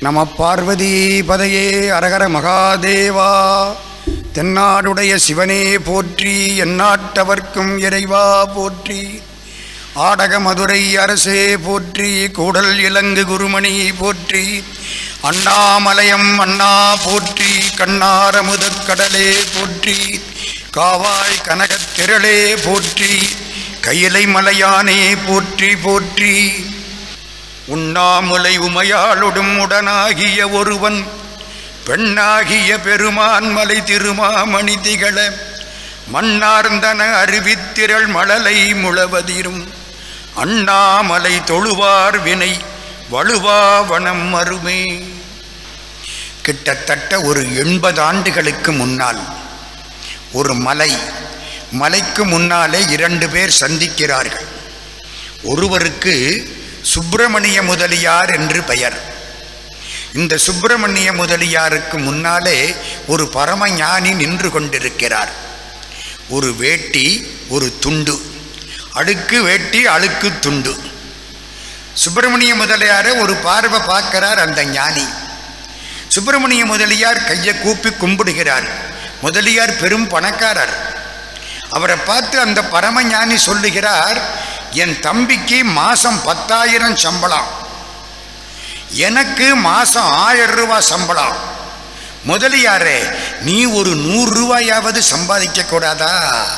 நம பார்வதி பதையே அரகர மகாதேவா தென்னாடுடைய சிவனே போற்றி எந்நாட்டவர்க்கும் இறைவா போற்றி ஆடக மதுரை அரசே போற்றி கூடல் இலங்கு குருமணி போற்றி அண்ணாமலயம் அண்ணா போற்றி கண்ணாரமுதக் கடலே போற்றி காவாய் கனகத் திரளே போற்றி கையிலை மலையானே போற்றி போற்றி உண்ணாமுலை உமையாளொடும் உடனாகிய ஒருவன் பெண்ணாகிய பெருமான் மலை திருமாமணி திகழ மண்ணார்ந்தன அறிவித்திரள் மழலை முழவதிரும் அண்ணாமலை தொழுவார் வினை வலுவா வனம் மறுமே கிட்டத்தட்ட ஒரு எண்பது ஆண்டுகளுக்கு முன்னால் ஒரு மலை மலைக்கு முன்னாலே இரண்டு பேர் சந்திக்கிறார்கள் ஒருவருக்கு சுப்பிரமணிய முதலியார் என்று பெயர் இந்த சுப்பிரமணிய முதலியாருக்கு முன்னாலே ஒரு பரமஞானி நின்று கொண்டிருக்கிறார் ஒரு வேட்டி ஒரு துண்டு அடுக்கு வேட்டி அழுக்கு துண்டு சுப்பிரமணிய முதலியாரை ஒரு பார்வை பார்க்கிறார் அந்த ஞானி சுப்பிரமணிய முதலியார் கையை கூப்பி கும்பிடுகிறார் முதலியார் பெரும் பணக்காரர் அவரை பார்த்து அந்த பரமஞானி சொல்லுகிறார் என் தம்பிக்கு மாசம் பத்தாயிரம் சம்பளம் எனக்கு மாசம் ஆயிரம் ரூபாய் சம்பளம் முதலியாரே நீ ஒரு நூறு ரூபாயாவது சம்பாதிக்க கூடாதா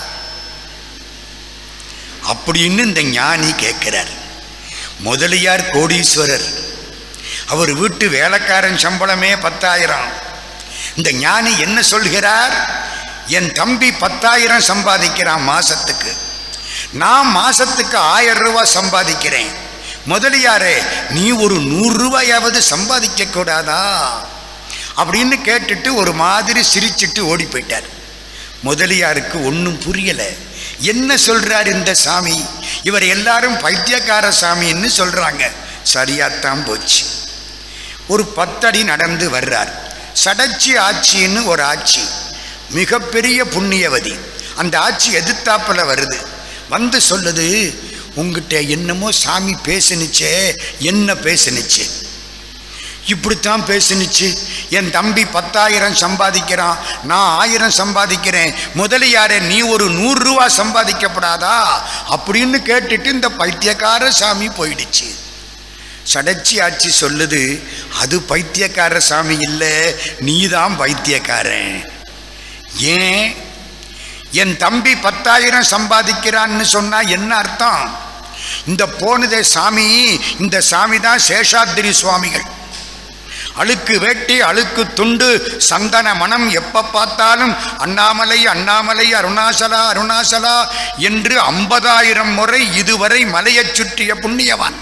அப்படின்னு இந்த ஞானி கேட்கிறார் முதலியார் கோடீஸ்வரர் அவர் வீட்டு வேலைக்காரன் சம்பளமே பத்தாயிரம் இந்த ஞானி என்ன சொல்கிறார் என் தம்பி பத்தாயிரம் சம்பாதிக்கிறான் மாசத்துக்கு நான் மாசத்துக்கு ஆயிரம் ரூபாய் சம்பாதிக்கிறேன் முதலியாரே நீ ஒரு நூறு ரூபாயாவது சம்பாதிக்க கூடாதா அப்படின்னு கேட்டுட்டு ஒரு மாதிரி சிரிச்சிட்டு ஓடி போயிட்டார் முதலியாருக்கு ஒன்றும் புரியலை என்ன சொல்றார் இந்த சாமி இவர் எல்லாரும் பைத்தியக்கார சாமின்னு சொல்றாங்க சரியாத்தான் போச்சு ஒரு பத்தடி நடந்து வர்றார் சடச்சி ஆட்சின்னு ஒரு ஆட்சி மிகப்பெரிய புண்ணியவதி அந்த ஆட்சி எதிர்த்தாப்புல வருது வந்து சொல்லுது உங்ககிட்ட என்னமோ சாமி பேசுனுச்சே என்ன பேசுனுச்சு இப்படித்தான் பேசுனுச்சு என் தம்பி பத்தாயிரம் சம்பாதிக்கிறான் நான் ஆயிரம் சம்பாதிக்கிறேன் முதலியாரே நீ ஒரு நூறு ரூபா சம்பாதிக்கப்படாதா அப்படின்னு கேட்டுட்டு இந்த பைத்தியக்கார சாமி போயிடுச்சு சடச்சி ஆட்சி சொல்லுது அது பைத்தியக்கார சாமி இல்லை நீ தான் பைத்தியக்காரன் ஏன் என் தம்பி பத்தாயிரம் சம்பாதிக்கிறான்னு சொன்னா என்ன அர்த்தம் இந்த போனதே சாமி இந்த சாமி தான் சேஷாத்திரி சுவாமிகள் அழுக்கு வேட்டி அழுக்கு துண்டு சந்தன மனம் எப்ப பார்த்தாலும் அண்ணாமலை அண்ணாமலை அருணாசலா அருணாசலா என்று ஐம்பதாயிரம் முறை இதுவரை மலையைச் சுற்றிய புண்ணியவான்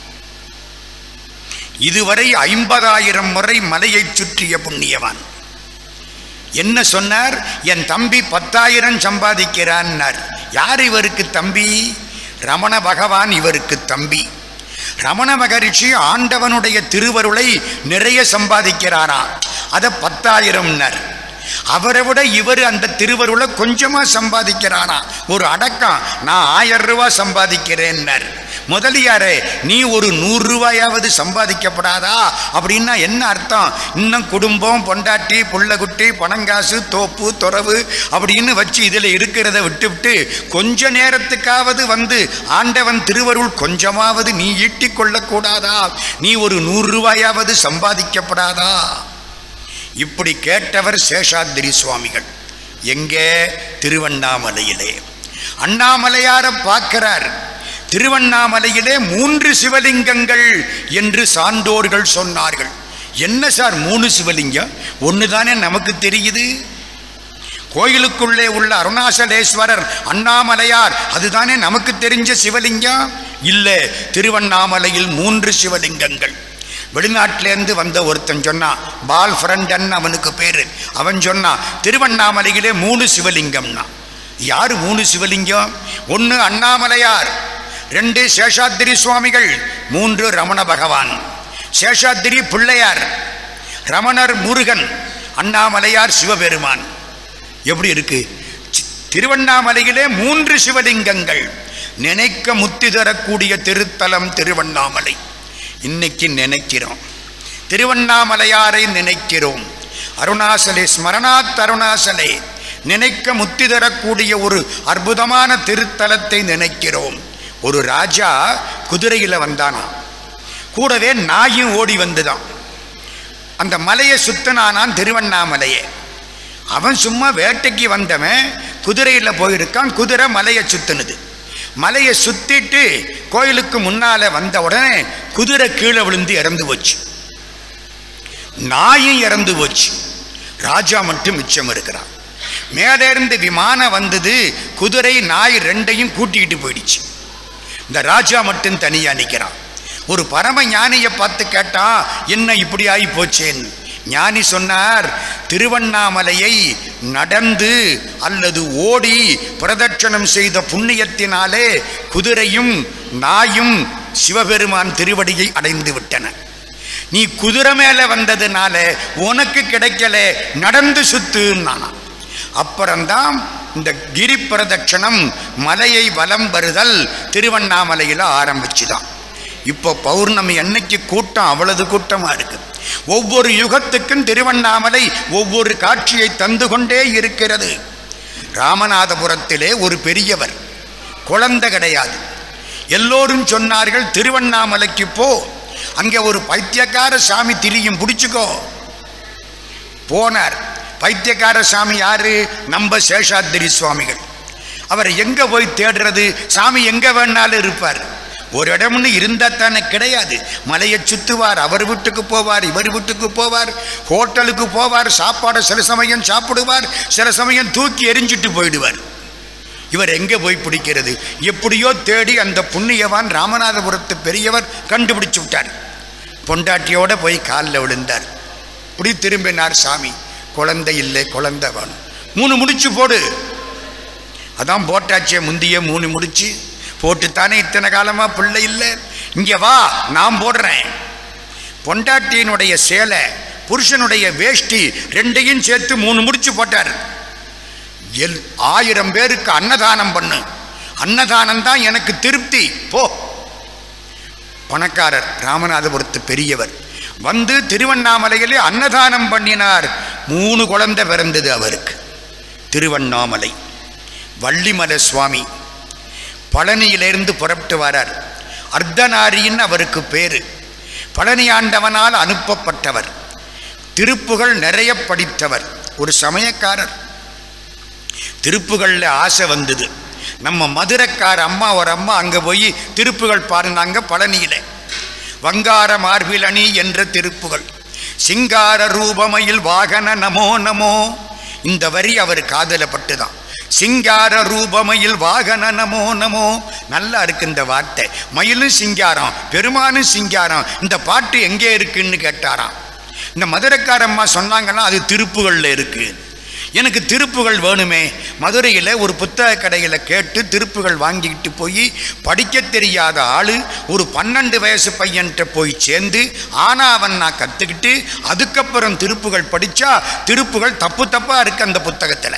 இதுவரை ஐம்பதாயிரம் முறை மலையைச் சுற்றிய புண்ணியவான் என்ன சொன்னார் என் தம்பி பத்தாயிரம் சம்பாதிக்கிறான்னார் யார் இவருக்கு தம்பி ரமண பகவான் இவருக்கு தம்பி ரமண மகரிஷி ஆண்டவனுடைய திருவருளை நிறைய சம்பாதிக்கிறாராம் அதை பத்தாயிரம்னர் அவரை விட இவர் அந்த திருவருளை கொஞ்சமா சம்பாதிக்கிறானா ஒரு அடக்கம் நான் ஆயிரம் ரூபாய் சம்பாதிக்கிறேன்னர் முதலியாரே நீ ஒரு நூறு ரூபாயாவது சம்பாதிக்கப்படாதா அப்படின்னா என்ன அர்த்தம் இன்னும் குடும்பம் பொண்டாட்டி புள்ளகுட்டி பணங்காசு தோப்பு துறவு அப்படின்னு வச்சு இதில் இருக்கிறத விட்டுவிட்டு கொஞ்ச நேரத்துக்காவது வந்து ஆண்டவன் திருவருள் கொஞ்சமாவது நீ ஈட்டிக் கொள்ளக்கூடாதா நீ ஒரு நூறு ரூபாயாவது சம்பாதிக்கப்படாதா இப்படி கேட்டவர் சேஷாத்திரி சுவாமிகள் எங்கே திருவண்ணாமலையிலே அண்ணாமலையார பார்க்கிறார் திருவண்ணாமலையிலே மூன்று சிவலிங்கங்கள் என்று சான்றோர்கள் சொன்னார்கள் என்ன சார் மூணு சிவலிங்கம் ஒன்று தானே நமக்கு தெரியுது கோயிலுக்குள்ளே உள்ள அருணாசலேஸ்வரர் அண்ணாமலையார் அதுதானே நமக்கு தெரிஞ்ச சிவலிங்கம் இல்லை திருவண்ணாமலையில் மூன்று சிவலிங்கங்கள் வெளிநாட்டிலேருந்து வந்த ஒருத்தன் சொன்னான் பால் ஃப்ரெண்டன் அவனுக்கு பேர் அவன் சொன்னான் திருவண்ணாமலையிலே மூணு சிவலிங்கம்னா யார் மூணு சிவலிங்கம் ஒன்று அண்ணாமலையார் ரெண்டு சேஷாத்திரி சுவாமிகள் மூன்று ரமண பகவான் சேஷாத்திரி பிள்ளையார் ரமணர் முருகன் அண்ணாமலையார் சிவபெருமான் எப்படி இருக்கு சி- திருவண்ணாமலையிலே மூன்று சிவலிங்கங்கள் நினைக்க முத்தி தரக்கூடிய திருத்தலம் திருவண்ணாமலை இன்னைக்கு நினைக்கிறோம் திருவண்ணாமலையாரை நினைக்கிறோம் அருணாசலே ஸ்மரணாத் அருணாசலே நினைக்க முத்தி தரக்கூடிய ஒரு அற்புதமான திருத்தலத்தை நினைக்கிறோம் ஒரு ராஜா குதிரையில் வந்தானாம் கூடவே நாயும் ஓடி வந்துதான் அந்த மலையை சுத்தனானான் திருவண்ணாமலையை அவன் சும்மா வேட்டைக்கு வந்தவன் குதிரையில் போயிருக்கான் குதிரை மலையை சுத்தினது மலையை சுத்திட்டு கோயிலுக்கு முன்னால வந்த உடனே குதிரை கீழே விழுந்து இறந்து போச்சு நாயும் இறந்து போச்சு ராஜா மட்டும் மிச்சம் இருக்கிறான் மேலே இருந்து விமானம் வந்தது குதிரை நாய் ரெண்டையும் கூட்டிக்கிட்டு போயிடுச்சு இந்த ராஜா மட்டும் தனியா நிற்கிறான் ஒரு பரம ஞானியை பார்த்து கேட்டா என்ன இப்படி ஆகி போச்சேன்னு ஞானி சொன்னார் திருவண்ணாமலையை நடந்து அல்லது ஓடி பிரதட்சணம் செய்த புண்ணியத்தினாலே குதிரையும் நாயும் சிவபெருமான் திருவடியை அடைந்து விட்டன நீ குதிரை மேல வந்ததுனால உனக்கு கிடைக்கல நடந்து சுத்துன்னானா அப்புறம்தான் இந்த கிரி பிரதட்சணம் மலையை வலம் வருதல் திருவண்ணாமலையில் ஆரம்பிச்சுதான் இப்போ பௌர்ணமி அன்னைக்கு கூட்டம் அவ்வளவு கூட்டமா இருக்கு ஒவ்வொரு யுகத்துக்கும் திருவண்ணாமலை ஒவ்வொரு காட்சியை தந்து கொண்டே இருக்கிறது ராமநாதபுரத்திலே ஒரு பெரியவர் குழந்தை கிடையாது எல்லோரும் சொன்னார்கள் திருவண்ணாமலைக்கு போ அங்கே ஒரு பைத்தியக்கார சாமி திரியும் பிடிச்சுக்கோ போனார் பைத்தியக்கார சாமி யாரு நம்ம சேஷாத்திரி சுவாமிகள் அவர் எங்க போய் தேடுறது சாமி எங்க வேணாலும் இருப்பார் ஒரு இடம்னு இருந்தால் தானே கிடையாது மலையை சுத்துவார் அவர் வீட்டுக்கு போவார் இவர் வீட்டுக்கு போவார் ஹோட்டலுக்கு போவார் சாப்பாடு சில சமயம் சாப்பிடுவார் சில சமயம் தூக்கி எரிஞ்சிட்டு போயிடுவார் இவர் எங்கே போய் பிடிக்கிறது எப்படியோ தேடி அந்த புண்ணியவான் ராமநாதபுரத்து பெரியவர் கண்டுபிடிச்சு விட்டார் பொண்டாட்டியோட போய் காலில் விழுந்தார் இப்படி திரும்பினார் சாமி குழந்தை இல்லை குழந்தை வேணும் மூணு முடிச்சு போடு அதான் போட்டாச்சே முந்திய மூணு முடிச்சு போட்டுத்தானே இத்தனை காலமா பிள்ளை இல்லை இங்க வா நான் போடுறேன் பொண்டாட்டியினுடைய சேலை புருஷனுடைய வேஷ்டி ரெண்டையும் சேர்த்து மூணு முடிச்சு போட்டார் எல் ஆயிரம் பேருக்கு அன்னதானம் பண்ணு அன்னதானம் தான் எனக்கு திருப்தி போ பணக்காரர் ராமநாதபுரத்து பெரியவர் வந்து திருவண்ணாமலையிலே அன்னதானம் பண்ணினார் மூணு குழந்தை பிறந்தது அவருக்கு திருவண்ணாமலை வள்ளிமலை சுவாமி பழனியிலிருந்து புறப்பட்டு வரார் அர்த்தநாரின்னு அவருக்கு பேரு பழனி ஆண்டவனால் அனுப்பப்பட்டவர் திருப்புகள் நிறைய படித்தவர் ஒரு சமயக்காரர் திருப்புகளில் ஆசை வந்தது நம்ம மதுரைக்கார அம்மா ஒரு அம்மா அங்கே போய் திருப்புகள் பாருனாங்க பழனியில் வங்கார மார்பிலணி என்ற திருப்புகள் சிங்கார ரூபமயில் வாகன நமோ நமோ இந்த வரி அவர் காதல பட்டுதான் சிங்கார ரூபமயில் வாகன நமோ நமோ நல்லா இருக்கு இந்த வார்த்தை மயிலும் சிங்காரம் பெருமானும் சிங்காரம் இந்த பாட்டு எங்கே இருக்குன்னு கேட்டாராம் இந்த மதுரைக்காரம்மா சொன்னாங்கன்னா அது திருப்புகளில் இருக்கு எனக்கு திருப்புகள் வேணுமே மதுரையில் ஒரு புத்தக கடையில் கேட்டு திருப்புகள் வாங்கிக்கிட்டு போய் படிக்க தெரியாத ஆள் ஒரு பன்னெண்டு வயசு பையன்கிட்ட போய் சேர்ந்து ஆனா அவன் நான் கற்றுக்கிட்டு அதுக்கப்புறம் திருப்புகள் படித்தா திருப்புகள் தப்பு தப்பாக இருக்கு அந்த புத்தகத்தில்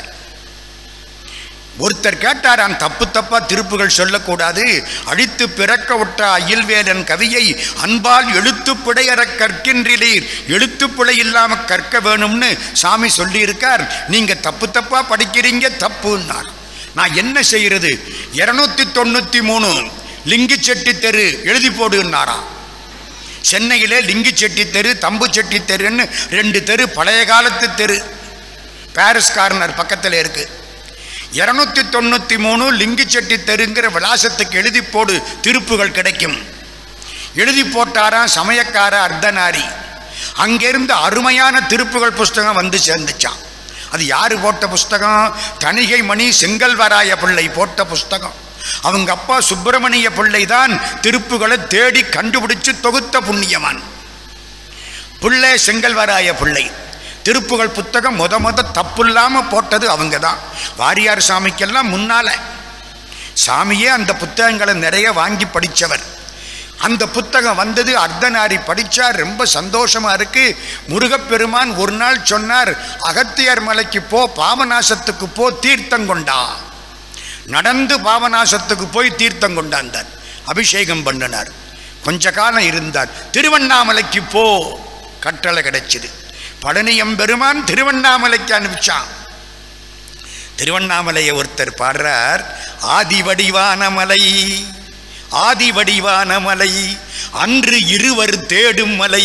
ஒருத்தர் கேட்டாராம் தப்பு தப்பா திருப்புகள் சொல்லக்கூடாது அழித்து பிறக்க விட்ட அயில்வேலன் கவியை அன்பால் எழுத்து பிழையற கற்கின்றீர் எழுத்து பிழை இல்லாம கற்க வேணும்னு சாமி சொல்லியிருக்கார் நீங்க தப்பு தப்பா படிக்கிறீங்க தப்புன்னார் நான் என்ன செய்யறது இருநூத்தி தொண்ணூத்தி மூணு லிங்கிச்செட்டி தெரு எழுதி போடுன்னாராம் சென்னையிலே லிங்கிச்செட்டி தெரு தம்பு செட்டி தெருன்னு ரெண்டு தெரு பழைய காலத்து தெரு பாரிஸ் கார்னர் பக்கத்தில் இருக்கு இருநூத்தி தொண்ணூத்தி மூணு லிங்கிச்செட்டி தெருங்கிற விலாசத்துக்கு எழுதி போடு திருப்புகள் கிடைக்கும் எழுதி போட்டாராம் சமயக்கார அர்த்தநாரி அங்கிருந்து அருமையான திருப்புகள் புஸ்தகம் வந்து சேர்ந்துச்சான் அது யாரு போட்ட புஸ்தகம் தணிகை மணி செங்கல்வராய பிள்ளை போட்ட புஸ்தகம் அவங்க அப்பா சுப்பிரமணிய பிள்ளை தான் திருப்புகளை தேடி கண்டுபிடிச்சு தொகுத்த புண்ணியமான் பிள்ளை செங்கல்வராய பிள்ளை திருப்புகள் புத்தகம் முத முத தப்பு இல்லாமல் போட்டது அவங்க தான் வாரியார் சாமிக்கெல்லாம் முன்னால சாமியே அந்த புத்தகங்களை நிறைய வாங்கி படித்தவர் அந்த புத்தகம் வந்தது அர்த்தநாரி படித்தா ரொம்ப சந்தோஷமா இருக்கு முருகப்பெருமான் ஒரு நாள் சொன்னார் அகத்தியர் மலைக்கு போ பாவநாசத்துக்கு போ தீர்த்தம் கொண்டா நடந்து பாவநாசத்துக்கு போய் தீர்த்தம் கொண்டாந்தார் அபிஷேகம் பண்ணினார் கொஞ்ச காலம் இருந்தார் திருவண்ணாமலைக்கு போ கட்டளை கிடைச்சது பழனியம் பெருமான் திருவண்ணாமலைக்கு அனுப்பிச்சான் திருவண்ணாமலையை ஒருத்தர் பாடுறார் ஆதி வடிவான மலை ஆதி வடிவான மலை அன்று இருவர் தேடும் மலை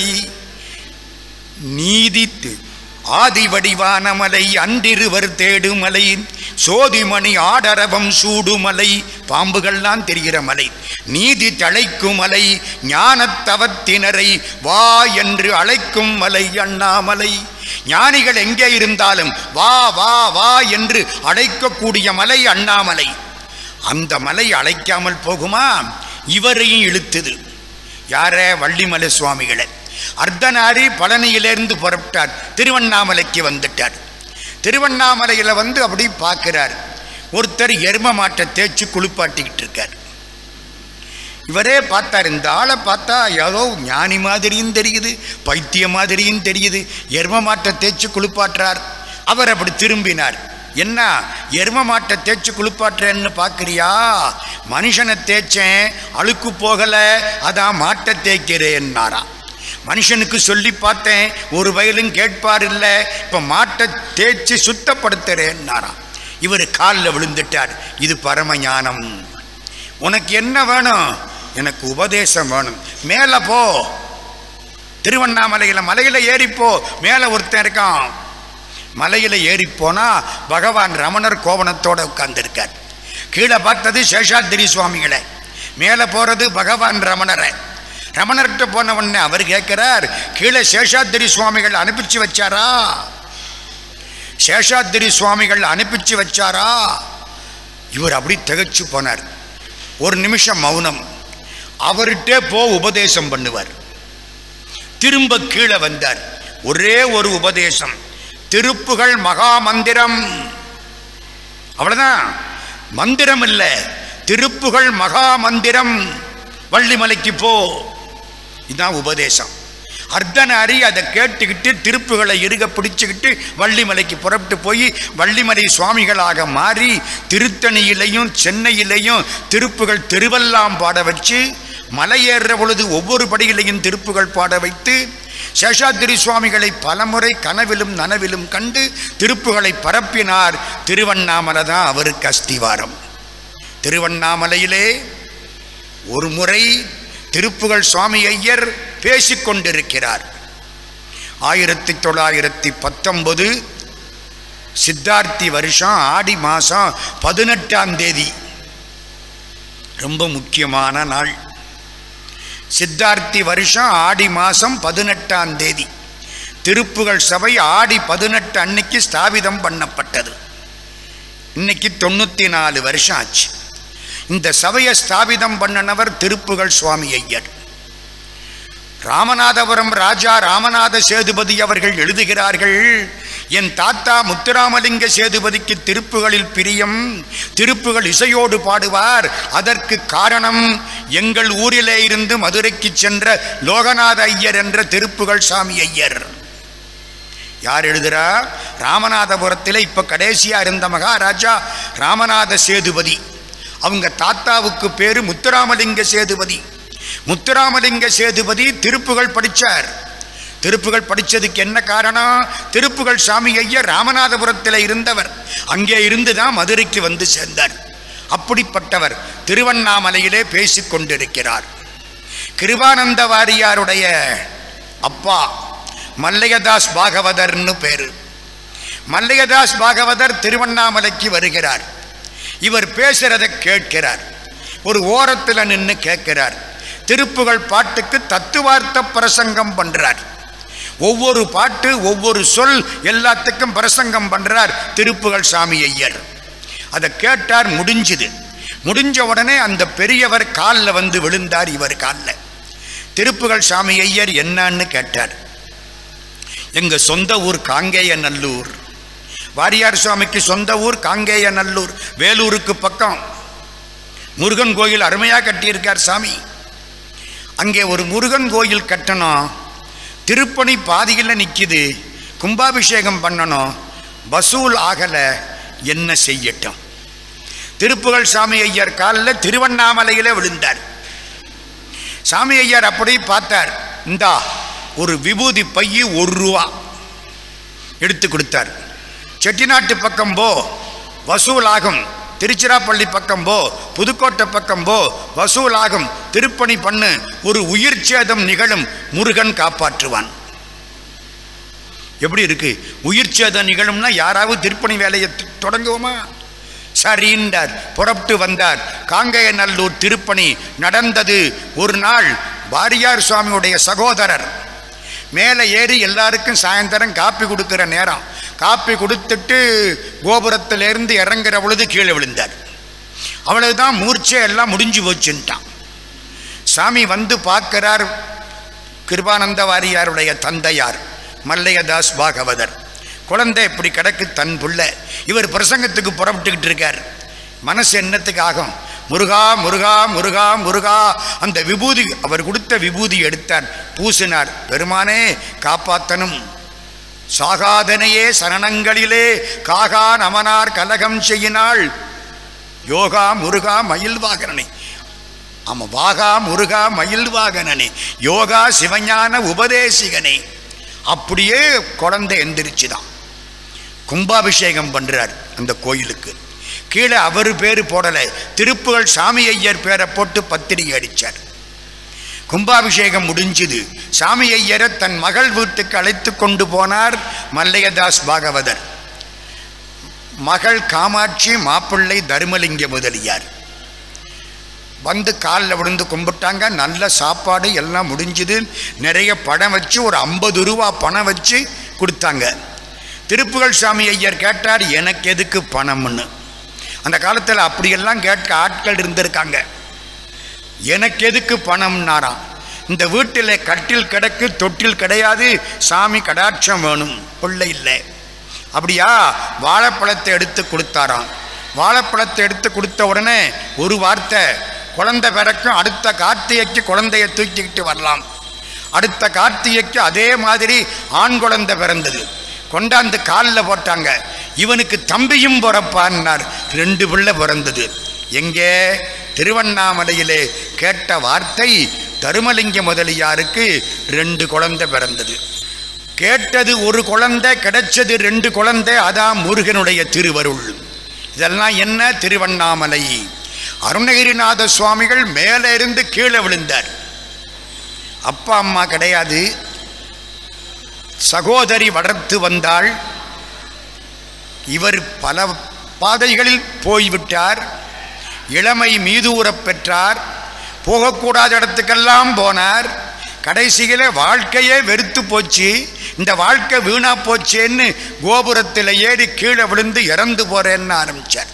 நீதி தி- ஆதி வடிவான மலை அன்றிருவர் தேடுமலை சோதிமணி ஆடரவம் சூடுமலை பாம்புகள்லாம் தெரிகிற மலை நீதி தழைக்கும் மலை ஞானத்தவத்தினரை வா என்று அழைக்கும் மலை அண்ணாமலை ஞானிகள் எங்கே இருந்தாலும் வா வா வா என்று அழைக்கக்கூடிய மலை அண்ணாமலை அந்த மலை அழைக்காமல் போகுமா இவரையும் இழுத்துது யார வள்ளிமலை சுவாமிகளை அர்த்தநாரி பழனியிலிருந்து புறப்பட்டார் திருவண்ணாமலைக்கு வந்துட்டார் திருவண்ணாமலையில் வந்து அப்படி பார்க்கிறார் ஒருத்தர் எரும மாட்டை தேய்ச்சி குளிப்பாட்டிக்கிட்டு இருக்கார் இவரே பார்த்தார் இந்த ஆளை பார்த்தா ஏதோ ஞானி மாதிரியும் தெரியுது பைத்தியம் மாதிரியும் தெரியுது எரும மாட்டை தேய்ச்சி குளிப்பாட்டுறார் அவர் அப்படி திரும்பினார் என்ன எரும மாட்டை தேய்ச்சி குளிப்பாட்டுறேன்னு பார்க்குறியா மனுஷனை தேய்ச்சேன் அழுக்கு போகலை அதான் மாட்டை தேய்க்கிறேன்னாராம் மனுஷனுக்கு சொல்லி பார்த்தேன் ஒரு வயலும் கேட்பார் இல்லை இப்போ மாட்டை தேய்ச்சி சுத்தப்படுத்துறேன்னாராம் இவர் காலில் விழுந்துட்டார் இது பரம ஞானம் உனக்கு என்ன வேணும் எனக்கு உபதேசம் வேணும் மேலே போ திருவண்ணாமலையில் மலையில் ஏறிப்போ மேலே ஒருத்தன் இருக்கான் மலையில் ஏறி போனா பகவான் ரமணர் கோவணத்தோட உட்கார்ந்திருக்கார் கீழே பார்த்தது சேஷாத்திரி சுவாமிகளை மேலே போகிறது பகவான் ரமணரை ரமணர்கிட்ட போன உடனே அவர் கேட்கிறார் கீழே சேஷாத்திரி சுவாமிகள் அனுப்பிச்சு வச்சாரா சேஷாத்திரி சுவாமிகள் அனுப்பிச்சு வச்சாரா இவர் அப்படி திகைச்சு போனார் ஒரு நிமிஷம் மௌனம் அவர்கிட்டே போ உபதேசம் பண்ணுவார் திரும்ப கீழே வந்தார் ஒரே ஒரு உபதேசம் திருப்புகள் மகா மந்திரம் அவ்வளவுதான் மந்திரம் இல்லை திருப்புகள் மகா மந்திரம் வள்ளிமலைக்கு போ இதுதான் உபதேசம் அர்த்தநாரி அதை கேட்டுக்கிட்டு திருப்புகளை இறுக பிடிச்சுக்கிட்டு வள்ளிமலைக்கு புறப்பட்டு போய் வள்ளிமலை சுவாமிகளாக மாறி திருத்தணியிலையும் சென்னையிலையும் திருப்புகள் திருவெல்லாம் பாட வச்சு மலை ஏறுற பொழுது ஒவ்வொரு படியிலையும் திருப்புகள் பாட வைத்து சேஷாத்திரி சுவாமிகளை பலமுறை கனவிலும் நனவிலும் கண்டு திருப்புகளை பரப்பினார் திருவண்ணாமலை தான் அவருக்கு அஸ்திவாரம் திருவண்ணாமலையிலே ஒரு முறை திருப்புகழ் சுவாமி ஐயர் பேசிக்கொண்டிருக்கிறார் ஆயிரத்தி தொள்ளாயிரத்தி பத்தொன்பது சித்தார்த்தி வருஷம் ஆடி மாதம் பதினெட்டாம் தேதி ரொம்ப முக்கியமான நாள் சித்தார்த்தி வருஷம் ஆடி மாதம் பதினெட்டாம் தேதி திருப்புகழ் சபை ஆடி பதினெட்டு அன்னைக்கு ஸ்தாபிதம் பண்ணப்பட்டது இன்னைக்கு தொண்ணூற்றி நாலு வருஷம் ஆச்சு இந்த சபையை ஸ்தாபிதம் பண்ணினவர் திருப்புகழ் சுவாமி ஐயர் ராமநாதபுரம் ராஜா ராமநாத சேதுபதி அவர்கள் எழுதுகிறார்கள் என் தாத்தா முத்துராமலிங்க சேதுபதிக்கு திருப்புகளில் பிரியம் திருப்புகள் இசையோடு பாடுவார் அதற்கு காரணம் எங்கள் ஊரிலே இருந்து மதுரைக்கு சென்ற லோகநாத ஐயர் என்ற திருப்புகள் சாமி ஐயர் யார் எழுதுறா ராமநாதபுரத்தில் இப்போ கடைசியாக இருந்த மகாராஜா ராமநாத சேதுபதி அவங்க தாத்தாவுக்கு பேரு முத்துராமலிங்க சேதுபதி முத்துராமலிங்க சேதுபதி திருப்புகள் படித்தார் திருப்புகள் படித்ததுக்கு என்ன காரணம் திருப்புகள் சாமி ஐயர் ராமநாதபுரத்தில் இருந்தவர் அங்கே இருந்து தான் மதுரைக்கு வந்து சேர்ந்தார் அப்படிப்பட்டவர் திருவண்ணாமலையிலே பேசிக் கொண்டிருக்கிறார் கிருபானந்த வாரியாருடைய அப்பா மல்லையதாஸ் பாகவதர்னு பேரு மல்லையதாஸ் பாகவதர் திருவண்ணாமலைக்கு வருகிறார் இவர் பேசுறதை கேட்கிறார் ஒரு ஓரத்தில் நின்று கேட்கிறார் திருப்புகள் பாட்டுக்கு தத்துவார்த்த பிரசங்கம் பண்றார் ஒவ்வொரு பாட்டு ஒவ்வொரு சொல் எல்லாத்துக்கும் பிரசங்கம் பண்றார் திருப்புகள் சாமி ஐயர் அதை கேட்டார் முடிஞ்சுது முடிஞ்ச உடனே அந்த பெரியவர் காலில் வந்து விழுந்தார் இவர் காலில் திருப்புகள் சாமி ஐயர் என்னன்னு கேட்டார் எங்க சொந்த ஊர் காங்கேய நல்லூர் வாரியார் சுவாமிக்கு சொந்த ஊர் காங்கேய நல்லூர் வேலூருக்கு பக்கம் முருகன் கோயில் அருமையாக கட்டியிருக்கார் சாமி அங்கே ஒரு முருகன் கோயில் கட்டணும் திருப்பணி பாதியில் நிற்கிது கும்பாபிஷேகம் பண்ணணும் வசூல் ஆகலை என்ன செய்யட்டும் திருப்புகழ் சாமி ஐயர் காலில் திருவண்ணாமலையில் விழுந்தார் சாமி ஐயர் அப்படி பார்த்தார் இந்தா ஒரு விபூதி பையு ஒரு ரூபா எடுத்து கொடுத்தார் செட்டிநாட்டு பக்கம் போ வசூலாகும் திருச்சிராப்பள்ளி பக்கம் போ புதுக்கோட்டை பக்கம் போ வசூலாகும் திருப்பணி பண்ணு ஒரு உயிர் சேதம் நிகழும் முருகன் காப்பாற்றுவான் எப்படி இருக்கு உயிர் சேதம் நிகழும்னா யாராவது திருப்பணி வேலையை தி- தொடங்குவோமா சரின்றார் புறப்பட்டு வந்தார் காங்கேயநல்லூர் திருப்பணி நடந்தது ஒரு நாள் வாரியார் சுவாமியுடைய சகோதரர் மேலே ஏறி எல்லாருக்கும் சாயந்தரம் காப்பி கொடுக்கிற நேரம் காப்பி கொடுத்துட்டு கோபுரத்திலேருந்து இறங்குற பொழுது கீழே விழுந்தார் அவ்வளவுதான் மூர்ச்சை எல்லாம் முடிஞ்சு போச்சுன்ட்டான் சாமி வந்து பார்க்கிறார் கிருபானந்த வாரியாருடைய தந்தையார் மல்லையதாஸ் பாகவதர் குழந்தை இப்படி கிடக்கு தன் புள்ள இவர் பிரசங்கத்துக்கு புறப்பட்டுக்கிட்டு இருக்கார் மனசு என்னத்துக்கு ஆகும் முருகா முருகா முருகா முருகா அந்த விபூதி அவர் கொடுத்த விபூதி எடுத்தார் பூசினார் பெருமானே காப்பாத்தனும் சாகாதனையே சரணங்களிலே காகா நமனார் கலகம் செய்யினாள் யோகா முருகா மயில் வாகனனை ஆமா வாகா முருகா மயில் வாகனனே யோகா சிவஞான உபதேசிகனே அப்படியே குழந்தை எந்திரிச்சுதான் கும்பாபிஷேகம் பண்றார் அந்த கோயிலுக்கு கீழே அவர் பேர் போடலை திருப்புகழ் சாமி ஐயர் பேரை போட்டு பத்திரிகை அடிச்சார் கும்பாபிஷேகம் முடிஞ்சுது சாமி ஐயரை தன் மகள் வீட்டுக்கு அழைத்து கொண்டு போனார் மல்லையதாஸ் பாகவதர் மகள் காமாட்சி மாப்பிள்ளை தர்மலிங்க முதலியார் வந்து காலில் விழுந்து கும்பிட்டாங்க நல்ல சாப்பாடு எல்லாம் முடிஞ்சுது நிறைய பணம் வச்சு ஒரு ஐம்பது ரூபா பணம் வச்சு கொடுத்தாங்க திருப்புகழ் சாமி ஐயர் கேட்டார் எனக்கு எதுக்கு பணம்னு அந்த காலத்தில் அப்படியெல்லாம் கேட்க ஆட்கள் இருந்திருக்காங்க எனக்கு எதுக்கு பணம்னாராம் இந்த வீட்டில் கட்டில் கிடக்கு தொட்டில் கிடையாது சாமி கடாட்சம் வேணும் பிள்ளை இல்லை அப்படியா வாழைப்பழத்தை எடுத்து கொடுத்தாராம் வாழைப்பழத்தை எடுத்து கொடுத்த உடனே ஒரு வார்த்தை குழந்தை பிறக்கும் அடுத்த கார்த்திகைக்கு குழந்தைய தூக்கிக்கிட்டு வரலாம் அடுத்த கார்த்திகைக்கு அதே மாதிரி ஆண் குழந்தை பிறந்தது கொண்டாந்து காலில் போட்டாங்க இவனுக்கு தம்பியும் பிறப்பான்னார் ரெண்டு பிள்ளை பிறந்தது எங்கே திருவண்ணாமலையிலே கேட்ட வார்த்தை தருமலிங்க முதலியாருக்கு ரெண்டு குழந்தை பிறந்தது கேட்டது ஒரு குழந்தை கிடைச்சது ரெண்டு குழந்தை அதான் முருகனுடைய திருவருள் இதெல்லாம் என்ன திருவண்ணாமலை அருணகிரிநாத சுவாமிகள் மேலே இருந்து கீழே விழுந்தார் அப்பா அம்மா கிடையாது சகோதரி வளர்த்து வந்தாள் இவர் பல பாதைகளில் போய்விட்டார் இளமை மீதூரப் பெற்றார் போகக்கூடாத இடத்துக்கெல்லாம் போனார் கடைசியில் வாழ்க்கையே வெறுத்து போச்சு இந்த வாழ்க்கை வீணா போச்சேன்னு கோபுரத்தில் ஏறி கீழே விழுந்து இறந்து போறேன்னு ஆரம்பிச்சார்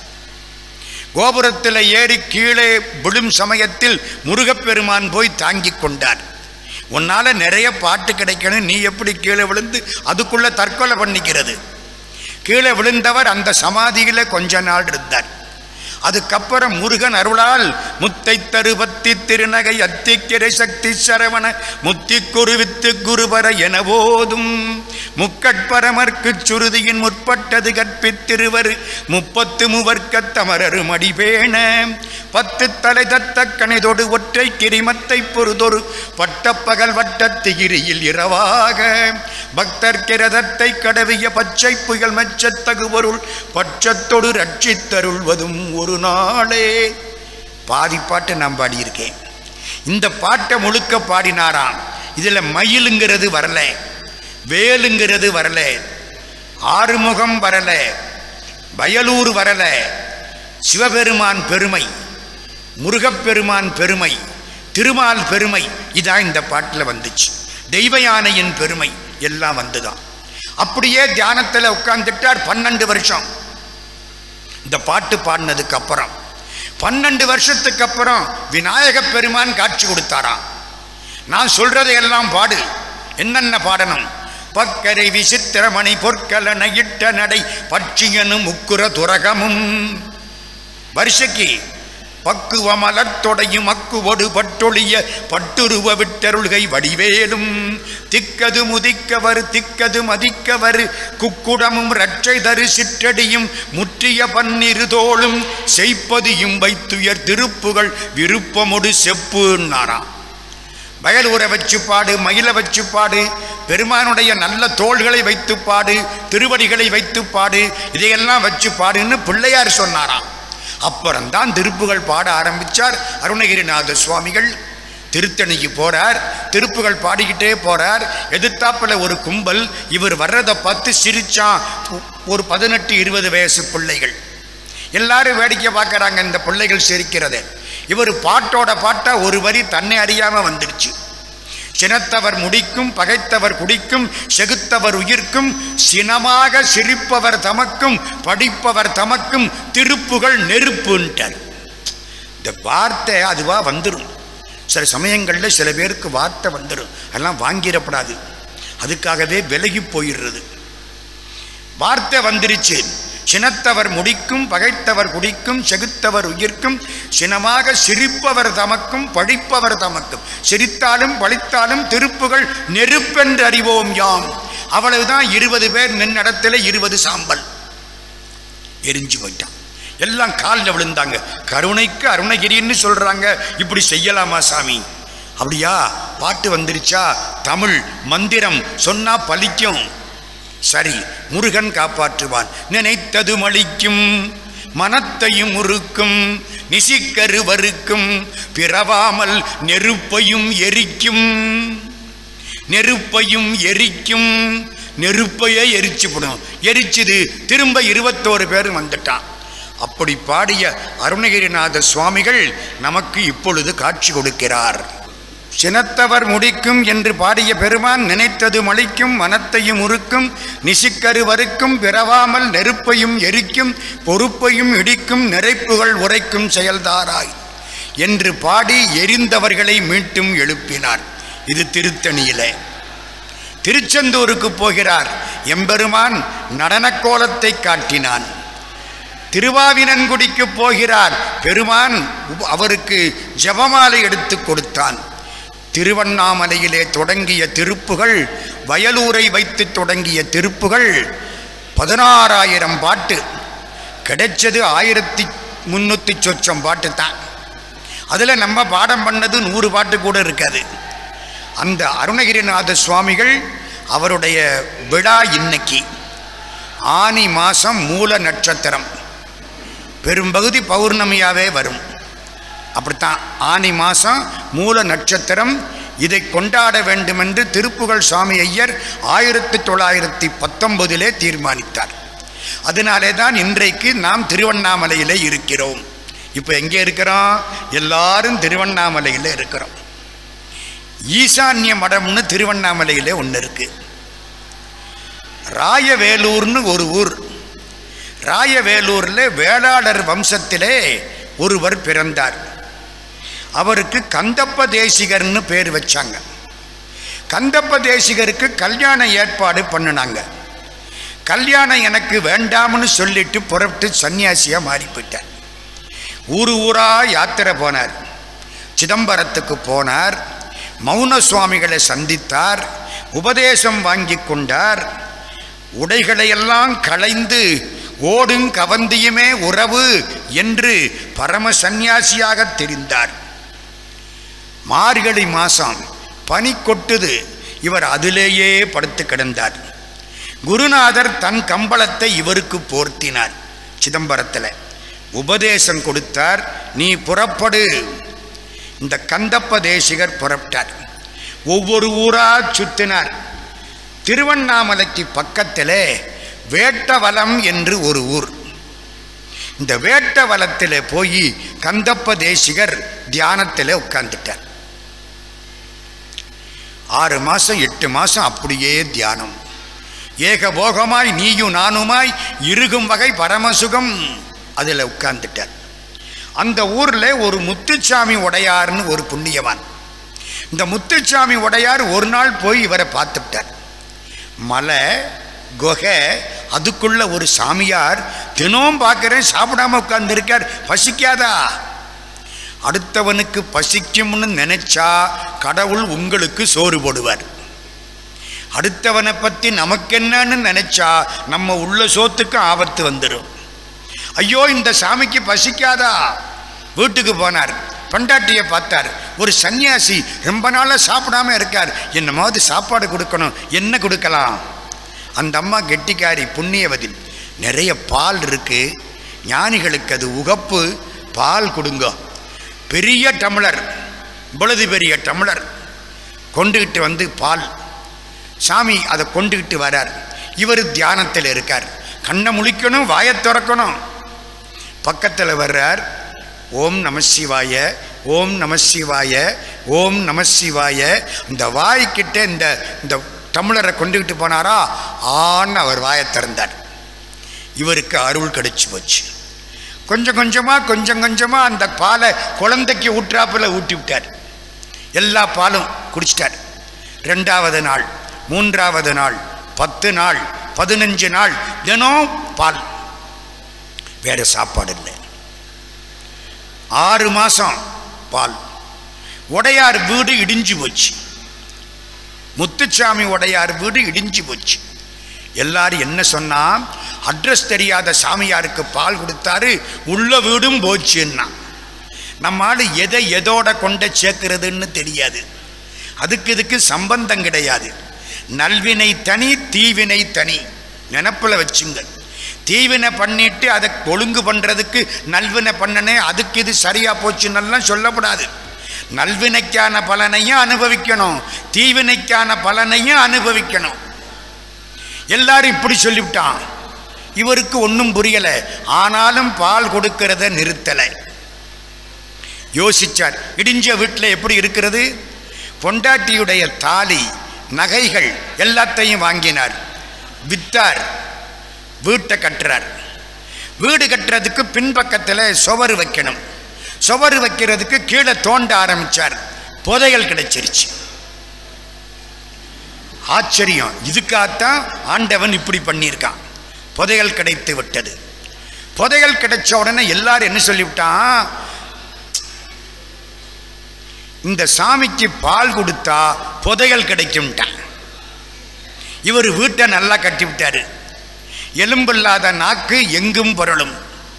கோபுரத்தில் ஏறி கீழே விழும் சமயத்தில் முருகப்பெருமான் போய் தாங்கிக் கொண்டார் உன்னால நிறைய பாட்டு கிடைக்கணும் நீ எப்படி கீழே விழுந்து அதுக்குள்ள தற்கொலை பண்ணிக்கிறது கீழே விழுந்தவர் அந்த சமாதியில கொஞ்ச நாள் இருந்தார் அதுக்கப்புறம் முருகன் அருளால் முத்தை தருபத்தி திருநகை அத்திக்கிரை சக்தி சரவண முத்தி குருவித்து குருபர என போதும் முக்கட்பரமர்க்கு சுருதியின் முற்பட்டது கற்பித்திருவர் முப்பத்து மூவர்க்கத் தமரரு மடிபேண பத்து தலை தத்த கணைதொடு ஒற்றை கிரிமத்தை பொறுதொரு பட்டப்பகல் வட்டத்திகிரியில் இரவாக பக்தர் கிரதத்தை கடவிய பச்சை புயல் மெச்சத்தகு பொருள் பட்சத்தொடு ரட்சித்தருள்வதும் ஒரு நாளே பாதி பாட்டை நான் பாடியிருக்கேன் இந்த பாட்டை முழுக்க பாடினாராம் இதில் மயிலுங்கிறது வரல வேலுங்கிறது வரல ஆறுமுகம் வரல வயலூர் வரல சிவபெருமான் பெருமை முருகப்பெருமான் பெருமை திருமால் பெருமை இதான் இந்த பாட்டில் வந்துச்சு தெய்வ யானையின் பெருமை எல்லாம் வந்துதான் அப்படியே தியானத்தில் உட்கார்ந்துட்டார் பன்னெண்டு வருஷம் இந்த பாட்டு பாடினதுக்கு அப்புறம் பன்னெண்டு வருஷத்துக்கு அப்புறம் விநாயக பெருமான் காட்சி கொடுத்தாராம் நான் சொல்றதையெல்லாம் பாடு என்னென்ன பாடணும் பக்கரை விசித்திரமணி பொற்கலன இட்ட நடை பட்சியனும் முக்குர துரகமும் வருஷக்கு பக்குவ மலர்த்தொடையும் அக்குவொடு பட்டொழிய பட்டுருவ விட்டருள்கை வடிவேலும் திக்கது முதிக்கவர் திக்கது மதிக்கவர் குக்குடமும் ரட்சை தரு சிற்றடியும் முற்றிய பன்னிரு தோளும் செய்ப்பதியும் வைத்துயர் திருப்புகள் விருப்பமொடு செப்புன்னாராம் வயலூரை வச்சு பாடு மயிலை வச்சு பாடு பெருமானுடைய நல்ல தோள்களை வைத்து பாடு திருவடிகளை வைத்து பாடு இதையெல்லாம் வச்சு பாடுன்னு பிள்ளையார் சொன்னாராம் அப்புறம்தான் திருப்புகள் பாட ஆரம்பித்தார் அருணகிரிநாத சுவாமிகள் திருத்தணிக்கு போறார் திருப்புகள் பாடிக்கிட்டே போறார் எதிர்த்தாப்புல ஒரு கும்பல் இவர் வர்றதை பார்த்து சிரிச்சான் ஒரு பதினெட்டு இருபது வயசு பிள்ளைகள் எல்லாரும் வேடிக்கை பார்க்கறாங்க இந்த பிள்ளைகள் சிரிக்கிறதை இவர் பாட்டோட பாட்டா ஒரு வரி தன்னை அறியாம வந்துடுச்சு சினத்தவர் முடிக்கும் பகைத்தவர் குடிக்கும் செகுத்தவர் உயிர்க்கும் சினமாக சிரிப்பவர் தமக்கும் படிப்பவர் தமக்கும் திருப்புகள் நெருப்புன்ட்டார் இந்த வார்த்தை அதுவா வந்துடும் சில சமயங்களில் சில பேருக்கு வார்த்தை வந்துடும் அதெல்லாம் வாங்கிடப்படாது அதுக்காகவே விலகி போயிடுறது வார்த்தை வந்துருச்சு சினத்தவர் முடிக்கும் பகைத்தவர் குடிக்கும் செகுத்தவர் உயிர்க்கும் சினமாக சிரிப்பவர் தமக்கும் படிப்பவர் தமக்கும் சிரித்தாலும் பழித்தாலும் திருப்புகள் நெருப்பென்று அறிவோம் யாம் அவ்வளவுதான் இருபது பேர் நின்னடத்தில் இருபது சாம்பல் எரிஞ்சு போயிட்டான் எல்லாம் காலில் விழுந்தாங்க கருணைக்கு அருணகிரின்னு சொல்றாங்க இப்படி செய்யலாமா சாமி அப்படியா பாட்டு வந்துருச்சா தமிழ் மந்திரம் சொன்னா பலிக்கும் சரி முருகன் காப்பாற்றுவான் நினைத்தது மளிக்கும் மனத்தையும் உருக்கும் நிசிக்கருவருக்கும் பிறவாமல் நெருப்பையும் எரிக்கும் நெருப்பையும் எரிக்கும் நெருப்பையே எரிச்சுவிடும் எரிச்சுது திரும்ப இருபத்தோரு பேர் வந்துட்டான் அப்படி பாடிய அருணகிரிநாத சுவாமிகள் நமக்கு இப்பொழுது காட்சி கொடுக்கிறார் சினத்தவர் முடிக்கும் என்று பாடிய பெருமான் நினைத்தது மலிக்கும் மனத்தையும் உருக்கும் நிசிக்கருவருக்கும் பிறவாமல் நெருப்பையும் எரிக்கும் பொறுப்பையும் இடிக்கும் நிறைப்புகள் உரைக்கும் செயல்தாராய் என்று பாடி எரிந்தவர்களை மீட்டும் எழுப்பினார் இது திருத்தணியிலே திருச்செந்தூருக்கு போகிறார் எம்பெருமான் நடனக் கோலத்தை காட்டினான் திருவாவினன்குடிக்கு போகிறார் பெருமான் உப- அவருக்கு ஜெபமாலை எடுத்து கொடுத்தான் திருவண்ணாமலையிலே தொடங்கிய திருப்புகள் வயலூரை வைத்து தொடங்கிய திருப்புகள் பதினாறாயிரம் பாட்டு கிடைச்சது ஆயிரத்தி முன்னூற்றி சொச்சம் பாட்டு தான் அதில் நம்ம பாடம் பண்ணது நூறு பாட்டு கூட இருக்காது அந்த அருணகிரிநாத சுவாமிகள் அவருடைய விழா இன்னைக்கு ஆனி மாதம் மூல நட்சத்திரம் பெரும்பகுதி பௌர்ணமியாவே வரும் அப்படித்தான் ஆனி மாதம் மூல நட்சத்திரம் இதை கொண்டாட வேண்டுமென்று திருப்புகழ் சுவாமி ஐயர் ஆயிரத்தி தொள்ளாயிரத்தி பத்தொன்பதிலே தீர்மானித்தார் அதனாலே தான் இன்றைக்கு நாம் திருவண்ணாமலையிலே இருக்கிறோம் இப்போ எங்கே இருக்கிறோம் எல்லாரும் திருவண்ணாமலையில் இருக்கிறோம் ஈசான்ய மடம்னு திருவண்ணாமலையிலே ஒன்று இருக்கு ராயவேலூர்னு ஒரு ஊர் ராயவேலூரில் வேளாளர் வம்சத்திலே ஒருவர் பிறந்தார் அவருக்கு கந்தப்ப தேசிகர்னு பேர் வச்சாங்க கந்தப்ப தேசிகருக்கு கல்யாண ஏற்பாடு பண்ணினாங்க கல்யாணம் எனக்கு வேண்டாம்னு சொல்லிட்டு புறப்பட்டு சன்னியாசியாக மாறி போயிட்டார் ஊரு ஊரா யாத்திரை போனார் சிதம்பரத்துக்கு போனார் மௌன சுவாமிகளை சந்தித்தார் உபதேசம் வாங்கி கொண்டார் உடைகளையெல்லாம் களைந்து ஓடும் கவந்தியுமே உறவு என்று பரம சந்நியாசியாக தெரிந்தார் மார்கழி மாசம் பனி கொட்டுது இவர் அதிலேயே படுத்து கிடந்தார் குருநாதர் தன் கம்பளத்தை இவருக்கு போர்த்தினார் சிதம்பரத்தில் உபதேசம் கொடுத்தார் நீ புறப்படு இந்த கந்தப்ப தேசிகர் புறப்பட்டார் ஒவ்வொரு ஊரா சுத்தினார் திருவண்ணாமலைக்கு பக்கத்திலே வேட்டவலம் என்று ஒரு ஊர் இந்த வேட்டவலத்தில் போய் கந்தப்ப தேசிகர் தியானத்தில் உட்கார்ந்துட்டார் ஆறு மாதம் எட்டு மாதம் அப்படியே தியானம் ஏகபோகமாய் நீயும் நானுமாய் இருகும் வகை பரமசுகம் அதில் உட்கார்ந்துட்டார் அந்த ஊரில் ஒரு முத்துச்சாமி உடையார்னு ஒரு புண்ணியவான் இந்த முத்துச்சாமி உடையார் ஒரு நாள் போய் இவரை பார்த்துட்டார் மலை குகை அதுக்குள்ள ஒரு சாமியார் தினம் பார்க்குறேன் சாப்பிடாம உட்கார்ந்துருக்கார் பசிக்காதா அடுத்தவனுக்கு பசிக்கும்னு நினைச்சா கடவுள் உங்களுக்கு சோறு போடுவார் அடுத்தவனை பற்றி நமக்கு என்னன்னு நினைச்சா நம்ம உள்ள சோத்துக்கு ஆபத்து வந்துடும் ஐயோ இந்த சாமிக்கு பசிக்காதா வீட்டுக்கு போனார் பண்டாட்டியை பார்த்தார் ஒரு சன்னியாசி ரொம்ப நாளாக சாப்பிடாம இருக்கார் என்னமாவது சாப்பாடு கொடுக்கணும் என்ன கொடுக்கலாம் அந்த அம்மா கெட்டிக்காரி புண்ணியவதி நிறைய பால் இருக்கு ஞானிகளுக்கு அது உகப்பு பால் கொடுங்க பெரிய டம்ளர் இவ்வளவு பெரிய டம்ளர் கொண்டுகிட்டு வந்து பால் சாமி அதை கொண்டுகிட்டு வரார் இவர் தியானத்தில் இருக்கார் கண்ணை முழிக்கணும் வாயை திறக்கணும் பக்கத்தில் வர்றார் ஓம் நம சிவாய ஓம் நம சிவாய ஓம் நம சிவாய இந்த வாய்க்கிட்ட இந்த இந்த டம்ளரை கொண்டுகிட்டு போனாரா ஆன்னு அவர் வாயை திறந்தார் இவருக்கு அருள் கிடைச்சு போச்சு கொஞ்சம் கொஞ்சமாக கொஞ்சம் கொஞ்சமாக அந்த பாலை குழந்தைக்கு ஊற்றாப்புல ஊட்டி விட்டார் எல்லா பாலும் குடிச்சிட்டார் ரெண்டாவது நாள் மூன்றாவது நாள் பத்து நாள் பதினஞ்சு நாள் தினம் பால் வேற சாப்பாடு இல்லை ஆறு மாசம் பால் உடையார் வீடு இடிஞ்சு போச்சு முத்துச்சாமி உடையார் வீடு இடிஞ்சு போச்சு எல்லாரும் என்ன சொன்னா அட்ரஸ் தெரியாத சாமியாருக்கு பால் கொடுத்தாரு உள்ள வீடும் போச்சுன்னா நம்ம ஆளு எதை எதோட கொண்ட சேர்க்கிறதுன்னு தெரியாது அதுக்கு இதுக்கு சம்பந்தம் கிடையாது நல்வினை தனி தீவினை தனி நினப்பில் வச்சுங்க தீவினை பண்ணிட்டு அதை ஒழுங்கு பண்ணுறதுக்கு நல்வினை பண்ணனே அதுக்கு இது சரியா போச்சுன்னெல்லாம் சொல்லக்கூடாது நல்வினைக்கான பலனையும் அனுபவிக்கணும் தீவினைக்கான பலனையும் அனுபவிக்கணும் எல்லாரும் இப்படி சொல்லிவிட்டான் இவருக்கு ஒன்றும் புரியலை ஆனாலும் பால் கொடுக்கிறத நிறுத்தலை யோசிச்சார் இடிஞ்ச வீட்டில் எப்படி இருக்கிறது பொண்டாட்டியுடைய தாலி நகைகள் எல்லாத்தையும் வாங்கினார் வித்தார் வீட்டை கட்டுறார் வீடு கட்டுறதுக்கு பின்பக்கத்தில் சுவர் வைக்கணும் சுவர் வைக்கிறதுக்கு கீழே தோண்ட ஆரம்பிச்சார் புதையல் கிடைச்சிருச்சு ஆச்சரியம் இதுக்காகத்தான் ஆண்டவன் இப்படி பண்ணியிருக்கான் புதையல் கிடைத்து விட்டது புதையல் கிடைச்ச உடனே எல்லாரும் என்ன சொல்லிவிட்டான் இந்த சாமிக்கு பால் கொடுத்தா புதையல் கிடைக்கும்ட்டான் இவர் வீட்டை நல்லா கட்டி விட்டாரு எலும்பில்லாத நாக்கு எங்கும் பொருளும்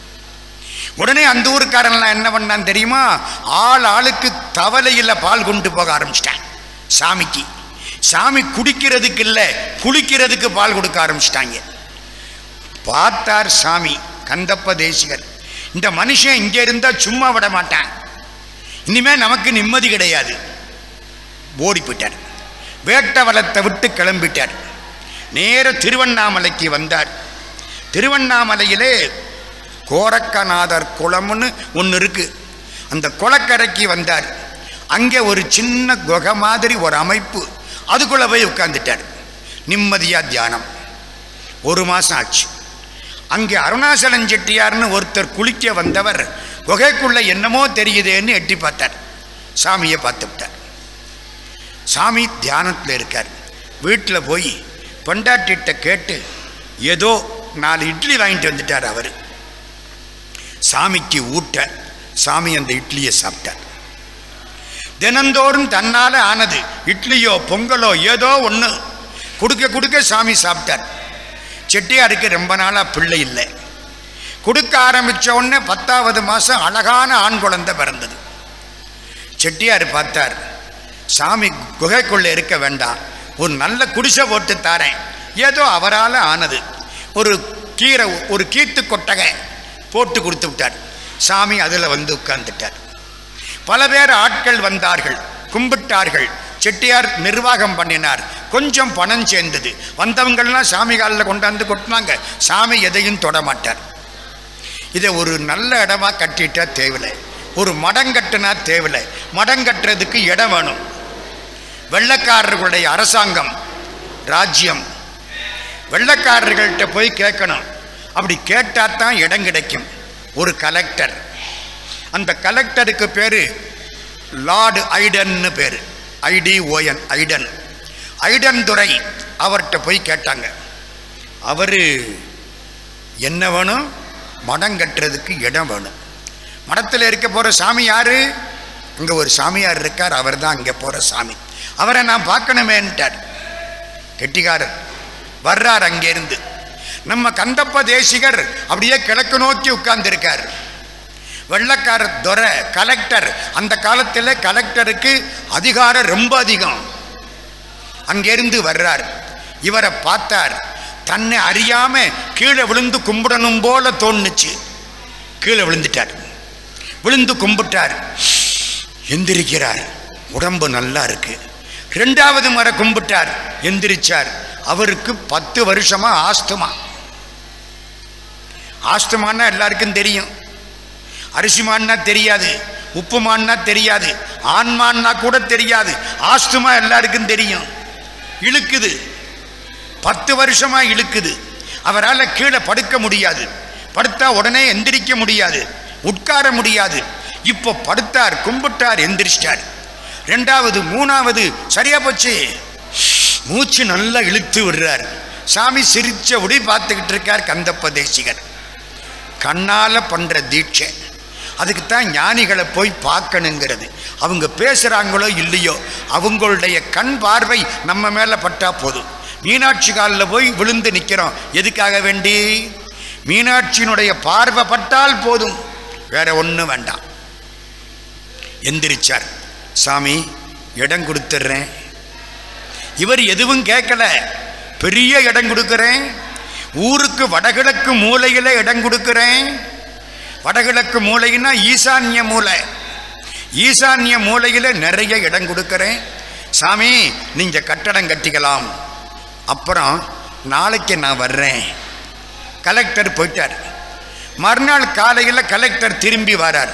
உடனே அந்த ஊருக்காரன்லாம் என்ன பண்ணான் தெரியுமா ஆள் ஆளுக்கு தவளையில் பால் கொண்டு போக ஆரம்பிச்சிட்டான் சாமிக்கு சாமி குடிக்கிறதுக்கு இல்லை குளிக்கிறதுக்கு பால் கொடுக்க ஆரம்பிச்சிட்டாங்க பார்த்தார் சாமி கந்தப்ப தேசிகர் இந்த மனுஷன் இங்கே இருந்தால் சும்மா விட மாட்டான் இனிமே நமக்கு நிம்மதி கிடையாது ஓடி போயிட்டார் வேட்டவலத்தை விட்டு கிளம்பிட்டார் நேர திருவண்ணாமலைக்கு வந்தார் திருவண்ணாமலையிலே கோரக்கநாதர் குளம்னு ஒன்று இருக்கு அந்த குளக்கரைக்கு வந்தார் அங்கே ஒரு சின்ன குகை மாதிரி ஒரு அமைப்பு அதுக்குள்ளே போய் உட்கார்ந்துட்டார் நிம்மதியாக தியானம் ஒரு மாதம் ஆச்சு அங்கே அருணாசலம் செட்டியார்னு ஒருத்தர் குளிக்க வந்தவர் குகைக்குள்ள என்னமோ தெரியுதேன்னு எட்டி பார்த்தார் சாமியை பார்த்து விட்டார் சாமி தியானத்தில் இருக்கார் வீட்டில் போய் பொண்டாட்டிட்ட கேட்டு ஏதோ நாலு இட்லி வாங்கிட்டு வந்துட்டார் அவர் சாமிக்கு ஊட்ட சாமி அந்த இட்லியை சாப்பிட்டார் தினந்தோறும் தன்னால் ஆனது இட்லியோ பொங்கலோ ஏதோ ஒன்று கொடுக்க கொடுக்க சாமி சாப்பிட்டார் செட்டியாருக்கு ரொம்ப நாளாக பிள்ளை இல்லை கொடுக்க ஆரம்பித்த உடனே பத்தாவது மாதம் அழகான ஆண் குழந்தை பிறந்தது செட்டியார் பார்த்தார் சாமி குகைக்குள்ளே இருக்க வேண்டாம் ஒரு நல்ல குடிசை போட்டு தாரேன் ஏதோ அவரால் ஆனது ஒரு கீரை ஒரு கீத்து கொட்டகை போட்டு கொடுத்து விட்டார் சாமி அதில் வந்து உட்கார்ந்துட்டார் பல பேர் ஆட்கள் வந்தார்கள் கும்பிட்டார்கள் செட்டியார் நிர்வாகம் பண்ணினார் கொஞ்சம் பணம் சேர்ந்தது வந்தவங்கள்லாம் சாமி காலில் கொண்டாந்து கொட்டினாங்க சாமி எதையும் தொட மாட்டார் இதை ஒரு நல்ல இடமா கட்டிட்டா தேவையில்லை ஒரு மடம் கட்டினா தேவையில்லை மடம் கட்டுறதுக்கு இடம் வேணும் வெள்ளக்காரர்களுடைய அரசாங்கம் ராஜ்யம் வெள்ளக்காரர்கள்ட்ட போய் கேட்கணும் அப்படி கேட்டால் தான் இடம் கிடைக்கும் ஒரு கலெக்டர் அந்த கலெக்டருக்கு பேர் லார்டு ஐடன்னு பேர் ஐடிஓஎன் ஐடன் ஐடன் துரை அவர்கிட்ட போய் கேட்டாங்க அவர் என்ன வேணும் மடம் கட்டுறதுக்கு இடம் வேணும் மடத்தில் இருக்க போகிற சாமி யார் இங்கே ஒரு சாமியார் இருக்கார் அவர் தான் அங்கே போகிற சாமி அவரை நான் பார்க்கணுமேன்ட்டார் கெட்டிக்காரர் வர்றார் அங்கேருந்து நம்ம கந்தப்ப தேசிகர் அப்படியே கிழக்கு நோக்கி உட்கார்ந்துருக்கார் வெள்ளக்கார துரை கலெக்டர் அந்த காலத்தில் கலெக்டருக்கு அதிகாரம் ரொம்ப அதிகம் அங்கிருந்து வர்றார் இவரை பார்த்தார் தன்னை அறியாம கீழே விழுந்து கும்பிடணும் போல தோணுச்சு கீழே விழுந்துட்டார் விழுந்து கும்பிட்டார் எந்திரிக்கிறார் உடம்பு நல்லா இருக்கு ரெண்டாவது முறை கும்பிட்டார் எந்திரிச்சார் அவருக்கு பத்து வருஷமா ஆஸ்துமா ஆஸ்துமான்னா எல்லாருக்கும் தெரியும் அரிசிமான்னா தெரியாது உப்புமான்னா தெரியாது ஆன்மான்னா கூட தெரியாது ஆஸ்துமா எல்லாருக்கும் தெரியும் இழுக்குது பத்து வருஷமா இழுக்குது அவரால் கீழே படுக்க முடியாது படுத்தா உடனே எந்திரிக்க முடியாது உட்கார முடியாது இப்போ படுத்தார் கும்பிட்டார் எந்திரிச்சிட்டார் ரெண்டாவது மூணாவது சரியா போச்சு மூச்சு நல்லா இழுத்து விடுறார் சாமி சிரிச்சபடி பார்த்துக்கிட்டு இருக்கார் கந்தப்ப தேசிகர் கண்ணால பண்ற தீட்சை அதுக்கு தான் ஞானிகளை போய் பார்க்கணுங்கிறது அவங்க பேசுகிறாங்களோ இல்லையோ அவங்களுடைய கண் பார்வை நம்ம மேலே பட்டா போதும் மீனாட்சி காலில் போய் விழுந்து நிற்கிறோம் எதுக்காக வேண்டி மீனாட்சியினுடைய பார்வை பட்டால் போதும் வேற ஒன்றும் வேண்டாம் எந்திரிச்சார் சாமி இடம் கொடுத்துட்றேன் இவர் எதுவும் கேட்கல பெரிய இடம் கொடுக்குறேன் ஊருக்கு வடகிழக்கு மூலையில் இடம் கொடுக்குறேன் வடகிழக்கு மூலைன்னா ஈசான்ய மூலை ஈசான்ய மூலையில் நிறைய இடம் கொடுக்குறேன் சாமி நீங்கள் கட்டடம் கட்டிக்கலாம் அப்புறம் நாளைக்கு நான் வர்றேன் கலெக்டர் போயிட்டார் மறுநாள் காலையில் கலெக்டர் திரும்பி வரார்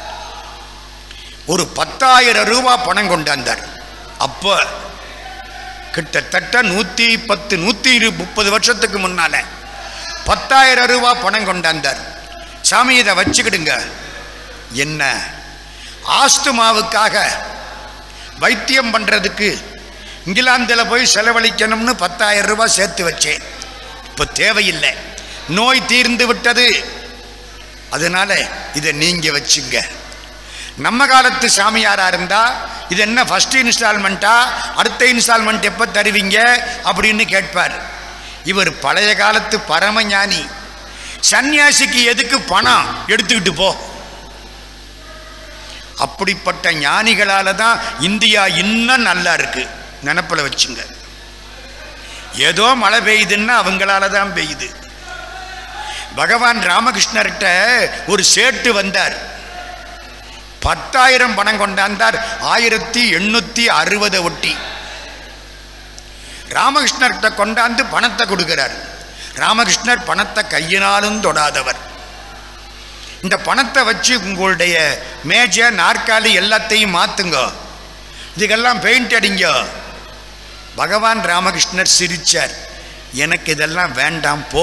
ஒரு பத்தாயிரம் ரூபா பணம் கொண்டாந்தார் அப்போ கிட்டத்தட்ட நூற்றி பத்து நூற்றி இரு முப்பது வருஷத்துக்கு முன்னால பத்தாயிரம் ரூபா பணம் கொண்டாந்தார் சாமி இதை வச்சுக்கிடுங்க என்ன ஆஸ்துமாவுக்காக வைத்தியம் பண்ணுறதுக்கு இங்கிலாந்தில் போய் செலவழிக்கணும்னு பத்தாயிரம் ரூபாய் சேர்த்து வச்சேன் இப்போ தேவையில்லை நோய் தீர்ந்து விட்டது அதனால இதை நீங்கள் வச்சுங்க நம்ம காலத்து சாமியாராக இருந்தால் இது என்ன ஃபஸ்ட் இன்ஸ்டால்மெண்ட்டா அடுத்த இன்ஸ்டால்மெண்ட் எப்போ தருவீங்க அப்படின்னு கேட்பார் இவர் பழைய காலத்து பரமஞானி சன்னியாசிக்கு எதுக்கு பணம் எடுத்துக்கிட்டு போ அப்படிப்பட்ட ஞானிகளால தான் இந்தியா இன்னும் நல்லா இருக்கு நினப்பில் வச்சுங்க ஏதோ மழை பெய்யுதுன்னா அவங்களால தான் பெய்யுது பகவான் ராமகிருஷ்ணர்கிட்ட ஒரு சேட்டு வந்தார் பத்தாயிரம் பணம் கொண்டாந்தார் ஆயிரத்தி எண்ணூத்தி அறுபதை ஒட்டி ராமகிருஷ்ணர்கிட்ட கொண்டாந்து பணத்தை கொடுக்கிறார் ராமகிருஷ்ணர் பணத்தை கையினாலும் தொடாதவர் இந்த பணத்தை வச்சு உங்களுடைய மேஜை நாற்காலி எல்லாத்தையும் மாத்துங்க இதுக்கெல்லாம் பெயிண்ட் அடிங்க பகவான் ராமகிருஷ்ணர் சிரிச்சார் எனக்கு இதெல்லாம் வேண்டாம் போ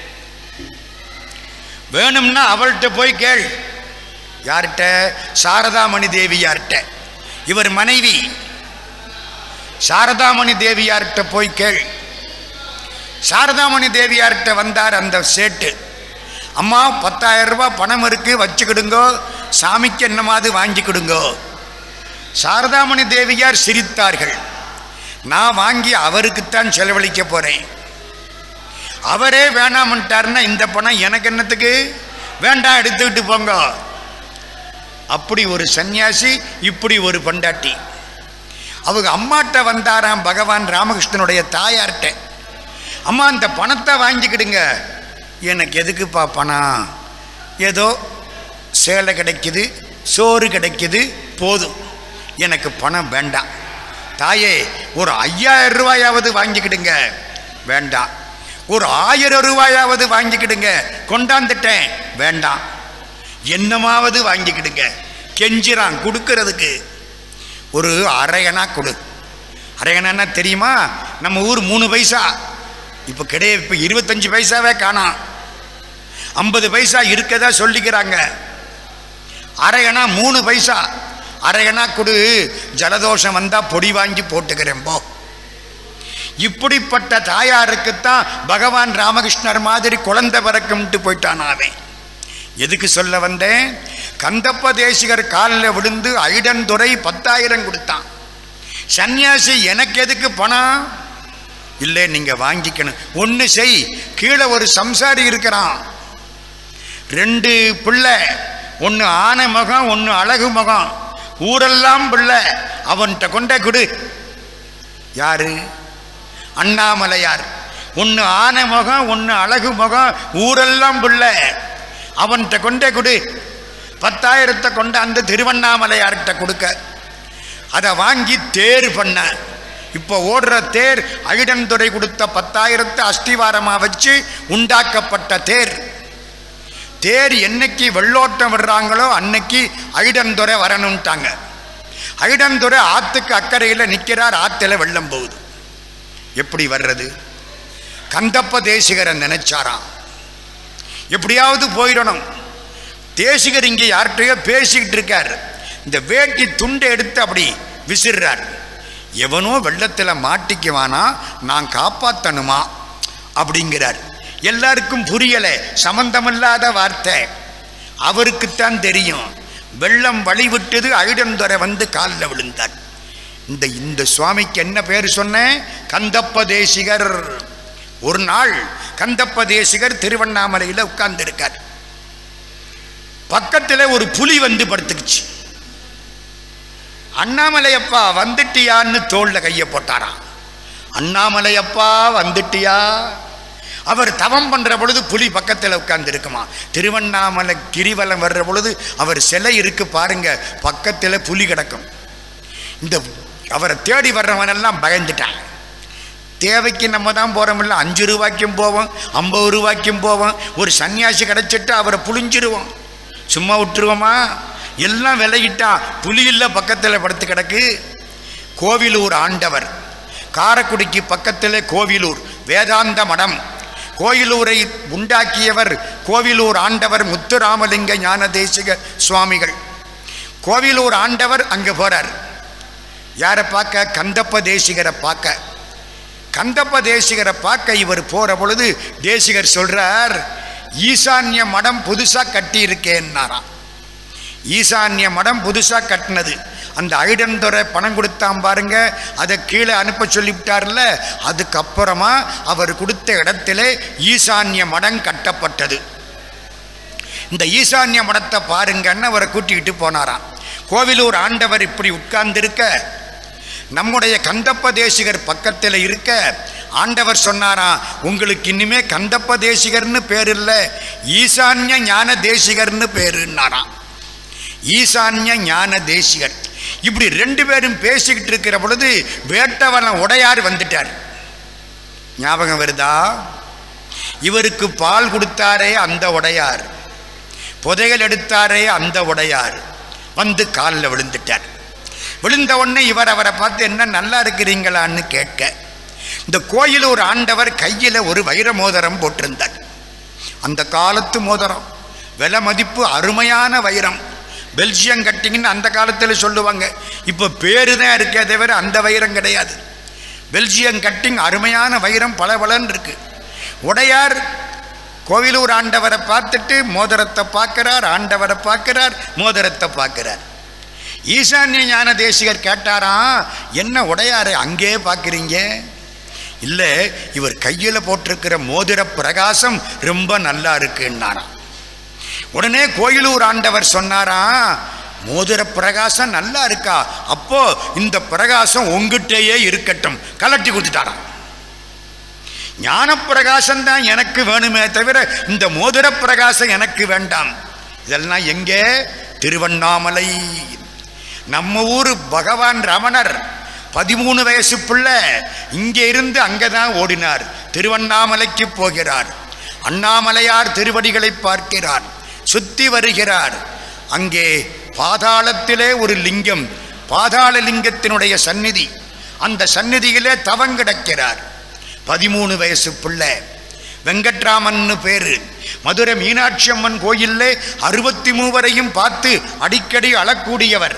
வேணும்னா அவள்கிட்ட போய் கேள் யார்கிட்ட சாரதாமணி தேவியார்கிட்ட இவர் மனைவி சாரதாமணி தேவியார்கிட்ட போய் கேள் சாரதாமணி தேவியார்கிட்ட வந்தார் அந்த சேட்டு அம்மா பத்தாயிரம் ரூபாய் பணம் இருக்கு வச்சுக்கிடுங்கோ சாமிக்கு என்னமாவது வாங்கிக்கிடுங்கோ சாரதாமணி தேவியார் சிரித்தார்கள் நான் வாங்கி அவருக்குத்தான் செலவழிக்க போறேன் அவரே வேணாமன்ட்டாருன்னா இந்த பணம் எனக்கு என்னத்துக்கு வேண்டாம் எடுத்துக்கிட்டு போங்க அப்படி ஒரு சன்னியாசி இப்படி ஒரு பண்டாட்டி அவங்க அம்மாட்ட வந்தாராம் பகவான் ராமகிருஷ்ணனுடைய தாயார்கிட்ட அம்மா இந்த பணத்தை வாங்கிக்கிடுங்க எனக்கு எதுக்குப்பா பணம் ஏதோ சேலை கிடைக்குது சோறு கிடைக்குது போதும் எனக்கு பணம் வேண்டாம் தாயே ஒரு ஐயாயிரம் ரூபாயாவது வாங்கிக்கிடுங்க வேண்டாம் ஒரு ஆயிரம் ரூபாயாவது வாங்கிக்கிடுங்க கொண்டாந்துட்டேன் வேண்டாம் என்னமாவது வாங்கிக்கிடுங்க கெஞ்சிறான் கொடுக்கறதுக்கு ஒரு அரையனா கொடு அரையனா தெரியுமா நம்ம ஊர் மூணு பைசா இப்போ கிடையாது இப்போ இருபத்தஞ்சு பைசாவே காணாம் ஐம்பது பைசா இருக்கதா சொல்லிக்கிறாங்க அரையனா மூணு பைசா அரையனா கொடு ஜலதோஷம் வந்தால் பொடி வாங்கி போட்டுக்கிறேன் போ இப்படிப்பட்ட தாயாருக்குத்தான் பகவான் ராமகிருஷ்ணர் மாதிரி குழந்தை பிறக்கும்ட்டு போயிட்டான் அவன் எதுக்கு சொல்ல வந்தேன் கந்தப்ப தேசிகர் காலில் விழுந்து ஐடன் துறை பத்தாயிரம் கொடுத்தான் சன்னியாசி எனக்கு எதுக்கு பணம் இல்லை நீங்கள் வாங்கிக்கணும் ஒன்று செய் கீழே ஒரு சம்சாரி இருக்கிறான் ரெண்டு பிள்ளை ஒன்று ஆனை முகம் ஒன்று அழகு முகம் ஊரெல்லாம் பிள்ளை அவன்கிட்ட கொண்டே கொடு யாரு அண்ணாமலையார் ஒன்று ஆனை முகம் ஒன்று அழகு முகம் ஊரெல்லாம் பிள்ளை அவன்கிட்ட கொண்டே கொடு பத்தாயிரத்தை கொண்டு அந்த திருவண்ணாமலையார்கிட்ட கொடுக்க அதை வாங்கி தேர் பண்ண இப்போ ஓடுற தேர் ஐடன்துறை கொடுத்த பத்தாயிரத்தை அஸ்திவாரமாக வச்சு உண்டாக்கப்பட்ட தேர் தேர் என்னைக்கு வெள்ளோட்டம் விடுறாங்களோ அன்னைக்கு ஐடன்துறை வரணும்ட்டாங்க ஐடன்துறை ஆத்துக்கு அக்கறையில் நிற்கிறார் ஆற்றுல வெள்ளம் போகுது எப்படி வர்றது கந்தப்ப தேசிகரை நினைச்சாராம் எப்படியாவது போயிடணும் தேசிகர் இங்கே யார்கிட்டயோ பேசிக்கிட்டு இருக்கார் இந்த வேட்டி துண்டை எடுத்து அப்படி விசிறார் எவனோ வெள்ளத்தில் மாட்டிக்குவானா நான் காப்பாற்றணுமா அப்படிங்கிறார் எல்லாருக்கும் புரியலை சம்பந்தமில்லாத வார்த்தை அவருக்குத்தான் தெரியும் வெள்ளம் வழிவிட்டது ஐடந்துறை வந்து காலில் விழுந்தார் இந்த இந்த சுவாமிக்கு என்ன பேர் சொன்னேன் கந்தப்ப தேசிகர் ஒரு நாள் கந்தப்ப தேசிகர் திருவண்ணாமலையில் உட்கார்ந்துருக்கார் பக்கத்தில் ஒரு புலி வந்து படுத்துக்குச்சு அண்ணாமலையப்பா வந்துட்டியான்னு தோல்ல கையை போட்டாராம் அண்ணாமலையப்பா வந்துட்டியா அவர் தவம் பண்ற பொழுது புலி பக்கத்தில் உட்கார்ந்து இருக்குமா திருவண்ணாமலை கிரிவலம் வர்ற பொழுது அவர் சிலை இருக்கு பாருங்க பக்கத்தில் புலி கிடக்கும் இந்த அவரை தேடி வர்றவனெல்லாம் பயந்துட்டான் தேவைக்கு நம்ம தான் போகிறோமில்ல அஞ்சு ரூபாய்க்கும் போவோம் ஐம்பது ரூபாய்க்கும் போவோம் ஒரு சன்னியாசி கிடச்சிட்டு அவரை புளிஞ்சிருவோம் சும்மா விட்டுருவோமா எல்லாம் விலகிட்டா புலியில்ல பக்கத்தில் படுத்து கிடக்கு கோவிலூர் ஆண்டவர் காரக்குடிக்கு பக்கத்தில் கோவிலூர் வேதாந்த மடம் கோயிலூரை உண்டாக்கியவர் கோவிலூர் ஆண்டவர் முத்துராமலிங்க ஞான தேசிக சுவாமிகள் கோவிலூர் ஆண்டவர் அங்கே போறார் யாரை பார்க்க கந்தப்ப தேசிகரை பார்க்க கந்தப்ப தேசிகரை பார்க்க இவர் போற பொழுது தேசிகர் சொல்றார் ஈசான்ய மடம் புதுசா கட்டி இருக்கேன்னாராம் ஈசான்ய மடம் புதுசா கட்டினது அந்த ஐடன்துறை பணம் கொடுத்தான் பாருங்க அதை கீழே அனுப்ப சொல்லிவிட்டார்ல அதுக்கப்புறமா அவர் கொடுத்த இடத்துல ஈசான்ய மடம் கட்டப்பட்டது இந்த ஈசான்ய மடத்தை பாருங்கன்னு அவரை கூட்டிக்கிட்டு போனாராம் கோவிலூர் ஆண்டவர் இப்படி உட்கார்ந்திருக்க நம்முடைய கந்தப்ப தேசிகர் பக்கத்தில் இருக்க ஆண்டவர் சொன்னாராம் உங்களுக்கு இனிமே கந்தப்ப தேசிகர்னு பேர் இல்லை ஈசான்ய ஞான தேசிகர்னு பேருன்னாராம் ஈசான்ய ஞான தேசிகர் இப்படி ரெண்டு பேரும் பேசிக்கிட்டு இருக்கிற பொழுது வேட்டவன உடையார் வந்துட்டார் ஞாபகம் வருதா இவருக்கு பால் கொடுத்தாரே அந்த உடையார் புதையல் எடுத்தாரே அந்த உடையார் வந்து காலில் விழுந்துட்டார் விழுந்த உடனே இவர் அவரை பார்த்து என்ன நல்லா இருக்கிறீங்களான்னு கேட்க இந்த கோயில் ஒரு ஆண்டவர் கையில் ஒரு வைர மோதிரம் போட்டிருந்தார் அந்த காலத்து மோதிரம் விலை மதிப்பு அருமையான வைரம் பெல்ஜியம் கட்டிங்கன்னு அந்த காலத்தில் சொல்லுவாங்க இப்போ பேரு தான் இருக்கே தவிர அந்த வைரம் கிடையாது பெல்ஜியம் கட்டிங் அருமையான வைரம் பளபளன்னு இருக்கு உடையார் கோவிலூர் ஆண்டவரை பார்த்துட்டு மோதிரத்தை பார்க்கிறார் ஆண்டவரை பார்க்கிறார் மோதிரத்தை பார்க்கிறார் ஈசான்ய ஞான தேசிகர் கேட்டாராம் என்ன உடையாரு அங்கே பார்க்குறீங்க இல்லை இவர் கையில் போட்டிருக்கிற மோதிர பிரகாசம் ரொம்ப நல்லா இருக்குன்னாராம் உடனே கோயிலூர் ஆண்டவர் சொன்னாராம் மோதிர பிரகாசம் நல்லா இருக்கா அப்போ இந்த பிரகாசம் உங்ககிட்டயே இருக்கட்டும் கலட்டி கொடுத்துட்டாராம் ஞான பிரகாசம் தான் எனக்கு வேணுமே தவிர இந்த மோதிர பிரகாசம் எனக்கு வேண்டாம் இதெல்லாம் எங்கே திருவண்ணாமலை நம்ம ஊர் பகவான் ரமணர் பதிமூணு வயசு பிள்ளை இங்கே இருந்து அங்கே தான் ஓடினார் திருவண்ணாமலைக்கு போகிறார் அண்ணாமலையார் திருவடிகளை பார்க்கிறார் சுத்தி வருகிறார் அங்கே பாதாளத்திலே ஒரு லிங்கம் பாதாள லிங்கத்தினுடைய சந்நிதி அந்த சந்நிதியிலே தவங்கிடக்கிறார் பதிமூணு வயசு பிள்ளை வெங்கட்ராமன்னு பேரு மதுரை மீனாட்சி அம்மன் கோயிலே அறுபத்தி மூவரையும் பார்த்து அடிக்கடி அழக்கூடியவர்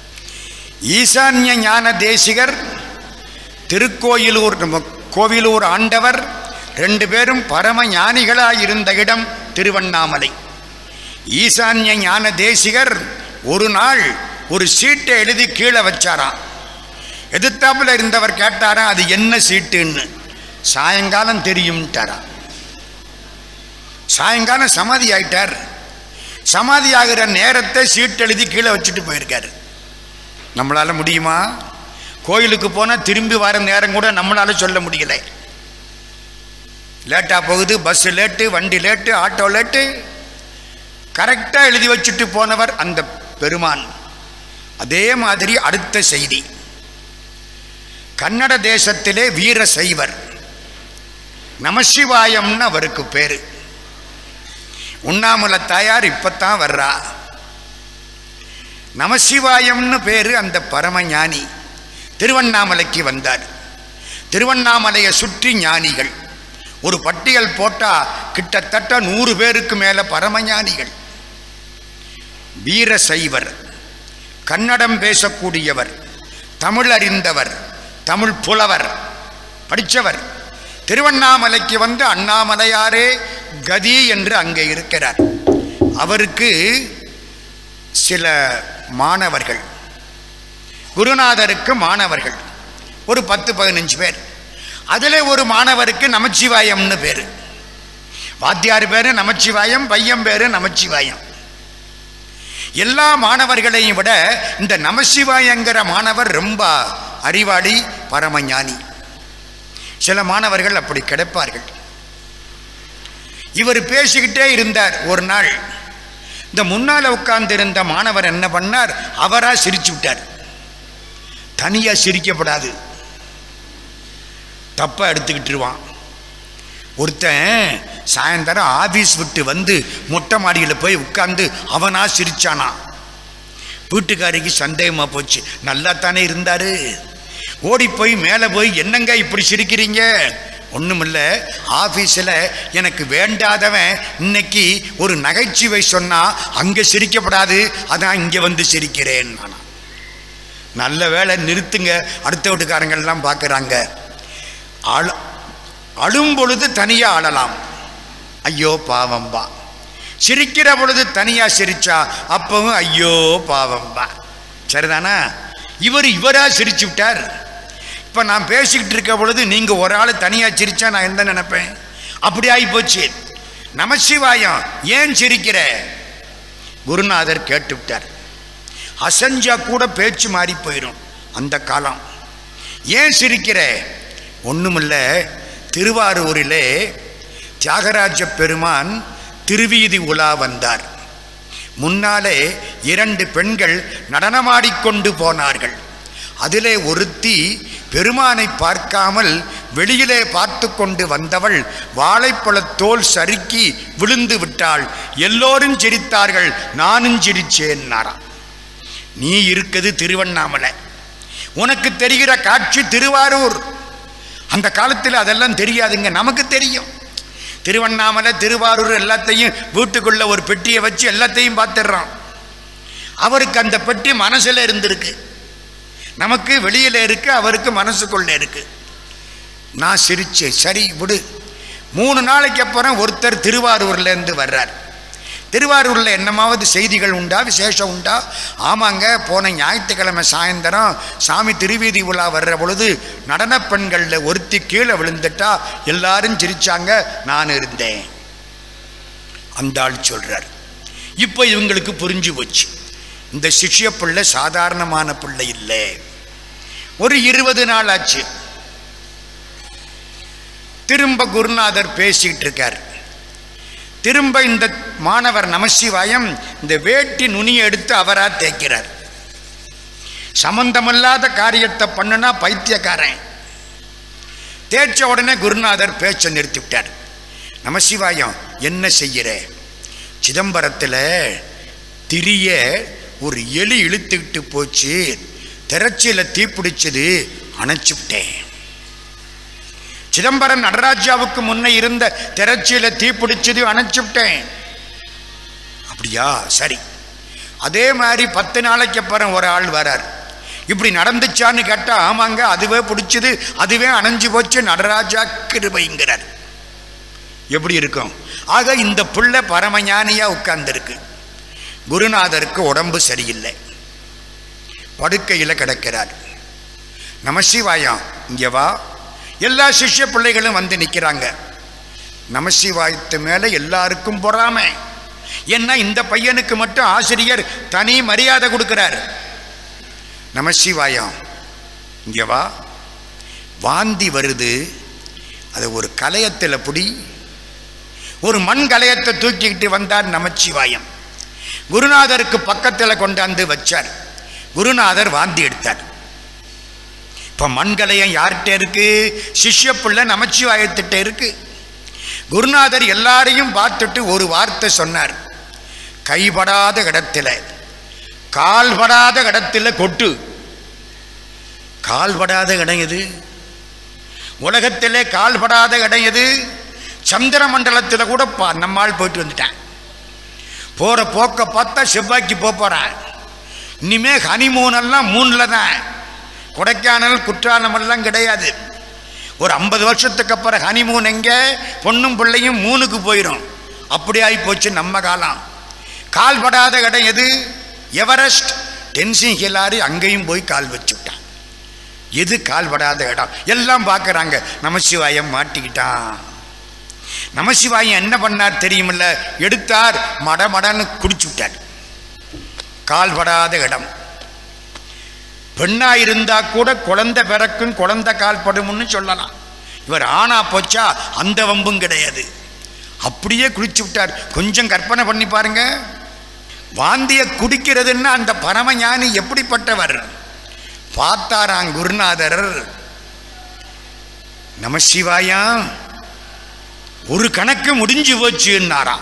ஈசான்ய ஞான தேசிகர் திருக்கோயிலூர் நம்ம கோவிலூர் ஆண்டவர் ரெண்டு பேரும் பரம ஞானிகளாக இருந்த இடம் திருவண்ணாமலை ஈசான்ய ஞான தேசிகர் ஒரு நாள் ஒரு சீட்டை எழுதி கீழே வச்சாராம் எதிர்த்தாப்புல இருந்தவர் கேட்டாராம் அது என்ன சீட்டுன்னு சாயங்காலம் தெரியும்ட்டாரா சாயங்காலம் சமாதி ஆயிட்டார் சமாதி ஆகிற நேரத்தை சீட்டெழுதி கீழே வச்சுட்டு போயிருக்காரு நம்மளால முடியுமா கோயிலுக்கு போனால் திரும்பி வர நேரம் கூட நம்மளால சொல்ல முடியல லேட்டாக போகுது பஸ் லேட்டு வண்டி லேட்டு ஆட்டோ லேட்டு கரெக்டாக எழுதி வச்சுட்டு போனவர் அந்த பெருமான் அதே மாதிரி அடுத்த செய்தி கன்னட தேசத்திலே வீர சைவர் நமசிவாயம்னு அவருக்கு பேரு உண்ணாமலை தாயார் இப்பத்தான் வர்றா நமசிவாயம்னு பேரு அந்த பரமஞானி திருவண்ணாமலைக்கு வந்தார் திருவண்ணாமலையை சுற்றி ஞானிகள் ஒரு பட்டியல் போட்டா கிட்டத்தட்ட நூறு பேருக்கு மேல பரமஞானிகள் வீர சைவர் கன்னடம் பேசக்கூடியவர் தமிழ் அறிந்தவர் தமிழ் புலவர் படித்தவர் திருவண்ணாமலைக்கு வந்து அண்ணாமலையாரே கதி என்று அங்கே இருக்கிறார் அவருக்கு சில மாணவர்கள் குருநாதருக்கு மாணவர்கள் ஒரு பத்து பதினஞ்சு பேர் அதில் ஒரு மாணவருக்கு நமச்சிவாயம்னு பேர் வாத்தியார் பேர் நமச்சிவாயம் பையன் பேர் நமச்சிவாயம் எல்லா மாணவர்களையும் விட இந்த நமசிவாயங்கிற மாணவர் ரொம்ப அறிவாளி பரமஞானி சில மாணவர்கள் அப்படி கிடைப்பார்கள் இவர் பேசிக்கிட்டே இருந்தார் ஒரு நாள் இந்த முன்னால் உட்கார்ந்து இருந்த மாணவர் என்ன பண்ணார் அவரா சிரிச்சு விட்டார் தனியா சிரிக்கப்படாது தப்பா எடுத்துக்கிட்டுருவான் ஒருத்தன் சாயந்தரம் ஆபீஸ் விட்டு வந்து மொட்டை மாடியில் போய் உட்கார்ந்து அவனா சிரிச்சானா வீட்டுக்காரிக்கு சந்தேகமா போச்சு நல்லா தானே இருந்தாரு ஓடி போய் மேலே போய் என்னங்க இப்படி சிரிக்கிறீங்க ஒண்ணுமில்ல ஆபீஸில் எனக்கு வேண்டாதவன் இன்னைக்கு ஒரு நகைச்சுவை சொன்னா அங்கே சிரிக்கப்படாது அதான் இங்கே வந்து சிரிக்கிறேன் நானா நல்ல வேலை நிறுத்துங்க அடுத்த வீட்டுக்காரங்கள்லாம் பார்க்குறாங்க அழ அழும் பொழுது தனியாக அழலாம் ஐயோ பாவம்பா சிரிக்கிற பொழுது தனியாக சிரிச்சா அப்பவும் ஐயோ பாவம்பா சரிதானா இவர் இவராக சிரிச்சு விட்டார் இப்போ நான் பேசிக்கிட்டு இருக்க பொழுது நீங்கள் ஒரு ஆள் தனியாக சிரிச்சா நான் என்ன நினைப்பேன் அப்படி ஆகி போச்சு நமசிவாயம் ஏன் சிரிக்கிற குருநாதர் கேட்டு விட்டார் அசஞ்சா கூட பேச்சு மாறி போயிடும் அந்த காலம் ஏன் சிரிக்கிற ஒண்ணுமில்ல திருவாரூரிலே தியாகராஜ பெருமான் திருவீதி உலா வந்தார் முன்னாலே இரண்டு பெண்கள் நடனமாடிக்கொண்டு போனார்கள் அதிலே ஒருத்தி பெருமானை பார்க்காமல் வெளியிலே பார்த்து கொண்டு வந்தவள் வாழைப்பழத் தோல் சறுக்கி விழுந்து விட்டாள் எல்லோரும் சிரித்தார்கள் நானும் சிரிச்சேன்னாராம் நீ இருக்குது திருவண்ணாமலை உனக்கு தெரிகிற காட்சி திருவாரூர் அந்த காலத்தில் அதெல்லாம் தெரியாதுங்க நமக்கு தெரியும் திருவண்ணாமலை திருவாரூர் எல்லாத்தையும் வீட்டுக்குள்ள ஒரு பெட்டியை வச்சு எல்லாத்தையும் பார்த்துடுறோம் அவருக்கு அந்த பெட்டி மனசுல இருந்திருக்கு நமக்கு வெளியில இருக்கு அவருக்கு மனசுக்குள்ள இருக்கு நான் சிரிச்சேன் சரி விடு மூணு நாளைக்கு அப்புறம் ஒருத்தர் திருவாரூர்ல இருந்து வர்றார் திருவாரூரில் என்னமாவது செய்திகள் உண்டா விசேஷம் உண்டா ஆமாங்க போன ஞாயிற்றுக்கிழமை சாயந்தரம் சாமி திருவீதி உலா வர்ற பொழுது நடனப் பெண்களில் ஒருத்தி கீழே விழுந்துட்டா எல்லாரும் சிரிச்சாங்க நான் இருந்தேன் அந்த ஆள் சொல்றார் இப்போ இவங்களுக்கு புரிஞ்சு போச்சு இந்த சிஷ்ய பிள்ளை சாதாரணமான பிள்ளை இல்லை ஒரு இருபது நாள் ஆச்சு திரும்ப குருநாதர் பேசிக்கிட்டு இருக்கார் திரும்ப இந்த மாணவர் நமசிவாயம் இந்த வேட்டி நுனியை எடுத்து அவரா தேய்க்கிறார் சம்பந்தமில்லாத காரியத்தை பண்ணுனா பைத்தியக்காரன் தேய்ச்ச உடனே குருநாதர் பேச்சை நிறுத்தி விட்டார் நமசிவாயம் என்ன செய்கிற சிதம்பரத்தில் திரிய ஒரு எலி இழுத்துக்கிட்டு போச்சு திரச்சியில் தீப்பிடிச்சது அணைச்சு விட்டேன் சிதம்பரம் நடராஜாவுக்கு முன்ன இருந்த திரச்சியில தீப்பிடிச்சது அணைச்சு விட்டேன் அப்படியா சரி அதே மாதிரி பத்து நாளைக்கு அப்புறம் ஒரு ஆள் வரார் இப்படி நடந்துச்சான்னு கேட்டா ஆமாங்க அதுவே பிடிச்சது அதுவே அணைஞ்சு போச்சு நடராஜா கிருபைங்கிறார் எப்படி இருக்கும் ஆக இந்த பிள்ளை பரமஞானியா உட்கார்ந்துருக்கு குருநாதருக்கு உடம்பு சரியில்லை படுக்கையில் கிடக்கிறார் நமசிவாயம் இங்கே வா எல்லா சிஷ்ய பிள்ளைகளும் வந்து நிற்கிறாங்க நமசிவாயத்து மேலே எல்லாருக்கும் பொறாமை ஏன்னா இந்த பையனுக்கு மட்டும் ஆசிரியர் தனி மரியாதை கொடுக்கிறார் நமசிவாயம் இங்கே வா வாந்தி வருது அது ஒரு கலையத்தில் புடி ஒரு மண் கலையத்தை தூக்கிக்கிட்டு வந்தார் நமச்சிவாயம் குருநாதருக்கு பக்கத்தில் கொண்டாந்து வச்சார் குருநாதர் வாந்தி எடுத்தார் இப்போ மண்கலையம் யார்கிட்ட இருக்கு சிஷ்ய பிள்ளை நமச்சிவாயத்திட்ட இருக்கு குருநாதர் எல்லாரையும் பார்த்துட்டு ஒரு வார்த்தை சொன்னார் கைபடாத இடத்துல கால்படாத இடத்துல கொட்டு கால்படாத இடம் எது உலகத்திலே கால்படாத இடம் எது சந்திர மண்டலத்தில் கூட பா நம்மால் போயிட்டு வந்துட்டேன் போகிற போக்க பார்த்தா செவ்வாய்க்கு போக போகிறேன் இனிமே ஹனிமூனெல்லாம் மூணில் தான் கொடைக்கானல் குற்றாலமெல்லாம் கிடையாது ஒரு ஐம்பது வருஷத்துக்கு அப்புறம் ஹனிமூன் எங்கே பொண்ணும் பிள்ளையும் மூணுக்கு போயிடும் அப்படி ஆகி போச்சு நம்ம காலம் கால்படாத இடம் எது எவரெஸ்ட் டென்சிங் ஹிலாரி அங்கேயும் போய் கால் வச்சு விட்டான் எது கால்படாத இடம் எல்லாம் பார்க்குறாங்க நமசிவாயம் மாட்டிக்கிட்டான் நமசிவாயம் என்ன பண்ணார் தெரியுமில்ல எடுத்தார் மட மடன்னு குடிச்சு விட்டார் கால்படாத இடம் பெண்ணா இருந்தா கூட குழந்தை பிறக்கும் குழந்தை கால்படும்னு சொல்லலாம் இவர் ஆனா போச்சா அந்த வம்பும் கிடையாது அப்படியே குளிச்சு விட்டார் கொஞ்சம் கற்பனை பண்ணி பாருங்க வாந்திய குடிக்கிறதுன்னா அந்த பரமஞானி எப்படிப்பட்டவர் பார்த்தாராம் குருநாதர் நமசிவாயா ஒரு கணக்கு முடிஞ்சு போச்சுன்னாராம்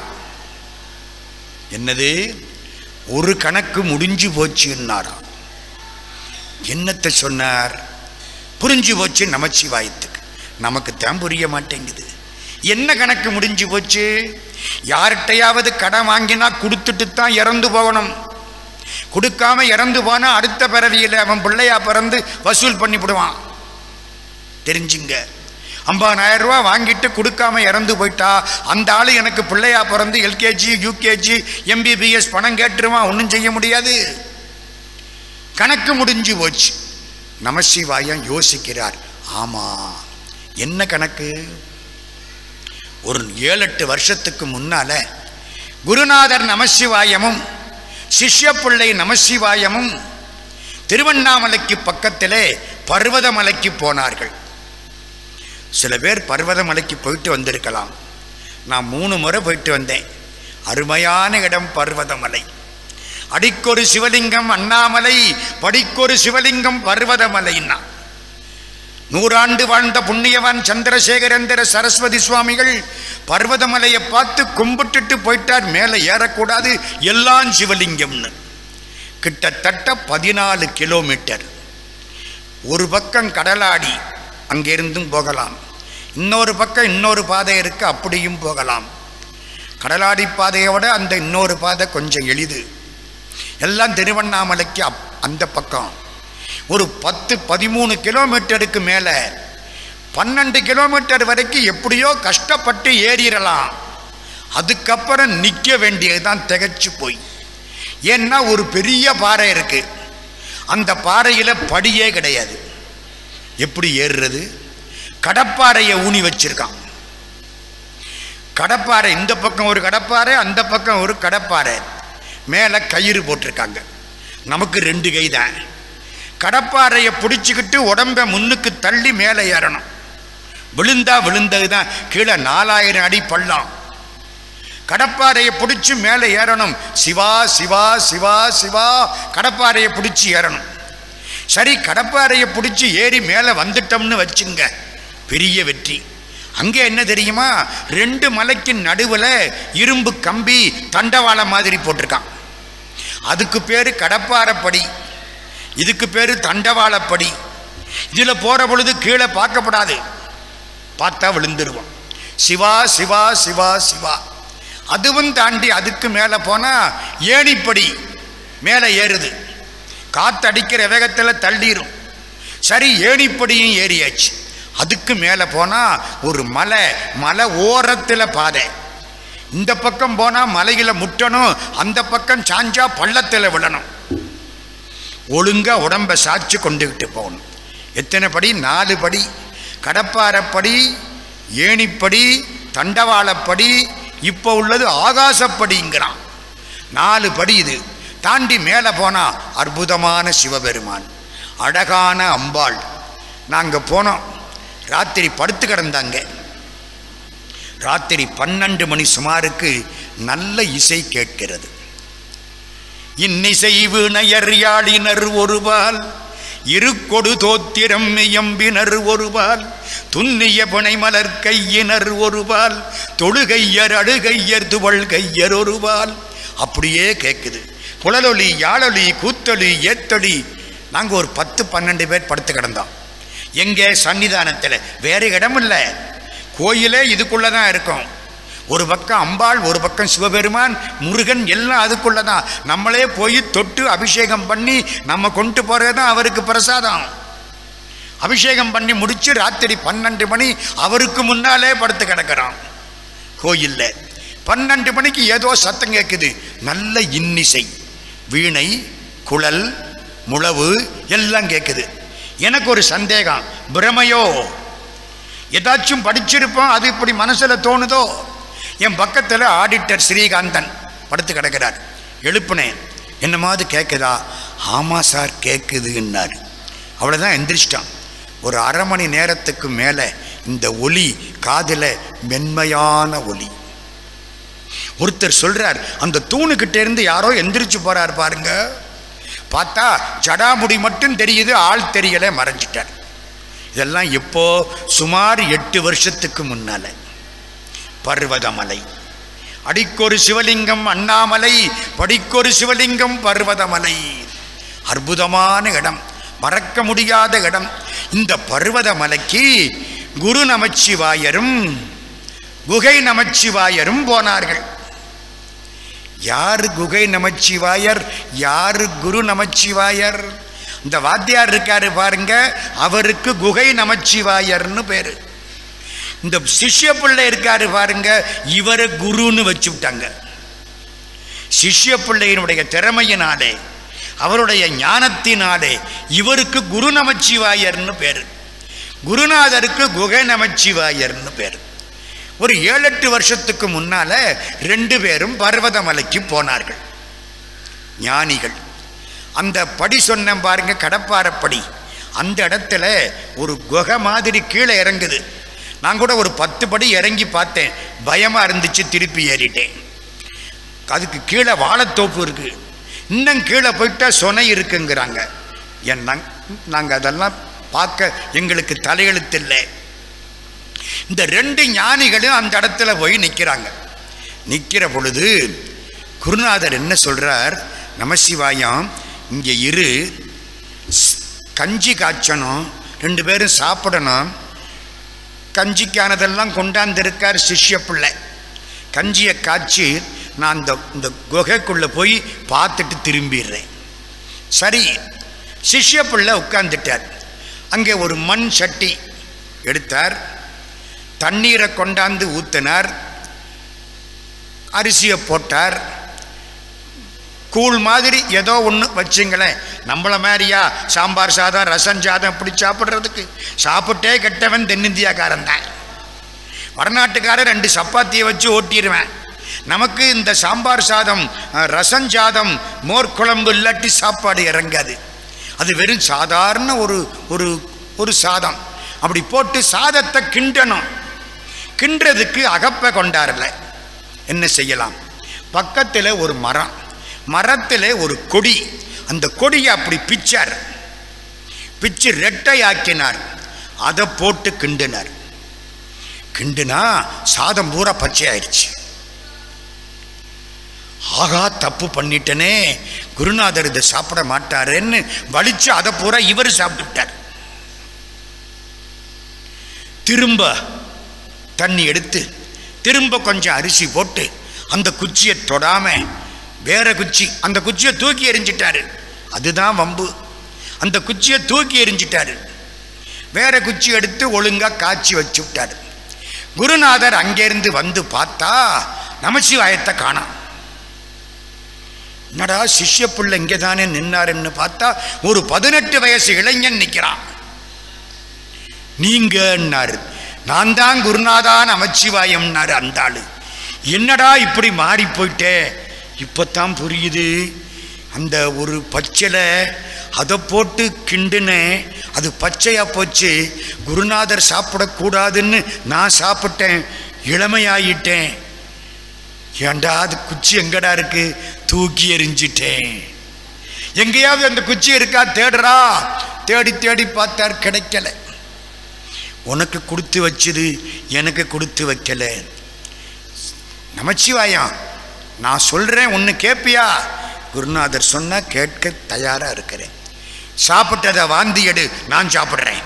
என்னது ஒரு கணக்கு முடிஞ்சு போச்சுன்னாராம் என்னத்தை சொன்னார் புரிஞ்சு போச்சு நமச்சிவாயத்துக்கு நமக்கு தான் புரிய மாட்டேங்குது என்ன கணக்கு முடிஞ்சு போச்சு யார்கிட்டையாவது கடன் வாங்கினா கொடுத்துட்டு தான் இறந்து போகணும் கொடுக்காம இறந்து போனா அடுத்த பிறவியில் அவன் பிள்ளையா பிறந்து வசூல் பண்ணிவிடுவான் தெரிஞ்சுங்க ஐம்பதாயிரம் ரூபா வாங்கிட்டு கொடுக்காம இறந்து போயிட்டா அந்த ஆள் எனக்கு பிள்ளையா பிறந்து எல்கேஜி யூகேஜி எம்பிபிஎஸ் பணம் கேட்டுருவான் ஒன்றும் செய்ய முடியாது கணக்கு முடிஞ்சு போச்சு நமசிவாயம் யோசிக்கிறார் ஆமா என்ன கணக்கு ஒரு ஏழு எட்டு வருஷத்துக்கு முன்னால குருநாதர் நமசிவாயமும் சிஷ்ய பிள்ளை நமசிவாயமும் திருவண்ணாமலைக்கு பக்கத்திலே பர்வதமலைக்கு போனார்கள் சில பேர் பர்வதமலைக்கு போயிட்டு வந்திருக்கலாம் நான் மூணு முறை போயிட்டு வந்தேன் அருமையான இடம் பர்வதமலை அடிக்கொரு சிவலிங்கம் அண்ணாமலை படிக்கொரு சிவலிங்கம் பர்வதமலைன்னா நூறாண்டு வாழ்ந்த புண்ணியவான் சந்திரசேகரேந்திர சரஸ்வதி சுவாமிகள் பர்வதமலையை பார்த்து கும்பிட்டுட்டு போயிட்டார் மேலே ஏறக்கூடாது எல்லாம் சிவலிங்கம்னு கிட்டத்தட்ட பதினாலு கிலோமீட்டர் ஒரு பக்கம் கடலாடி அங்கிருந்தும் போகலாம் இன்னொரு பக்கம் இன்னொரு பாதை இருக்கு அப்படியும் போகலாம் கடலாடி பாதையோட அந்த இன்னொரு பாதை கொஞ்சம் எளிது எல்லாம் திருவண்ணாமலைக்கு அப் அந்த பக்கம் ஒரு பத்து பதிமூணு கிலோமீட்டருக்கு மேலே பன்னெண்டு கிலோமீட்டர் வரைக்கும் எப்படியோ கஷ்டப்பட்டு ஏறிடலாம் அதுக்கப்புறம் நிற்க வேண்டியது தான் திகச்சு போய் ஏன்னா ஒரு பெரிய பாறை இருக்கு அந்த பாறையில் படியே கிடையாது எப்படி ஏறுறது கடப்பாறையை ஊனி வச்சிருக்கான் கடப்பாறை இந்த பக்கம் ஒரு கடப்பாறை அந்த பக்கம் ஒரு கடப்பாறை மேலே கயிறு போட்டிருக்காங்க நமக்கு ரெண்டு கை தான் கடப்பாறையை பிடிச்சிக்கிட்டு உடம்பை முன்னுக்கு தள்ளி மேலே ஏறணும் விழுந்தா விழுந்தது தான் கீழே நாலாயிரம் அடி பள்ளம் கடப்பாறையை பிடிச்சி மேலே ஏறணும் சிவா சிவா சிவா சிவா கடப்பாறையை பிடிச்சி ஏறணும் சரி கடப்பாறையை பிடிச்சி ஏறி மேலே வந்துட்டோம்னு வச்சுங்க பெரிய வெற்றி அங்கே என்ன தெரியுமா ரெண்டு மலைக்கு நடுவில் இரும்பு கம்பி தண்டவாளம் மாதிரி போட்டிருக்கான் அதுக்கு பேர் கடப்பாறைப்படி இதுக்கு பேர் தண்டவாளப்படி இதில் போகிற பொழுது கீழே பார்க்கப்படாது பார்த்தா விழுந்துருவோம் சிவா சிவா சிவா சிவா அதுவும் தாண்டி அதுக்கு மேலே போனால் ஏணிப்படி மேலே ஏறுது காத்தடிக்கிற வேகத்தில் தள்ளிரும் சரி ஏணிப்படியும் ஏறியாச்சு அதுக்கு மேலே போனால் ஒரு மலை மலை ஓரத்தில் பாதை இந்த பக்கம் போனால் மலையில் முட்டணும் அந்த பக்கம் சாஞ்சா பள்ளத்தில் விழணும் ஒழுங்காக உடம்பை சாய்ச்சி கொண்டுக்கிட்டு போகணும் எத்தனை படி நாலு படி கடப்பாரப்படி ஏணிப்படி தண்டவாளப்படி இப்போ உள்ளது ஆகாசப்படிங்கிறான் நாலு படி இது தாண்டி மேலே போனால் அற்புதமான சிவபெருமான் அழகான அம்பாள் நாங்கள் போனோம் ராத்திரி படுத்து கிடந்தாங்க ராத்திரி பன்னெண்டு மணி சுமாருக்கு நல்ல இசை கேட்கிறது இன்னிசை வினையர் யாழினர் ஒருபால் இருக்கொடு தோத்திரம் இயம்பினர் ஒருபால் துன்னிய புனைமலர் கையினர் ஒருபால் தொழுகையர் அழுகையர் துவள் கையர் ஒருபால் அப்படியே கேட்குது குழலொலி யாழொலி கூத்தொலி ஏத்தொலி நாங்கள் ஒரு பத்து பன்னெண்டு பேர் படுத்து கிடந்தோம் எங்கே சன்னிதானத்தில் வேறு இடம் இல்லை கோயிலே இதுக்குள்ளே தான் இருக்கும் ஒரு பக்கம் அம்பாள் ஒரு பக்கம் சிவபெருமான் முருகன் எல்லாம் அதுக்குள்ளே தான் நம்மளே போய் தொட்டு அபிஷேகம் பண்ணி நம்ம கொண்டு போகிறது தான் அவருக்கு பிரசாதம் அபிஷேகம் பண்ணி முடிச்சு ராத்திரி பன்னெண்டு மணி அவருக்கு முன்னாலே படுத்து கிடக்கிறோம் கோயிலில் பன்னெண்டு மணிக்கு ஏதோ சத்தம் கேட்குது நல்ல இன்னிசை வீணை குழல் முழவு எல்லாம் கேட்குது எனக்கு ஒரு சந்தேகம் பிரமையோ ஏதாச்சும் படிச்சிருப்போம் அது இப்படி மனசில் தோணுதோ என் பக்கத்தில் ஆடிட்டர் ஸ்ரீகாந்தன் படுத்து கிடக்கிறார் எழுப்புனேன் என்னமாவது கேட்குதா ஆமாம் சார் கேட்குதுன்னாரு அவ்வளோதான் எந்திரிச்சிட்டான் ஒரு அரை மணி நேரத்துக்கு மேலே இந்த ஒலி காதில் மென்மையான ஒலி ஒருத்தர் சொல்றார் அந்த தூணுக்கிட்ட இருந்து யாரோ எந்திரிச்சு போறார் பாருங்க பார்த்தா ஜடாமுடி மட்டும் தெரியுது ஆள் தெரியல மறைஞ்சிட்டார் இதெல்லாம் எப்போ சுமார் எட்டு வருஷத்துக்கு முன்னால பர்வதமலை அடிக்கொரு சிவலிங்கம் அண்ணாமலை படிக்கொரு சிவலிங்கம் பர்வதமலை அற்புதமான இடம் மறக்க முடியாத இடம் இந்த பர்வதமலைக்கு குரு நமச்சிவாயரும் குகை நமச்சிவாயரும் போனார்கள் யாரு குகை நமச்சிவாயர் யாரு குரு நமச்சிவாயர் இந்த வாத்தியார் இருக்காரு பாருங்க அவருக்கு குகை நமச்சிவாயர்னு பேரு இந்த சிஷ்ய பிள்ளை இருக்காரு பாருங்க இவரை குருன்னு வச்சு விட்டாங்க சிஷ்ய பிள்ளையினுடைய திறமையினாலே அவருடைய ஞானத்தினாலே இவருக்கு குரு நமச்சிவாயர்னு பேரு குருநாதருக்கு குகை நமச்சிவாயர்னு பேரு ஒரு ஏழு எட்டு வருஷத்துக்கு முன்னால ரெண்டு பேரும் பர்வதமலைக்கு போனார்கள் ஞானிகள் அந்த படி சொன்ன பாருங்க கடப்பாரப்படி அந்த இடத்துல ஒரு குகை மாதிரி கீழே இறங்குது நான் கூட ஒரு பத்து படி இறங்கி பார்த்தேன் பயமா இருந்துச்சு திருப்பி ஏறிட்டேன் அதுக்கு கீழே வாழைத்தோப்பு இருக்கு இன்னும் கீழே போயிட்டா சொனை இருக்குங்கிறாங்க ஏன் நாங்கள் அதெல்லாம் பார்க்க எங்களுக்கு தலையெழுத்து இல்லை இந்த ரெண்டு ஞானிகளும் அந்த இடத்துல போய் நிற்கிறாங்க நிற்கிற பொழுது குருநாதர் என்ன சொல்றார் நமசிவாயம் இங்கே இரு ஸ்- கஞ்சி காய்ச்சணும் ரெண்டு பேரும் சாப்பிடணும் கஞ்சிக்கானதெல்லாம் கொண்டாந்துருக்கார் சிஷ்ய பிள்ளை கஞ்சியை காய்ச்சி நான் இந்த இந்த குகைக்குள்ளே போய் பார்த்துட்டு திரும்பிடுறேன் சரி சிஷ்ய பிள்ளை உட்கார்ந்துட்டார் அங்கே ஒரு மண் சட்டி எடுத்தார் தண்ணீரை கொண்டாந்து ஊற்றினார் அரிசியை போட்டார் கூழ் மாதிரி ஏதோ ஒன்று வச்சுங்களேன் நம்மள மாதிரியா சாம்பார் சாதம் ரசம் சாதம் இப்படி சாப்பிட்றதுக்கு சாப்பிட்டே கெட்டவன் தென்னிந்தியாக்காரன் தான் வடநாட்டுக்காரன் ரெண்டு சப்பாத்தியை வச்சு ஓட்டிடுவேன் நமக்கு இந்த சாம்பார் சாதம் அஹ், ரசம் சாதம் மோர் குழம்பு இல்லாட்டி சாப்பாடு இறங்காது அது வெறும் சாதாரண ஒரு ஒரு ஒரு சாதம் அப்படி போட்டு சாதத்தை கிண்டணும் கிண்டுறதுக்கு அகப்பை கொண்டாரல என்ன செய்யலாம் பக்கத்தில் ஒரு மரம் மரத்தில் ஒரு கொடி அந்த கொடியை அப்படி பிச்சார் பிச்சு ரெட்டை ஆக்கினார் அதை போட்டு கிண்டினார் கிண்டுனா சாதம் பூரா பச்சையாயிடுச்சு ஆகா தப்பு பண்ணிட்டனே குருநாதர் இதை சாப்பிட மாட்டாருன்னு வலிச்சு அதை பூரா இவர் சாப்பிட்டுட்டார் திரும்ப தண்ணி எடுத்து திரும்ப கொஞ்சம் அரிசி போட்டு அந்த குச்சியை தொடாம வேற குச்சி அந்த குச்சியை தூக்கி எறிஞ்சிட்டாரு அதுதான் வம்பு அந்த குச்சியை தூக்கி எறிஞ்சிட்டாரு வேற குச்சி எடுத்து ஒழுங்கா காய்ச்சி வச்சு விட்டாரு குருநாதர் அங்கேருந்து வந்து பார்த்தா நமசிவாயத்தை காணாம் என்னடா சிஷ்ய பிள்ளை இங்கே தானே நின்னாருன்னு பார்த்தா ஒரு பதினெட்டு வயசு இளைஞன் நிற்கிறான் நீங்கன்னாரு நான் தான் குருநாதா நமச்சிவாயம்னாரு அந்த ஆளு என்னடா இப்படி மாறி போயிட்டே இப்போத்தான் புரியுது அந்த ஒரு பச்சையில் அதை போட்டு கிண்டுனேன் அது பச்சையாக போச்சு குருநாதர் சாப்பிடக்கூடாதுன்னு நான் சாப்பிட்டேன் இளமையாயிட்டேன் ஏண்டா அது குச்சி எங்கடா இருக்கு தூக்கி எறிஞ்சிட்டேன் எங்கேயாவது அந்த குச்சி இருக்கா தேடுறா தேடி தேடி பார்த்தார் கிடைக்கல உனக்கு கொடுத்து வச்சது எனக்கு கொடுத்து வைக்கல நமச்சிவாயம் நான் சொல்றேன் ஒன்று கேட்பியா குருநாதர் சொன்னா கேட்க தயாரா இருக்கிறேன் சாப்பிட்டதை வாந்தி எடு நான் சாப்பிட்றேன்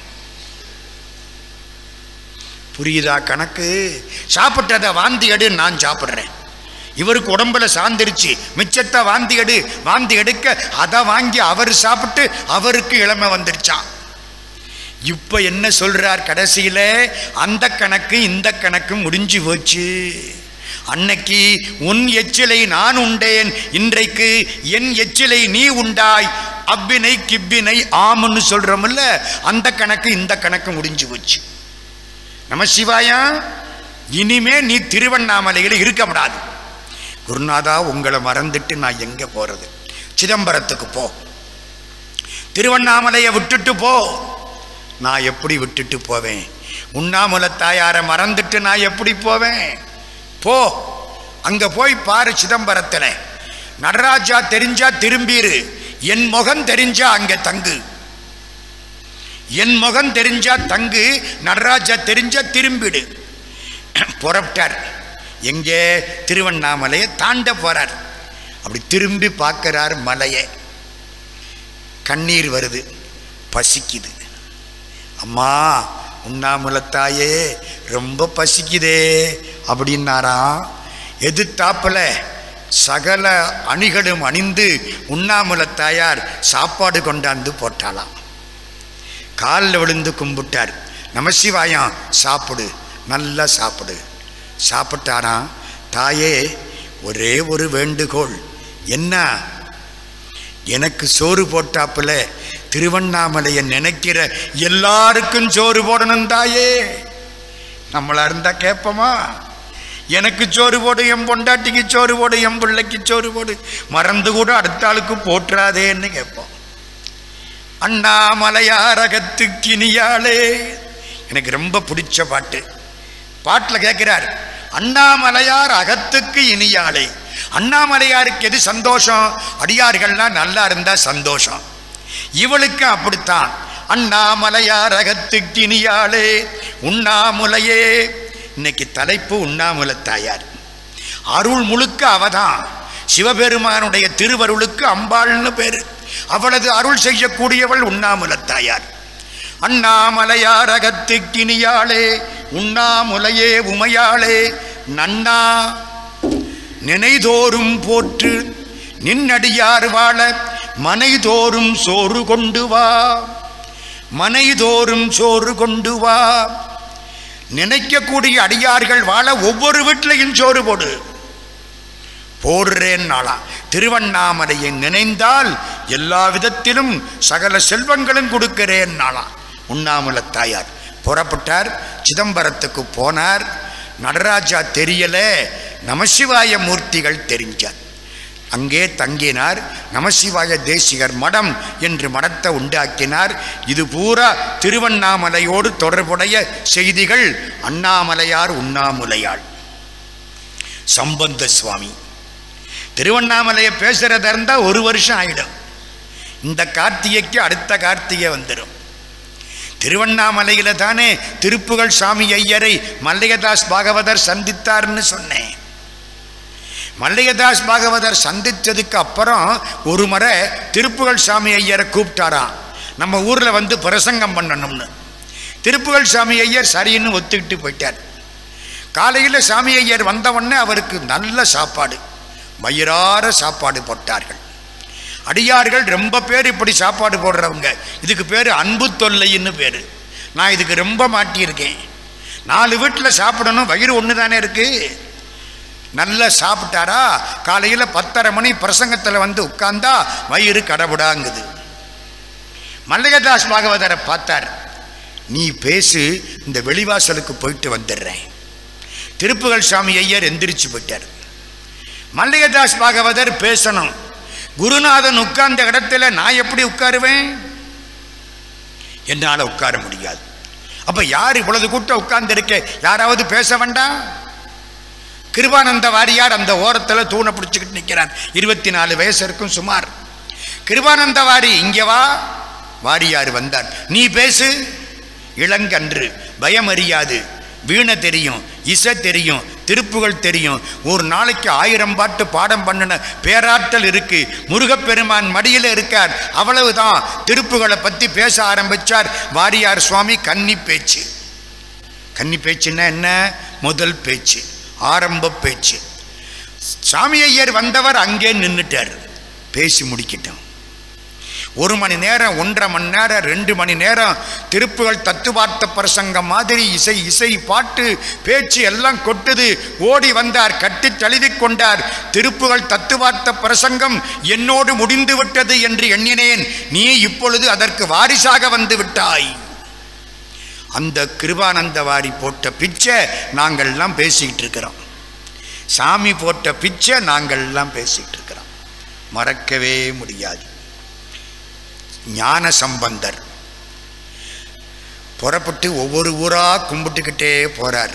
புரியுதா கணக்கு சாப்பிட்டதை வாந்தி எடு நான் சாப்பிட்றேன் இவருக்கு உடம்புல சாந்திருச்சு மிச்சத்தை வாந்தி எடு வாந்தி எடுக்க அதை வாங்கி அவர் சாப்பிட்டு அவருக்கு இளமை வந்துருச்சான் இப்போ என்ன சொல்றார் கடைசியில அந்த கணக்கு இந்த கணக்கு முடிஞ்சு போச்சு அன்னைக்கு உன் எச்சிலை நான் உண்டேன் இன்றைக்கு என் எச்சிலை நீ உண்டாய் அவ்வினை கிவ்வினை ஆமுன்னு சொல்றோம்ல அந்த கணக்கு இந்த கணக்கு முடிஞ்சு போச்சு நம சிவாயா இனிமே நீ திருவண்ணாமலையில் இருக்க கூடாது குருநாதா உங்களை மறந்துட்டு நான் எங்க போறது சிதம்பரத்துக்கு போ திருவண்ணாமலையை விட்டுட்டு போ நான் எப்படி விட்டுட்டு போவேன் உண்ணாமுல தாயாரை மறந்துட்டு நான் எப்படி போவேன் போ அங்க போய் பாரு சிதம்பரத்தில் நடராஜா தெரிஞ்சா திரும்பிரு என் முகம் தெரிஞ்சா அங்க தங்கு என் முகம் தெரிஞ்சா தங்கு நடராஜா தெரிஞ்சா திரும்பிடு புறப்பட்டார் எங்கே திருவண்ணாமலையை தாண்ட போறார் அப்படி திரும்பி பார்க்கிறார் மலையை கண்ணீர் வருது பசிக்குது அம்மா உண்ணாமுலத்தாயே ரொம்ப பசிக்குதே அப்படின்னாராம் எதிர்த்தாப்புல சகல அணிகளும் அணிந்து உண்ணாமுலத்தாயார் சாப்பாடு கொண்டாந்து போட்டாளாம் காலில் விழுந்து கும்பிட்டார் நமசிவாயம் சாப்பிடு நல்லா சாப்பிடு சாப்பிட்டாராம் தாயே ஒரே ஒரு வேண்டுகோள் என்ன எனக்கு சோறு போட்டாப்புல திருவண்ணாமலையை நினைக்கிற எல்லாருக்கும் சோறு போடணும் தாயே நம்மளா இருந்தா கேட்போமா எனக்கு சோறு போடு என் பொண்டாட்டிக்கு சோறு போடு என் பிள்ளைக்கு சோறு போடு மறந்து கூட அடுத்த ஆளுக்கு போட்டுறாதேன்னு கேட்போம் அண்ணாமலையாரகத்து கினியாளே எனக்கு ரொம்ப பிடிச்ச பாட்டு பாட்டில் கேட்கிறார் அண்ணாமலையார் அகத்துக்கு இனியாளே அண்ணாமலையாருக்கு எது சந்தோஷம் அடியார்கள்லாம் நல்லா இருந்தா சந்தோஷம் இவளுக்கு அப்படித்தான் அண்ணாமலையார் அகத்துக்கு இனியாளே உண்ணாமுலையே இன்னைக்கு தலைப்பு உண்ணாமுல தாயார் அருள் முழுக்க அவதான் சிவபெருமானுடைய திருவருளுக்கு அம்பாள்னு பேரு அவளது அருள் செய்யக்கூடியவள் உண்ணாமுல தாயார் அண்ணாமலையார் அகத்துக்கினியாளே உண்ணாமுலையே உமையாளே நன்னா நினைதோறும் போற்று நின்னடியார் வாழ மனைதோறும் சோறு கொண்டு வா மனைதோறும் சோறு கொண்டு வா நினைக்கக்கூடிய அடியார்கள் வாழ ஒவ்வொரு வீட்டிலையும் சோறு போடு போடுறேன் நாளாம் திருவண்ணாமலையை நினைந்தால் எல்லா விதத்திலும் சகல செல்வங்களும் கொடுக்கிறேன் நாளாம் உண்ணாமல தாயார் புறப்பட்டார் சிதம்பரத்துக்கு போனார் நடராஜா தெரியல நமசிவாய மூர்த்திகள் தெரிஞ்சார் அங்கே தங்கினார் நமசிவாய தேசிகர் மடம் என்று மடத்தை உண்டாக்கினார் இது பூரா திருவண்ணாமலையோடு தொடர்புடைய செய்திகள் அண்ணாமலையார் உண்ணாமுலையாள் சம்பந்த சுவாமி திருவண்ணாமலையை பேசுறதா இருந்தால் ஒரு வருஷம் ஆயிடும் இந்த கார்த்திகைக்கு அடுத்த கார்த்திகை வந்துடும் திருவண்ணாமலையில தானே திருப்புகழ் சாமி ஐயரை மல்லிகதாஸ் பாகவதர் சந்தித்தார்னு சொன்னேன் மல்லிகதாஸ் பாகவதர் சந்தித்ததுக்கு அப்புறம் ஒரு முறை திருப்புகழ் சாமி ஐயரை கூப்பிட்டாராம் நம்ம ஊரில் வந்து பிரசங்கம் பண்ணணும்னு திருப்புகழ் சாமி ஐயர் சரின்னு ஒத்துக்கிட்டு போயிட்டார் காலையில் சாமி ஐயர் வந்தவுடனே அவருக்கு நல்ல சாப்பாடு வயிறார சாப்பாடு போட்டார்கள் அடியார்கள் ரொம்ப பேர் இப்படி சாப்பாடு போடுறவங்க இதுக்கு பேர் அன்பு தொல்லைன்னு பேர் நான் இதுக்கு ரொம்ப மாட்டியிருக்கேன் நாலு வீட்டில் சாப்பிடணும் வயிறு ஒன்று தானே இருக்குது நல்லா சாப்பிட்டாரா காலையில் பத்தரை மணி பிரசங்கத்தில் வந்து உட்கார்ந்தா வயிறு கடவுடாங்குது மல்லிகதாஸ் பாகவதரை பார்த்தார் நீ பேசு இந்த வெளிவாசலுக்கு போயிட்டு வந்துடுறேன் திருப்புகழ் சாமி ஐயர் எந்திரிச்சு போயிட்டார் மல்லிகதாஸ் பாகவதர் பேசணும் குருநாதன் உட்கார்ந்த இடத்துல நான் எப்படி உட்காருவேன் என்னால் உட்கார முடியாது அப்ப யார் இவ்வளவு கூட்டம் உட்கார்ந்திருக்க யாராவது பேச வேண்டாம் கிருபானந்த வாரியார் அந்த ஓரத்தில் தூணை பிடிச்சிக்கிட்டு நிற்கிறார் இருபத்தி நாலு வயசு இருக்கும் சுமார் கிருபானந்த வாரி இங்கே வா வாரியார் வந்தார் நீ பேசு இளங்கன்று பயம் அறியாது வீணை தெரியும் இசை தெரியும் திருப்புகள் தெரியும் ஒரு நாளைக்கு ஆயிரம் பாட்டு பாடம் பண்ணின பேராற்றல் இருக்கு முருகப்பெருமான் மடியில் இருக்கார் அவ்வளவுதான் திருப்புகளை பற்றி பேச ஆரம்பிச்சார் வாரியார் சுவாமி கன்னி பேச்சு கன்னி பேச்சுன்னா என்ன முதல் பேச்சு ஆரம்ப பேச்சு சாமி ஐயர் வந்தவர் அங்கே நின்றுட்டார் பேசி முடிக்கிட்டோம் ஒரு மணி நேரம் ஒன்றரை மணி நேரம் ரெண்டு மணி நேரம் திருப்புகள் தத்துவார்த்த பிரசங்கம் மாதிரி இசை இசை பாட்டு பேச்சு எல்லாம் கொட்டுது ஓடி வந்தார் கட்டி தழுவி கொண்டார் திருப்புகள் தத்துவார்த்த பிரசங்கம் என்னோடு முடிந்து விட்டது என்று எண்ணினேன் நீ இப்பொழுது அதற்கு வாரிசாக வந்து விட்டாய் அந்த கிருபானந்த வாரி போட்ட பிச்சை நாங்கள்லாம் பேசிக்கிட்டு இருக்கிறோம் சாமி போட்ட பிச்சை நாங்கள்லாம் பேசிக்கிட்டு இருக்கிறோம் மறக்கவே முடியாது ஞான சம்பந்தர் புறப்பட்டு ஒவ்வொரு ஊரா கும்பிட்டுக்கிட்டே போறார்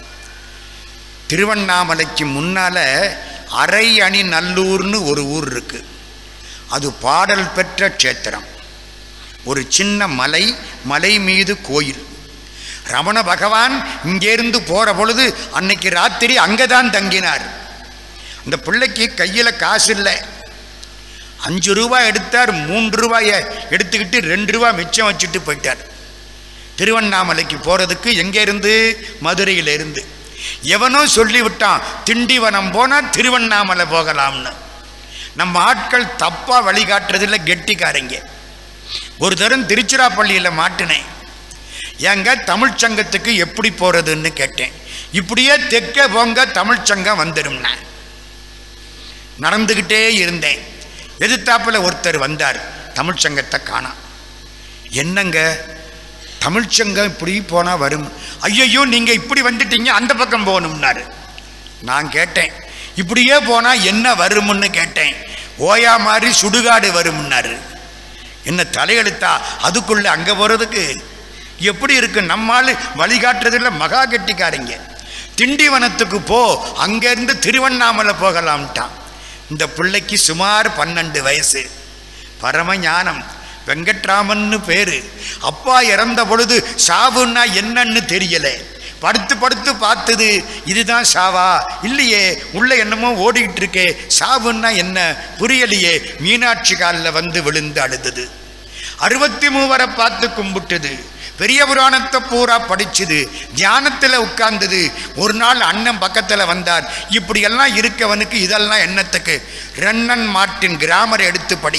திருவண்ணாமலைக்கு முன்னால அரை அணி நல்லூர்னு ஒரு ஊர் இருக்கு அது பாடல் பெற்ற க்ஷேத்திரம் ஒரு சின்ன மலை மலை மீது கோயில் ரமண பகவான் இங்கேருந்து போற பொழுது அன்னைக்கு ராத்திரி அங்கே தான் தங்கினார் அந்த பிள்ளைக்கு கையில் காசு இல்லை அஞ்சு ரூபாய் எடுத்தார் மூன்று ரூபாயை எடுத்துக்கிட்டு ரெண்டு ரூபாய் மிச்சம் வச்சுட்டு போயிட்டார் திருவண்ணாமலைக்கு போகிறதுக்கு எங்கேருந்து மதுரையில இருந்து எவனோ சொல்லிவிட்டான் திண்டிவனம் போனால் திருவண்ணாமலை போகலாம்னு நம்ம ஆட்கள் தப்பாக வழிகாட்டுறதில்ல கெட்டிக்காரங்க ஒரு தரம் திருச்சிராப்பள்ளியில் மாட்டினேன் ஏங்க தமிழ்ச் சங்கத்துக்கு எப்படி போகிறதுன்னு கேட்டேன் இப்படியே தெற்க போங்க தமிழ்ச் சங்கம் வந்துடும்னா நடந்துக்கிட்டே இருந்தேன் எதிர்த்தாப்புல ஒருத்தர் வந்தார் தமிழ்ச் சங்கத்தை காணாம் என்னங்க தமிழ்ச் சங்கம் இப்படி போனால் வரும் ஐயையோ நீங்கள் இப்படி வந்துட்டீங்க அந்த பக்கம் போகணும்னாரு நான் கேட்டேன் இப்படியே போனால் என்ன வரும்னு கேட்டேன் ஓயா மாதிரி சுடுகாடு வரும்னாரு என்ன தலையெழுத்தா அதுக்குள்ள அங்கே போகிறதுக்கு எப்படி இருக்கு நம்மால் வழிகாட்டுறதுல மகா கெட்டிக்காரங்க திண்டிவனத்துக்கு போ அங்கேருந்து திருவண்ணாமலை போகலாம்ட்டான் இந்த பிள்ளைக்கு சுமார் பன்னெண்டு வயசு பரம ஞானம் வெங்கட்ராமன்னு பேரு அப்பா இறந்த பொழுது சாவுன்னா என்னன்னு தெரியல படுத்து படுத்து பார்த்தது இதுதான் சாவா இல்லையே உள்ள என்னமோ ஓடிக்கிட்டு இருக்கே சாவுன்னா என்ன புரியலையே மீனாட்சி காலில் வந்து விழுந்து அழுதது அறுபத்தி மூவரை பார்த்து கும்பிட்டுது பெரிய புராணத்தை பூரா படிச்சுது தியானத்தில் உட்கார்ந்தது ஒரு நாள் அண்ணன் பக்கத்தில் வந்தார் இப்படியெல்லாம் இருக்கவனுக்கு இதெல்லாம் என்னத்துக்கு ரென்னன் மார்ட்டின் கிராமர் எடுத்து படி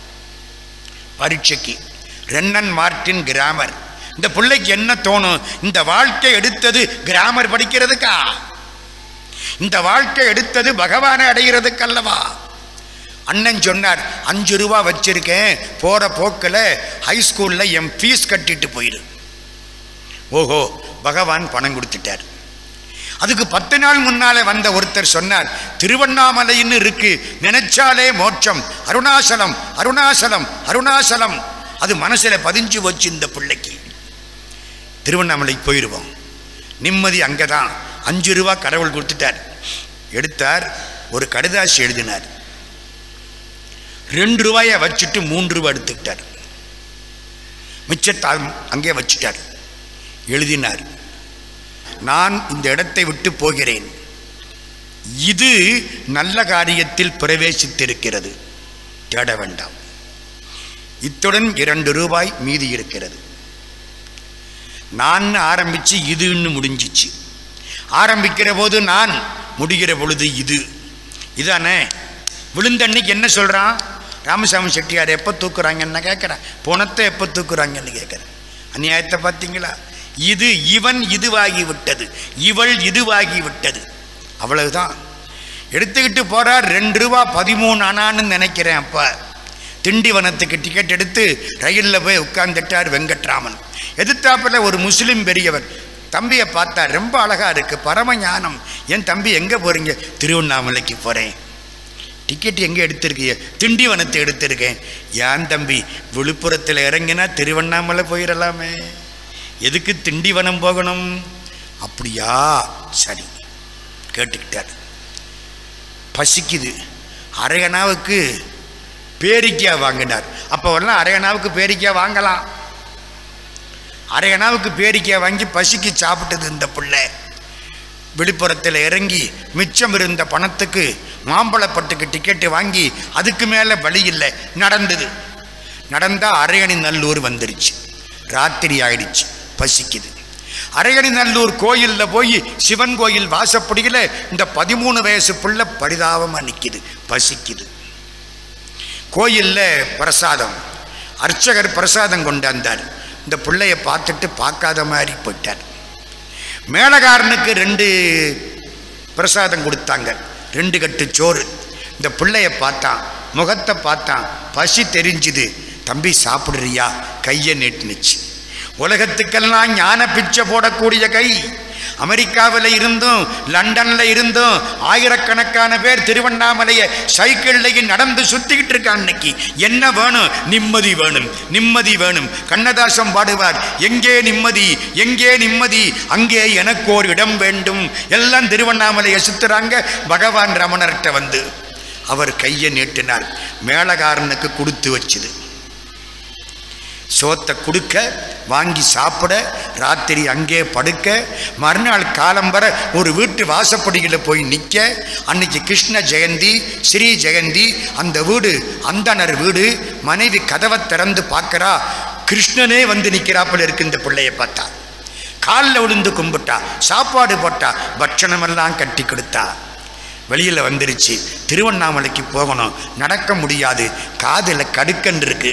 பரீட்சைக்கு ரென்னன் மார்ட்டின் கிராமர் இந்த பிள்ளைக்கு என்ன தோணும் இந்த வாழ்க்கை எடுத்தது கிராமர் படிக்கிறதுக்கா இந்த வாழ்க்கை எடுத்தது பகவானை அடைகிறதுக்கு அல்லவா அண்ணன் சொன்னார் அஞ்சு ரூபா வச்சிருக்கேன் போகிற போக்கில் ஹைஸ்கூலில் என் ஃபீஸ் கட்டிட்டு போயிரு ஓஹோ பகவான் பணம் கொடுத்துட்டார் அதுக்கு பத்து நாள் முன்னாலே வந்த ஒருத்தர் சொன்னார் திருவண்ணாமலைன்னு இருக்கு நினைச்சாலே மோட்சம் அருணாசலம் அருணாசலம் அருணாசலம் அது மனசில் பதிஞ்சு வச்சு இந்த பிள்ளைக்கு திருவண்ணாமலைக்கு போயிடுவோம் நிம்மதி அங்கே தான் அஞ்சு ரூபா கடவுள் கொடுத்துட்டார் எடுத்தார் ஒரு கடிதாசி எழுதினார் ரெண்டு ரூபாயை வச்சுட்டு மூன்று ரூபாய் எடுத்துக்கிட்டார் மிச்சத்தை அங்கே வச்சுட்டார் எழுதினார் நான் இந்த இடத்தை விட்டு போகிறேன் இது நல்ல காரியத்தில் பிரவேசித்திருக்கிறது தேட வேண்டாம் இத்துடன் இரண்டு ரூபாய் மீதி இருக்கிறது நான் ஆரம்பிச்சு இதுன்னு முடிஞ்சிச்சு ஆரம்பிக்கிற போது நான் முடிகிற பொழுது இது இதானே விழுந்தன்னைக்கு என்ன சொல்கிறான் ராமசாமி செட்டியார் எப்போ தூக்குறாங்கன்னு கேட்குறேன் பணத்தை எப்போ தூக்குறாங்கன்னு கேட்குறேன் அநியாயத்தை பார்த்தீங்களா இது இவன் இதுவாகி விட்டது இவள் இதுவாகி விட்டது அவ்வளவுதான் எடுத்துக்கிட்டு போறார் ரெண்டு ரூபா பதிமூணு அணான்னு நினைக்கிறேன் அப்போ திண்டிவனத்துக்கு டிக்கெட் எடுத்து ரயிலில் போய் உட்கார்ந்துட்டார் வெங்கட்ராமன் எதிர்த்தாப்புல ஒரு முஸ்லீம் பெரியவர் தம்பியை பார்த்தா ரொம்ப அழகா இருக்கு பரம ஞானம் என் தம்பி எங்கே போறீங்க திருவண்ணாமலைக்கு போகிறேன் டிக்கெட் எங்கே எடுத்திருக்கீங்க திண்டிவனத்தை எடுத்திருக்கேன் ஏன் தம்பி விழுப்புரத்தில் இறங்கினா திருவண்ணாமலை போயிடலாமே எதுக்கு திண்டிவனம் போகணும் அப்படியா சரி கேட்டுக்கிட்டார் பசிக்குது அரையனாவுக்கு பேரிக்காய் வாங்கினார் அப்போவெல்லாம் அரையனாவுக்கு பேரிக்காய் வாங்கலாம் அரையனாவுக்கு பேரிக்காய் வாங்கி பசிக்கு சாப்பிட்டது இந்த பிள்ளை விழுப்புரத்தில் இறங்கி மிச்சம் இருந்த பணத்துக்கு மாம்பழப்பட்டுக்கு டிக்கெட்டு வாங்கி அதுக்கு மேலே வழி இல்லை நடந்தது நடந்தால் அரையணி நல்லூர் வந்துருச்சு ராத்திரி ஆயிடுச்சு பசிக்குது அரையணி நல்லூர் கோயிலில் போய் சிவன் கோயில் வாசப்படியில் இந்த பதிமூணு வயசு பிள்ளை பரிதாபமாக நிற்கிது பசிக்குது கோயிலில் பிரசாதம் அர்ச்சகர் பிரசாதம் கொண்டாந்தார் இந்த பிள்ளைய பார்த்துட்டு பார்க்காத மாதிரி போயிட்டார் மேலகாரனுக்கு ரெண்டு பிரசாதம் கொடுத்தாங்க ரெண்டு கட்டு சோறு இந்த பிள்ளைய பார்த்தான் முகத்தை பார்த்தான் பசி தெரிஞ்சுது தம்பி சாப்பிடுறியா கையை நீட்டுனுச்சு உலகத்துக்கெல்லாம் ஞான பிச்சை போடக்கூடிய கை அமெரிக்காவில் இருந்தும் லண்டன்ல இருந்தும் ஆயிரக்கணக்கான பேர் திருவண்ணாமலையை சைக்கிள்லையும் நடந்து சுத்திக்கிட்டு இருக்கான் இன்னைக்கு என்ன வேணும் நிம்மதி வேணும் நிம்மதி வேணும் கண்ணதாசம் பாடுவார் எங்கே நிம்மதி எங்கே நிம்மதி அங்கே எனக்கு ஒரு இடம் வேண்டும் எல்லாம் திருவண்ணாமலையை சுத்துறாங்க பகவான் ரமணர்கிட்ட வந்து அவர் கையை நீட்டினார் மேலகாரனுக்கு கொடுத்து வச்சுது சோத்தை கொடுக்க வாங்கி சாப்பிட ராத்திரி அங்கே படுக்க மறுநாள் காலம்பர ஒரு வீட்டு வாசப்படியில் போய் நிற்க அன்னைக்கு கிருஷ்ண ஜெயந்தி ஸ்ரீ ஜெயந்தி அந்த வீடு அந்தனர் வீடு மனைவி கதவை திறந்து பார்க்கறா கிருஷ்ணனே வந்து நிற்கிறாப்புல இருக்கு இந்த பிள்ளைய பார்த்தா காலில் விழுந்து கும்பிட்டா சாப்பாடு போட்டா பட்சணமெல்லாம் கட்டி கொடுத்தா வெளியில் வந்துருச்சு திருவண்ணாமலைக்கு போகணும் நடக்க முடியாது காதில் கடுக்கன் இருக்கு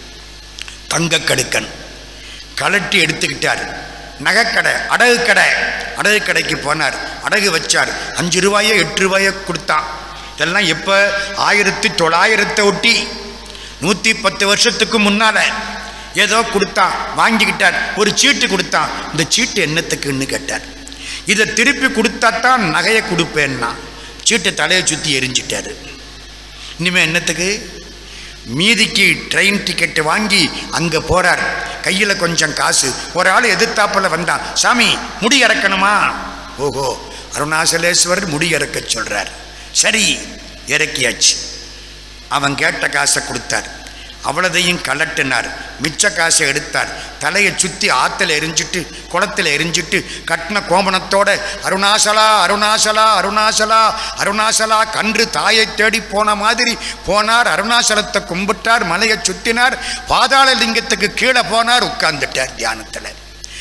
தங்க கடுக்கன் கலட்டி எடுத்துக்கிட்டார் நகைக்கடை அடகு கடை அடகு கடைக்கு போனார் அடகு வச்சார் அஞ்சு ரூபாயோ எட்டு ரூபாயோ கொடுத்தான் இதெல்லாம் எப்போ ஆயிரத்தி தொள்ளாயிரத்தை ஒட்டி நூற்றி பத்து வருஷத்துக்கு முன்னால் ஏதோ கொடுத்தான் வாங்கிக்கிட்டார் ஒரு சீட்டு கொடுத்தான் இந்த சீட்டு என்னத்துக்குன்னு கேட்டார் இதை திருப்பி கொடுத்தா தான் நகையை கொடுப்பேன்னா சீட்டை தலையை சுற்றி எரிஞ்சிட்டாரு இனிமேல் என்னத்துக்கு மீதிக்கு ட்ரெயின் டிக்கெட்டு வாங்கி அங்கே போகிறார் கையில் கொஞ்சம் காசு ஒரு ஆள் எதிர்த்தாப்பில் வந்தான் சாமி முடி இறக்கணுமா ஓஹோ அருணாசலேஸ்வரர் முடி இறக்க சொல்கிறார் சரி இறக்கியாச்சு அவன் கேட்ட காசை கொடுத்தார் அவ்வளதையும் கலட்டினார் மிச்ச காசை எடுத்தார் தலையை சுற்றி ஆற்றுல எரிஞ்சிட்டு குளத்தில் எரிஞ்சிட்டு கட்டின கோமணத்தோட அருணாசலா அருணாசலா அருணாசலா அருணாசலா கன்று தாயை தேடி போன மாதிரி போனார் அருணாசலத்தை கும்பிட்டார் மலையை சுற்றினார் பாதாள லிங்கத்துக்கு கீழே போனார் உட்கார்ந்துட்டார் தியானத்தில்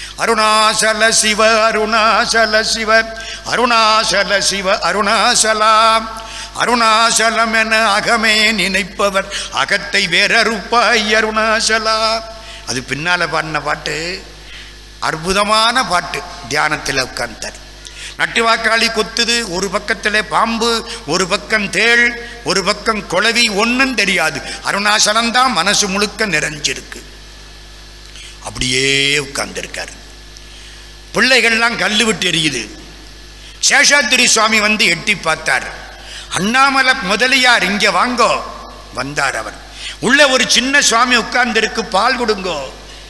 அருணாசல சிவ அருணாசல சிவ அருணாசல சிவ அருணாசலா அருணாசலம் என அகமே நினைப்பவர் அகத்தை வேறறுப்பாய் அருணாசலா அது பின்னால பாடின பாட்டு அற்புதமான பாட்டு தியானத்தில் உட்கார்ந்தார் நட்டுவாக்காளி கொத்துது ஒரு பக்கத்தில் பாம்பு ஒரு பக்கம் தேள் ஒரு பக்கம் குளவி ஒன்றும் தெரியாது அருணாசலம்தான் மனசு முழுக்க நிறைஞ்சிருக்கு அப்படியே உட்கார்ந்துருக்காரு பிள்ளைகள்லாம் கல்லு விட்டு எரியுது சேஷாத்திரி சுவாமி வந்து எட்டி பார்த்தார் அண்ணாமலை முதலியார் இங்க வாங்கோ வந்தார் அவர் உள்ள ஒரு சின்ன சுவாமி உட்கார்ந்துருக்கு பால் கொடுங்கோ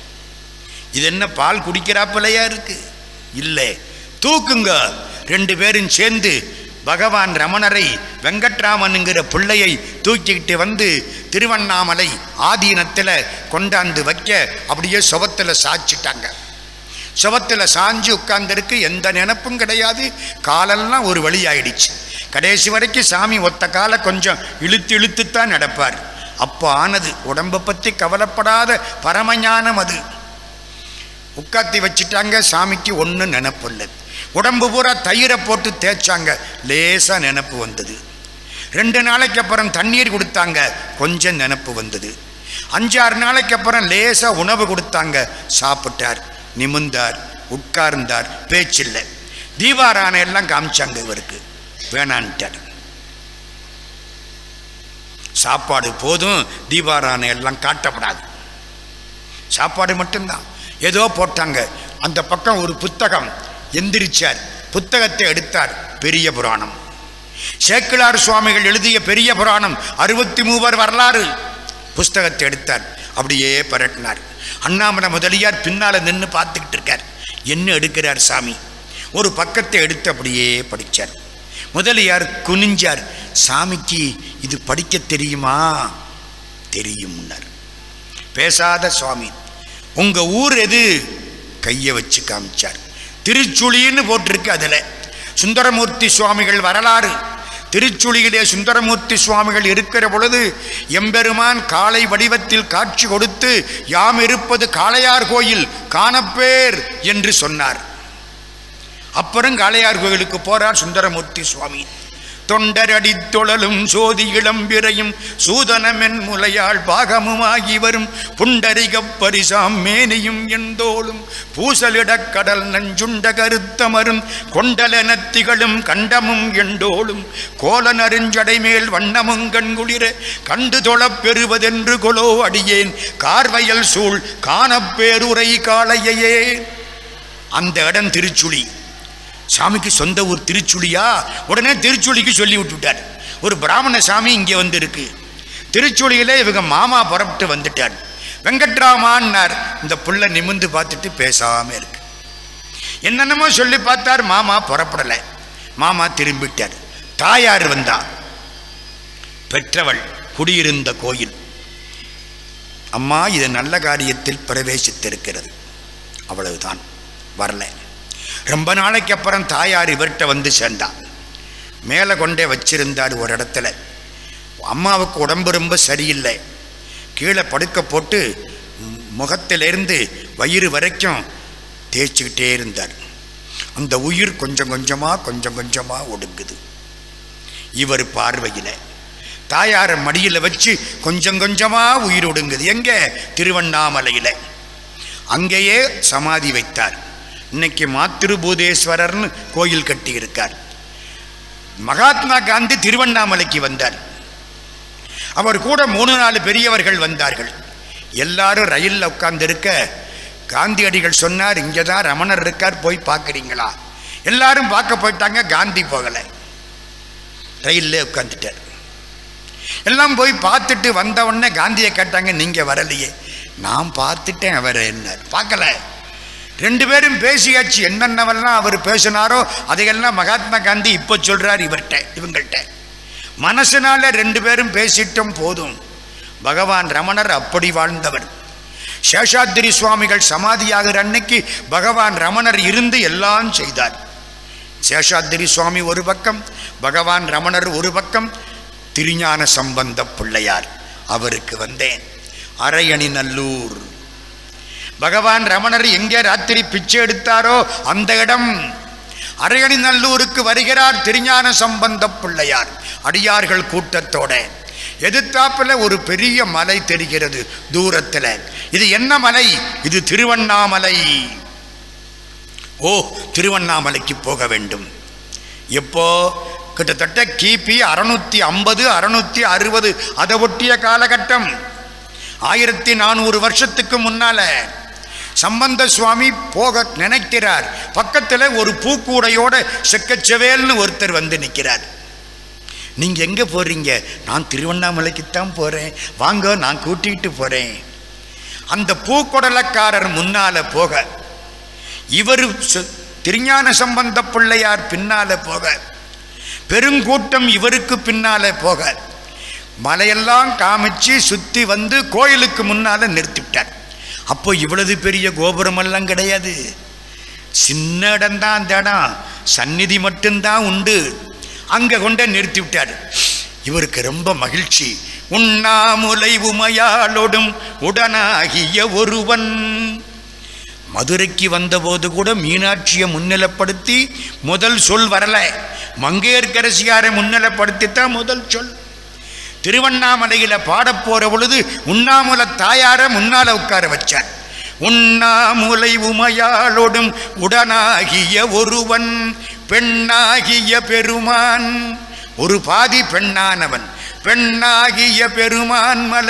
இது என்ன பால் குடிக்கிறாப்பிலையா இருக்கு இல்லை தூக்குங்க ரெண்டு பேரும் சேர்ந்து பகவான் ரமணரை வெங்கட்ராமனுங்கிற பிள்ளையை தூக்கிக்கிட்டு வந்து திருவண்ணாமலை ஆதீனத்தில் கொண்டாந்து வைக்க அப்படியே சுவத்தில் சாய்ச்சிட்டாங்க சுவத்தில் சாஞ்சு உட்கார்ந்துருக்கு எந்த நினப்பும் கிடையாது காலெல்லாம் ஒரு வழி ஆயிடுச்சு கடைசி வரைக்கும் சாமி ஒத்த காலை கொஞ்சம் இழுத்து இழுத்துத்தான் நடப்பார் அப்போ ஆனது உடம்பை பற்றி கவலைப்படாத பரமஞானம் அது உட்காத்தி வச்சுட்டாங்க சாமிக்கு ஒன்றும் நினப்பு இல்லை உடம்பு பூரா தயிரை போட்டு தேய்ச்சாங்க லேசாக நினப்பு வந்தது ரெண்டு நாளைக்கு அப்புறம் தண்ணீர் கொடுத்தாங்க கொஞ்சம் நினப்பு வந்தது அஞ்சாறு நாளைக்கு அப்புறம் லேசாக உணவு கொடுத்தாங்க சாப்பிட்டார் நிமிந்தார் உட்கார்ந்தார் பேச்சில்லை தீபாராணம் எல்லாம் காமிச்சாங்க இவருக்கு வேணான்ட்டார் சாப்பாடு போதும் தீபாராணம் எல்லாம் காட்டப்படாது சாப்பாடு மட்டும்தான் ஏதோ போட்டாங்க அந்த பக்கம் ஒரு புத்தகம் எந்திரிச்சார் புத்தகத்தை எடுத்தார் பெரிய புராணம் சேக்கிழார் சுவாமிகள் எழுதிய பெரிய புராணம் அறுபத்தி மூவர் வரலாறு புஸ்தகத்தை எடுத்தார் அப்படியே பரட்டினார் அண்ணாமலை முதலியார் பின்னால நின்று பார்த்துக்கிட்டு இருக்கார் என்ன எடுக்கிறார் சாமி ஒரு பக்கத்தை எடுத்து அப்படியே படிச்சார் முதலியார் குனிஞ்சார் சாமிக்கு இது படிக்க தெரியுமா தெரியும்னார் பேசாத சுவாமி உங்க ஊர் எது கையை வச்சு காமிச்சார் திருச்சுழின்னு போட்டிருக்கு அதில் சுந்தரமூர்த்தி சுவாமிகள் வரலாறு திருச்சுழியிலே சுந்தரமூர்த்தி சுவாமிகள் இருக்கிற பொழுது எம்பெருமான் காளை வடிவத்தில் காட்சி கொடுத்து யாம் இருப்பது காளையார் கோயில் காணப்பேர் என்று சொன்னார் அப்புறம் காளையார் கோயிலுக்கு போறார் சுந்தரமூர்த்தி சுவாமி தொண்டரடி தொழலும் சோதி இளம்பிரையும் சூதனமென் முலையாள் பாகமுமாகி வரும் புண்டரிகப் பரிசாம் மேனியும் எந்தோளும் பூசலிடக் கடல் நஞ்சுண்ட கருத்தமரும் கொண்டலெனத் திகழும் கண்டமும் எண்டோளும் கோல நறுஞ்சடை மேல் வண்ணமும் கண்குளிர கண்டு தொழப் பெறுவதென்று கொலோ அடியேன் கார்வயல் சூழ் காணப்பேருரை காளையையே அந்த இடம் திருச்சுழி சாமிக்கு சொந்த ஊர் திருச்சுழியா உடனே திருச்சுழிக்கு சொல்லி விட்டுட்டார் ஒரு பிராமண சாமி இங்கே வந்து இருக்கு திருச்சுழியில இவங்க மாமா புறப்பட்டு வந்துட்டார் வெங்கட்ராமான்னார் இந்த புள்ள நிமிந்து பார்த்துட்டு பேசாம இருக்கு என்னென்னமோ சொல்லி பார்த்தார் மாமா புறப்படலை மாமா திரும்பிட்டார் தாயார் வந்தா பெற்றவள் குடியிருந்த கோயில் அம்மா இது நல்ல காரியத்தில் பிரவேசித்திருக்கிறது அவ்வளவுதான் வரல ரொம்ப நாளைக்கு அப்புறம் தாயார் இவர்கிட்ட வந்து சேர்ந்தா மேலே கொண்டே வச்சிருந்தார் ஒரு இடத்துல அம்மாவுக்கு உடம்பு ரொம்ப சரியில்லை கீழே படுக்க போட்டு ம், முகத்திலிருந்து வயிறு வரைக்கும் தேய்ச்சிக்கிட்டே இருந்தார் அந்த உயிர் கொஞ்சம் கொஞ்சமாக கொஞ்சம் கொஞ்சமாக ஒடுங்குது இவர் பார்வையில் தாயாரை மடியில் வச்சு கொஞ்சம் கொஞ்சமாக உயிர் ஒடுங்குது எங்கே திருவண்ணாமலையில் அங்கேயே சமாதி வைத்தார் இன்னைக்கு மாத்திருபூதேஸ்வரர்னு கோயில் கட்டி இருக்கார் மகாத்மா காந்தி திருவண்ணாமலைக்கு வந்தார் அவர் கூட மூணு நாலு பெரியவர்கள் வந்தார்கள் எல்லாரும் ரயிலில் உட்கார்ந்திருக்க காந்தியடிகள் சொன்னார் இங்கே தான் ரமணர் இருக்கார் போய் பார்க்குறீங்களா எல்லாரும் பார்க்க போயிட்டாங்க காந்தி போகலை ரயிலில் உட்காந்துட்டார் எல்லாம் போய் பார்த்துட்டு வந்த உடனே காந்தியை கேட்டாங்க நீங்கள் வரலையே நான் பார்த்துட்டேன் அவர் என்ன பார்க்கல ரெண்டு பேரும் பேசியாச்சு என்னென்னவெல்லாம் அவர் பேசினாரோ அதையெல்லாம் மகாத்மா காந்தி இப்போ சொல்றார் இவர்கிட்ட இவங்கள்ட்ட மனசுனால ரெண்டு பேரும் பேசிட்டோம் போதும் பகவான் ரமணர் அப்படி வாழ்ந்தவர் சேஷாத்திரி சுவாமிகள் சமாதியாகிற அன்னைக்கு பகவான் ரமணர் இருந்து எல்லாம் செய்தார் சேஷாத்திரி சுவாமி ஒரு பக்கம் பகவான் ரமணர் ஒரு பக்கம் திருஞான சம்பந்த பிள்ளையார் அவருக்கு வந்தேன் அரையணி நல்லூர் பகவான் ரமணர் எங்கே ராத்திரி பிச்சை எடுத்தாரோ அந்த இடம் அரையணி நல்லூருக்கு வருகிறார் திருஞான சம்பந்த பிள்ளையார் அடியார்கள் கூட்டத்தோட எதிர்த்தாப்புல ஒரு பெரிய மலை தெரிகிறது தூரத்தில் இது என்ன மலை இது திருவண்ணாமலை ஓ திருவண்ணாமலைக்கு போக வேண்டும் எப்போ கிட்டத்தட்ட கிபி அறுநூத்தி ஐம்பது அறுநூத்தி அறுபது அதை ஒட்டிய காலகட்டம் ஆயிரத்தி நானூறு வருஷத்துக்கு முன்னால சம்பந்த சுவாமி போக நினைக்கிறார் பக்கத்தில் ஒரு பூக்கூடையோட செக்கச்செவேல்னு ஒருத்தர் வந்து நிற்கிறார் நீங்கள் எங்கே போகிறீங்க நான் திருவண்ணாமலைக்குத்தான் போகிறேன் வாங்க நான் கூட்டிகிட்டு போகிறேன் அந்த பூக்குடலக்காரர் முன்னால போக இவர் சு- திருஞான சம்பந்த பிள்ளையார் பின்னால போக பெருங்கூட்டம் இவருக்கு பின்னால போக மலையெல்லாம் காமிச்சு சுத்தி வந்து கோயிலுக்கு முன்னால நிறுத்திவிட்டார் அப்போ இவ்வளவு பெரிய கோபுரமெல்லாம் கிடையாது சின்ன இடம்தான் அந்த இடம் சந்நிதி மட்டும்தான் உண்டு அங்க கொண்ட நிறுத்தி விட்டார் இவருக்கு ரொம்ப மகிழ்ச்சி உண்ணாமுலை உமையாளோடும் உடனாகிய ஒருவன் மதுரைக்கு வந்தபோது கூட மீனாட்சியை முன்னிலைப்படுத்தி முதல் சொல் வரல மங்கையர்க்கரசியாரை முன்னிலைப்படுத்தி தான் முதல் சொல் திருவண்ணாமலையில பாடப் போற பொழுது உண்ணாமுல தாயார முன்னால உட்கார வச்சார் உண்ணாமுலை உமையாளோடும் உடனாகிய ஒருவன் பெண்ணாகிய பெருமான் ஒரு பாதி பெண்ணானவன் பெண்ணாகிய பெருமான் மலை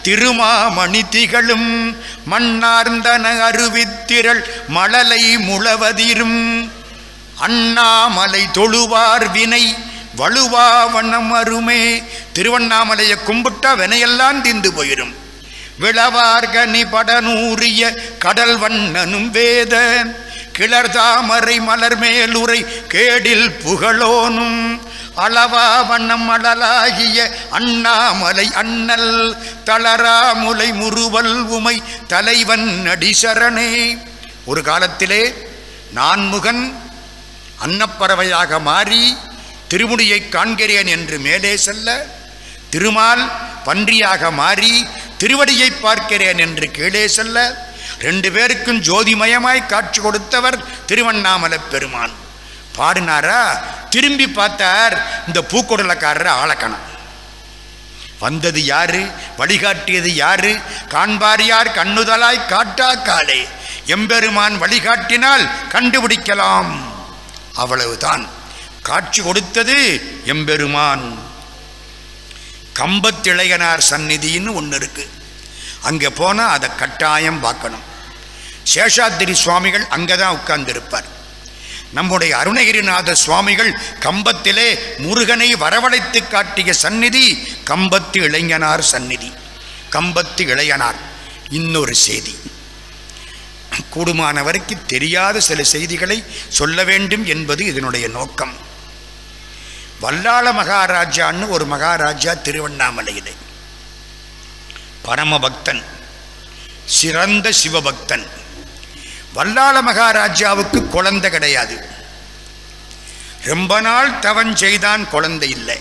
திருமாமணி திகழும் மண்ணார்ந்தன அருவித்திரள் மழலை முழவதிரும் அண்ணாமலை தொழுவார் வினை வலுவா வண்ணம் அருமே திருவண்ணாமலையை கும்பிட்டா வினையெல்லாம் தீந்து போயிடும் விளவார்கனி படனூறிய கடல் வண்ணனும் வேத கிளர் தாமரை மலர் மேலுரை கேடில் புகழோனும் அளவா வண்ணம் அழலாகிய அண்ணாமலை அண்ணல் தளராமுலை முறுவல் உமை தலைவன் அடிசரணே ஒரு காலத்திலே நான்முகன் அன்னப்பறவையாக மாறி திருமுடியை காண்கிறேன் என்று மேலே செல்ல திருமால் பன்றியாக மாறி திருவடியை பார்க்கிறேன் என்று கீழே செல்ல ரெண்டு பேருக்கும் ஜோதிமயமாய் காட்சி கொடுத்தவர் திருவண்ணாமலை பெருமான் பாடினாரா திரும்பி பார்த்தார் இந்த பூக்குடலக்காரரை ஆளக்கணும் வந்தது யாரு வழிகாட்டியது யாரு காண்பார் யார் கண்ணுதலாய் காட்டா காலே எம்பெருமான் வழிகாட்டினால் கண்டுபிடிக்கலாம் அவ்வளவுதான் காட்சி கொடுத்தது எம்பெருமான் கம்பத்திளையனார் சந்நிதின்னு ஒன்று இருக்கு அங்கே போனால் அதை கட்டாயம் பார்க்கணும் சேஷாத்திரி சுவாமிகள் அங்கே தான் உட்கார்ந்திருப்பார் நம்முடைய அருணகிரிநாத சுவாமிகள் கம்பத்திலே முருகனை வரவழைத்து காட்டிய சந்நிதி கம்பத்து இளைஞனார் சந்நிதி கம்பத்து இளையனார் இன்னொரு செய்தி கூடுமான வரைக்கும் தெரியாத சில செய்திகளை சொல்ல வேண்டும் என்பது இதனுடைய நோக்கம் வல்லாள மகாராஜான்னு ஒரு மகாராஜா திருவண்ணாமலையிலே பரமபக்தன் சிறந்த சிவபக்தன் வல்லாள மகாராஜாவுக்கு குழந்தை கிடையாது ரொம்ப நாள் தவன் செய்தான் குழந்தை இல்லை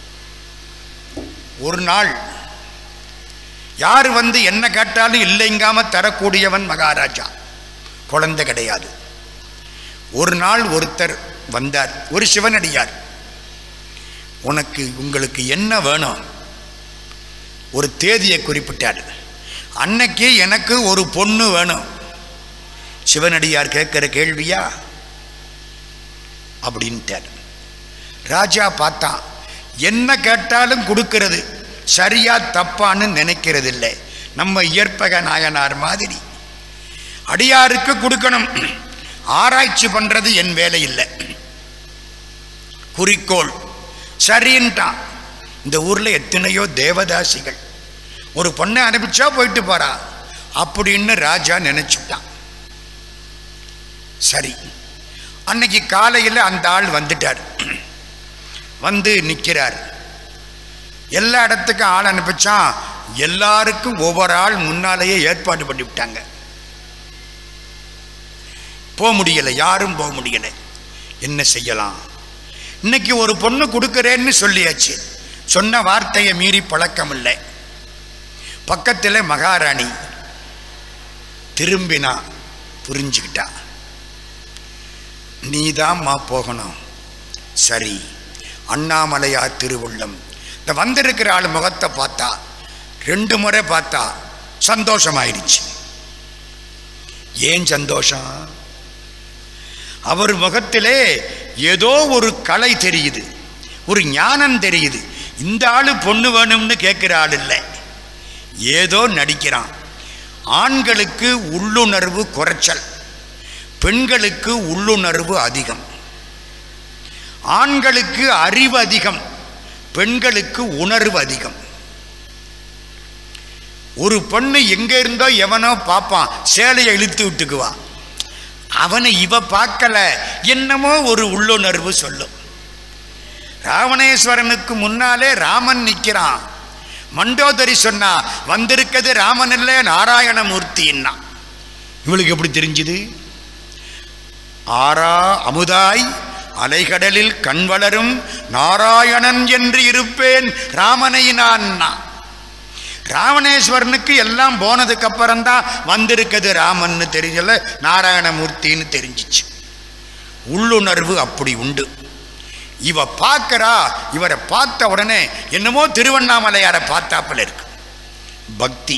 ஒரு நாள் யார் வந்து என்ன கேட்டாலும் இல்லைங்காம தரக்கூடியவன் மகாராஜா குழந்தை கிடையாது ஒரு நாள் ஒருத்தர் வந்தார் ஒரு சிவனடியார் உனக்கு உங்களுக்கு என்ன வேணும் ஒரு தேதியை குறிப்பிட்டார் அன்னைக்கு எனக்கு ஒரு பொண்ணு வேணும் சிவனடியார் கேட்குற கேள்வியா அப்படின்ட்டார் ராஜா பார்த்தான் என்ன கேட்டாலும் கொடுக்கிறது சரியா தப்பான்னு நினைக்கிறது இல்லை நம்ம இயற்பக நாயனார் மாதிரி அடியாருக்கு கொடுக்கணும் ஆராய்ச்சி பண்றது என் வேலை இல்லை குறிக்கோள் சரின்ட்டான் இந்த ஊர்ல எத்தனையோ தேவதாசிகள் ஒரு பொண்ணை அனுப்பிச்சா போயிட்டு போறா அப்படின்னு ராஜா நினைச்சுட்டான் சரி அன்னைக்கு காலையில் அந்த ஆள் வந்துட்டார் வந்து நிற்கிறார் எல்லா இடத்துக்கும் ஆள் அனுப்பிச்சான் எல்லாருக்கும் ஒவ்வொரு ஆள் முன்னாலேயே ஏற்பாடு பண்ணி விட்டாங்க போக முடியலை யாரும் போக முடியலை என்ன செய்யலாம் இன்னைக்கு ஒரு பொண்ணு கொடுக்குறேன்னு சொல்லியாச்சு சொன்ன வார்த்தையை மீறி பழக்கம் இல்லை பக்கத்தில் மகாராணி திரும்பினா புரிஞ்சுக்கிட்டா நீதாம்மா போகணும் சரி அண்ணாமலையார் திருவுள்ளம் இந்த வந்திருக்கிற ஆள் முகத்தை பார்த்தா ரெண்டு முறை பார்த்தா சந்தோஷமாயிடுச்சு ஏன் சந்தோஷம் அவர் முகத்திலே ஏதோ ஒரு கலை தெரியுது ஒரு ஞானம் தெரியுது இந்த ஆளு பொண்ணு வேணும்னு கேட்குற ஆள் இல்லை ஏதோ நடிக்கிறான் ஆண்களுக்கு உள்ளுணர்வு குறைச்சல் பெண்களுக்கு உள்ளுணர்வு அதிகம் ஆண்களுக்கு அறிவு அதிகம் பெண்களுக்கு உணர்வு அதிகம் ஒரு பொண்ணு எங்க இருந்தோ எவனோ பார்ப்பான் சேலையை இழுத்து விட்டுக்குவா அவனை இவ பார்க்கல என்னமோ ஒரு உள்ளுணர்வு சொல்லும் ராவணேஸ்வரனுக்கு முன்னாலே ராமன் நிற்கிறான் மண்டோதரி சொன்னா வந்திருக்கிறது ராமன் இல்லை நாராயணமூர்த்தின்னா இவளுக்கு எப்படி தெரிஞ்சுது ஆரா அமுதாய் அலைகடலில் கண் வளரும் நாராயணன் என்று இருப்பேன் ராமனை நான் ராவணேஸ்வரனுக்கு எல்லாம் போனதுக்கு அப்புறம் தான் வந்திருக்கிறது ராமன்னு தெரியல நாராயணமூர்த்தின்னு தெரிஞ்சிச்சு உள்ளுணர்வு அப்படி உண்டு இவ பார்க்கறா இவரை பார்த்த உடனே என்னமோ திருவண்ணாமலையாரை பார்த்தாப்புல இருக்கு பக்தி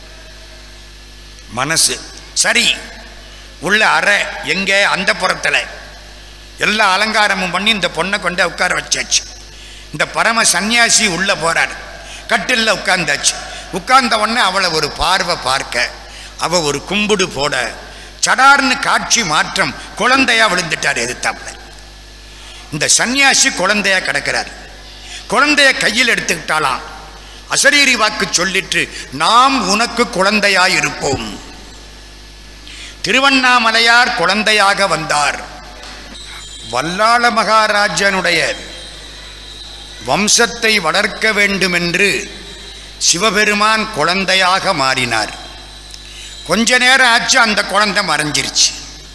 மனசு சரி உள்ள அறை எங்க அந்த புறத்தில் எல்லா அலங்காரமும் பண்ணி இந்த பொண்ணை கொண்டு உட்கார வச்சாச்சு இந்த பரம சந்நியாசி உள்ள போறாரு கட்டில்ல உட்கார்ந்தாச்சு உட்கார்ந்த உடனே அவளை ஒரு பார்வை பார்க்க அவ ஒரு கும்பிடு போட சடார்னு காட்சி மாற்றம் குழந்தையா விழுந்துட்டார் எதிர்த்தாப்புல இந்த சன்னியாசி குழந்தையா கிடக்கிறார் குழந்தைய கையில் எடுத்துக்கிட்டாலாம் அசரீரி வாக்கு சொல்லிட்டு நாம் உனக்கு குழந்தையாய் இருப்போம் திருவண்ணாமலையார் குழந்தையாக வந்தார் வல்லாள மகாராஜனுடைய வம்சத்தை வளர்க்க வேண்டுமென்று சிவபெருமான் குழந்தையாக மாறினார் கொஞ்ச நேரம் ஆச்சு அந்த குழந்தை மறைஞ்சிருச்சு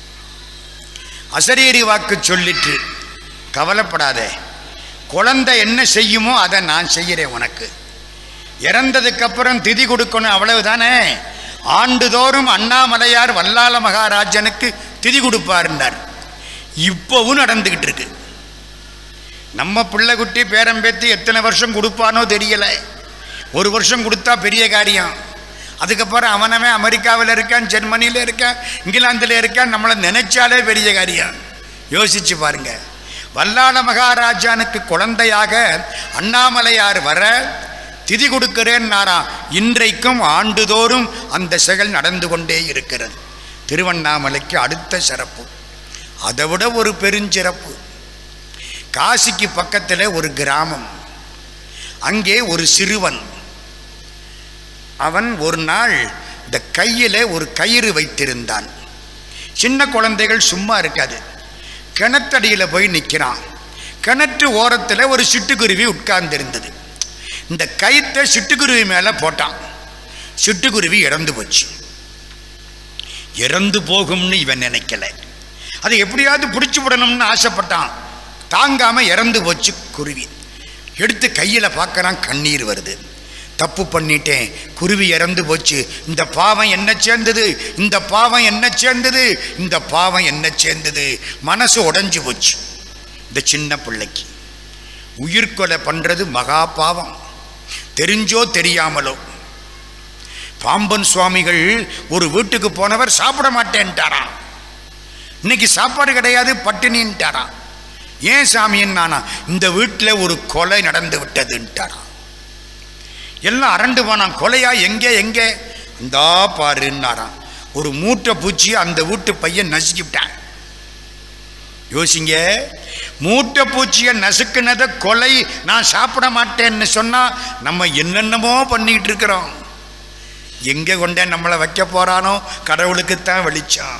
அசரீரி வாக்கு சொல்லிட்டு கவலைப்படாதே குழந்தை என்ன செய்யுமோ அதை நான் செய்கிறேன் உனக்கு இறந்ததுக்கு அப்புறம் திதி கொடுக்கணும் அவ்வளவுதானே ஆண்டுதோறும் அண்ணாமலையார் வல்லாள மகாராஜனுக்கு திதி கொடுப்பாருன்னார் இப்போவும் நடந்துக்கிட்டு இருக்கு நம்ம பிள்ளைக்குட்டி பேரம்பேத்தி எத்தனை வருஷம் கொடுப்பானோ தெரியல ஒரு வருஷம் கொடுத்தா பெரிய காரியம் அதுக்கப்புறம் அவனவன் அமெரிக்காவில் இருக்கான் ஜெர்மனியில் இருக்கான் இங்கிலாந்தில் இருக்கான் நம்மளை நினைச்சாலே பெரிய காரியம் யோசிச்சு பாருங்க வல்லாள மகாராஜானுக்கு குழந்தையாக அண்ணாமலையார் வர திதி கொடுக்கிறேன்னாராம் இன்றைக்கும் ஆண்டுதோறும் அந்த செயல் நடந்து கொண்டே இருக்கிறது திருவண்ணாமலைக்கு அடுத்த சிறப்பு அதை விட ஒரு பெருஞ்சிறப்பு காசிக்கு பக்கத்தில் ஒரு கிராமம் அங்கே ஒரு சிறுவன் அவன் ஒரு நாள் இந்த கையில் ஒரு கயிறு வைத்திருந்தான் சின்ன குழந்தைகள் சும்மா இருக்காது கிணத்தடியில் போய் நிற்கிறான் கிணற்று ஓரத்தில் ஒரு சிட்டுக்குருவி உட்கார்ந்திருந்தது இந்த கயித்தை சிட்டுக்குருவி மேலே போட்டான் சிட்டுக்குருவி இறந்து போச்சு இறந்து போகும்னு இவன் நினைக்கல அதை எப்படியாவது பிடிச்சி விடணும்னு ஆசைப்பட்டான் தாங்காம இறந்து போச்சு குருவி எடுத்து கையில் பார்க்கறான் கண்ணீர் வருது தப்பு பண்ணிட்டேன் குருவி இறந்து போச்சு இந்த பாவம் என்ன சேர்ந்தது இந்த பாவம் என்ன சேர்ந்தது இந்த பாவம் என்ன சேர்ந்தது மனசு உடைஞ்சு போச்சு இந்த சின்ன பிள்ளைக்கு உயிர்கொலை பண்ணுறது மகா பாவம் தெரிஞ்சோ தெரியாமலோ பாம்பன் சுவாமிகள் ஒரு வீட்டுக்கு போனவர் சாப்பிட மாட்டேன்ட்டாராம் இன்னைக்கு சாப்பாடு கிடையாது பட்டினின்ட்டாராம் ஏன் சாமின்னானா இந்த வீட்டில் ஒரு கொலை நடந்து விட்டதுன்ட்டாராம் எல்லாம் அரண்டு போனான் கொலையா எங்கே எங்கே இந்தா பாருன்னாராம் ஒரு மூட்டை பூச்சி அந்த வீட்டு பையன் நசுக்கி விட்டான் யோசிங்க மூட்டை பூச்சியை நசுக்குனதை கொலை நான் சாப்பிட மாட்டேன்னு சொன்னா நம்ம என்னென்னமோ பண்ணிக்கிட்டு இருக்கிறோம் எங்கே கொண்டே நம்மளை வைக்க போறானோ கடவுளுக்குத்தான் வெளிச்சம்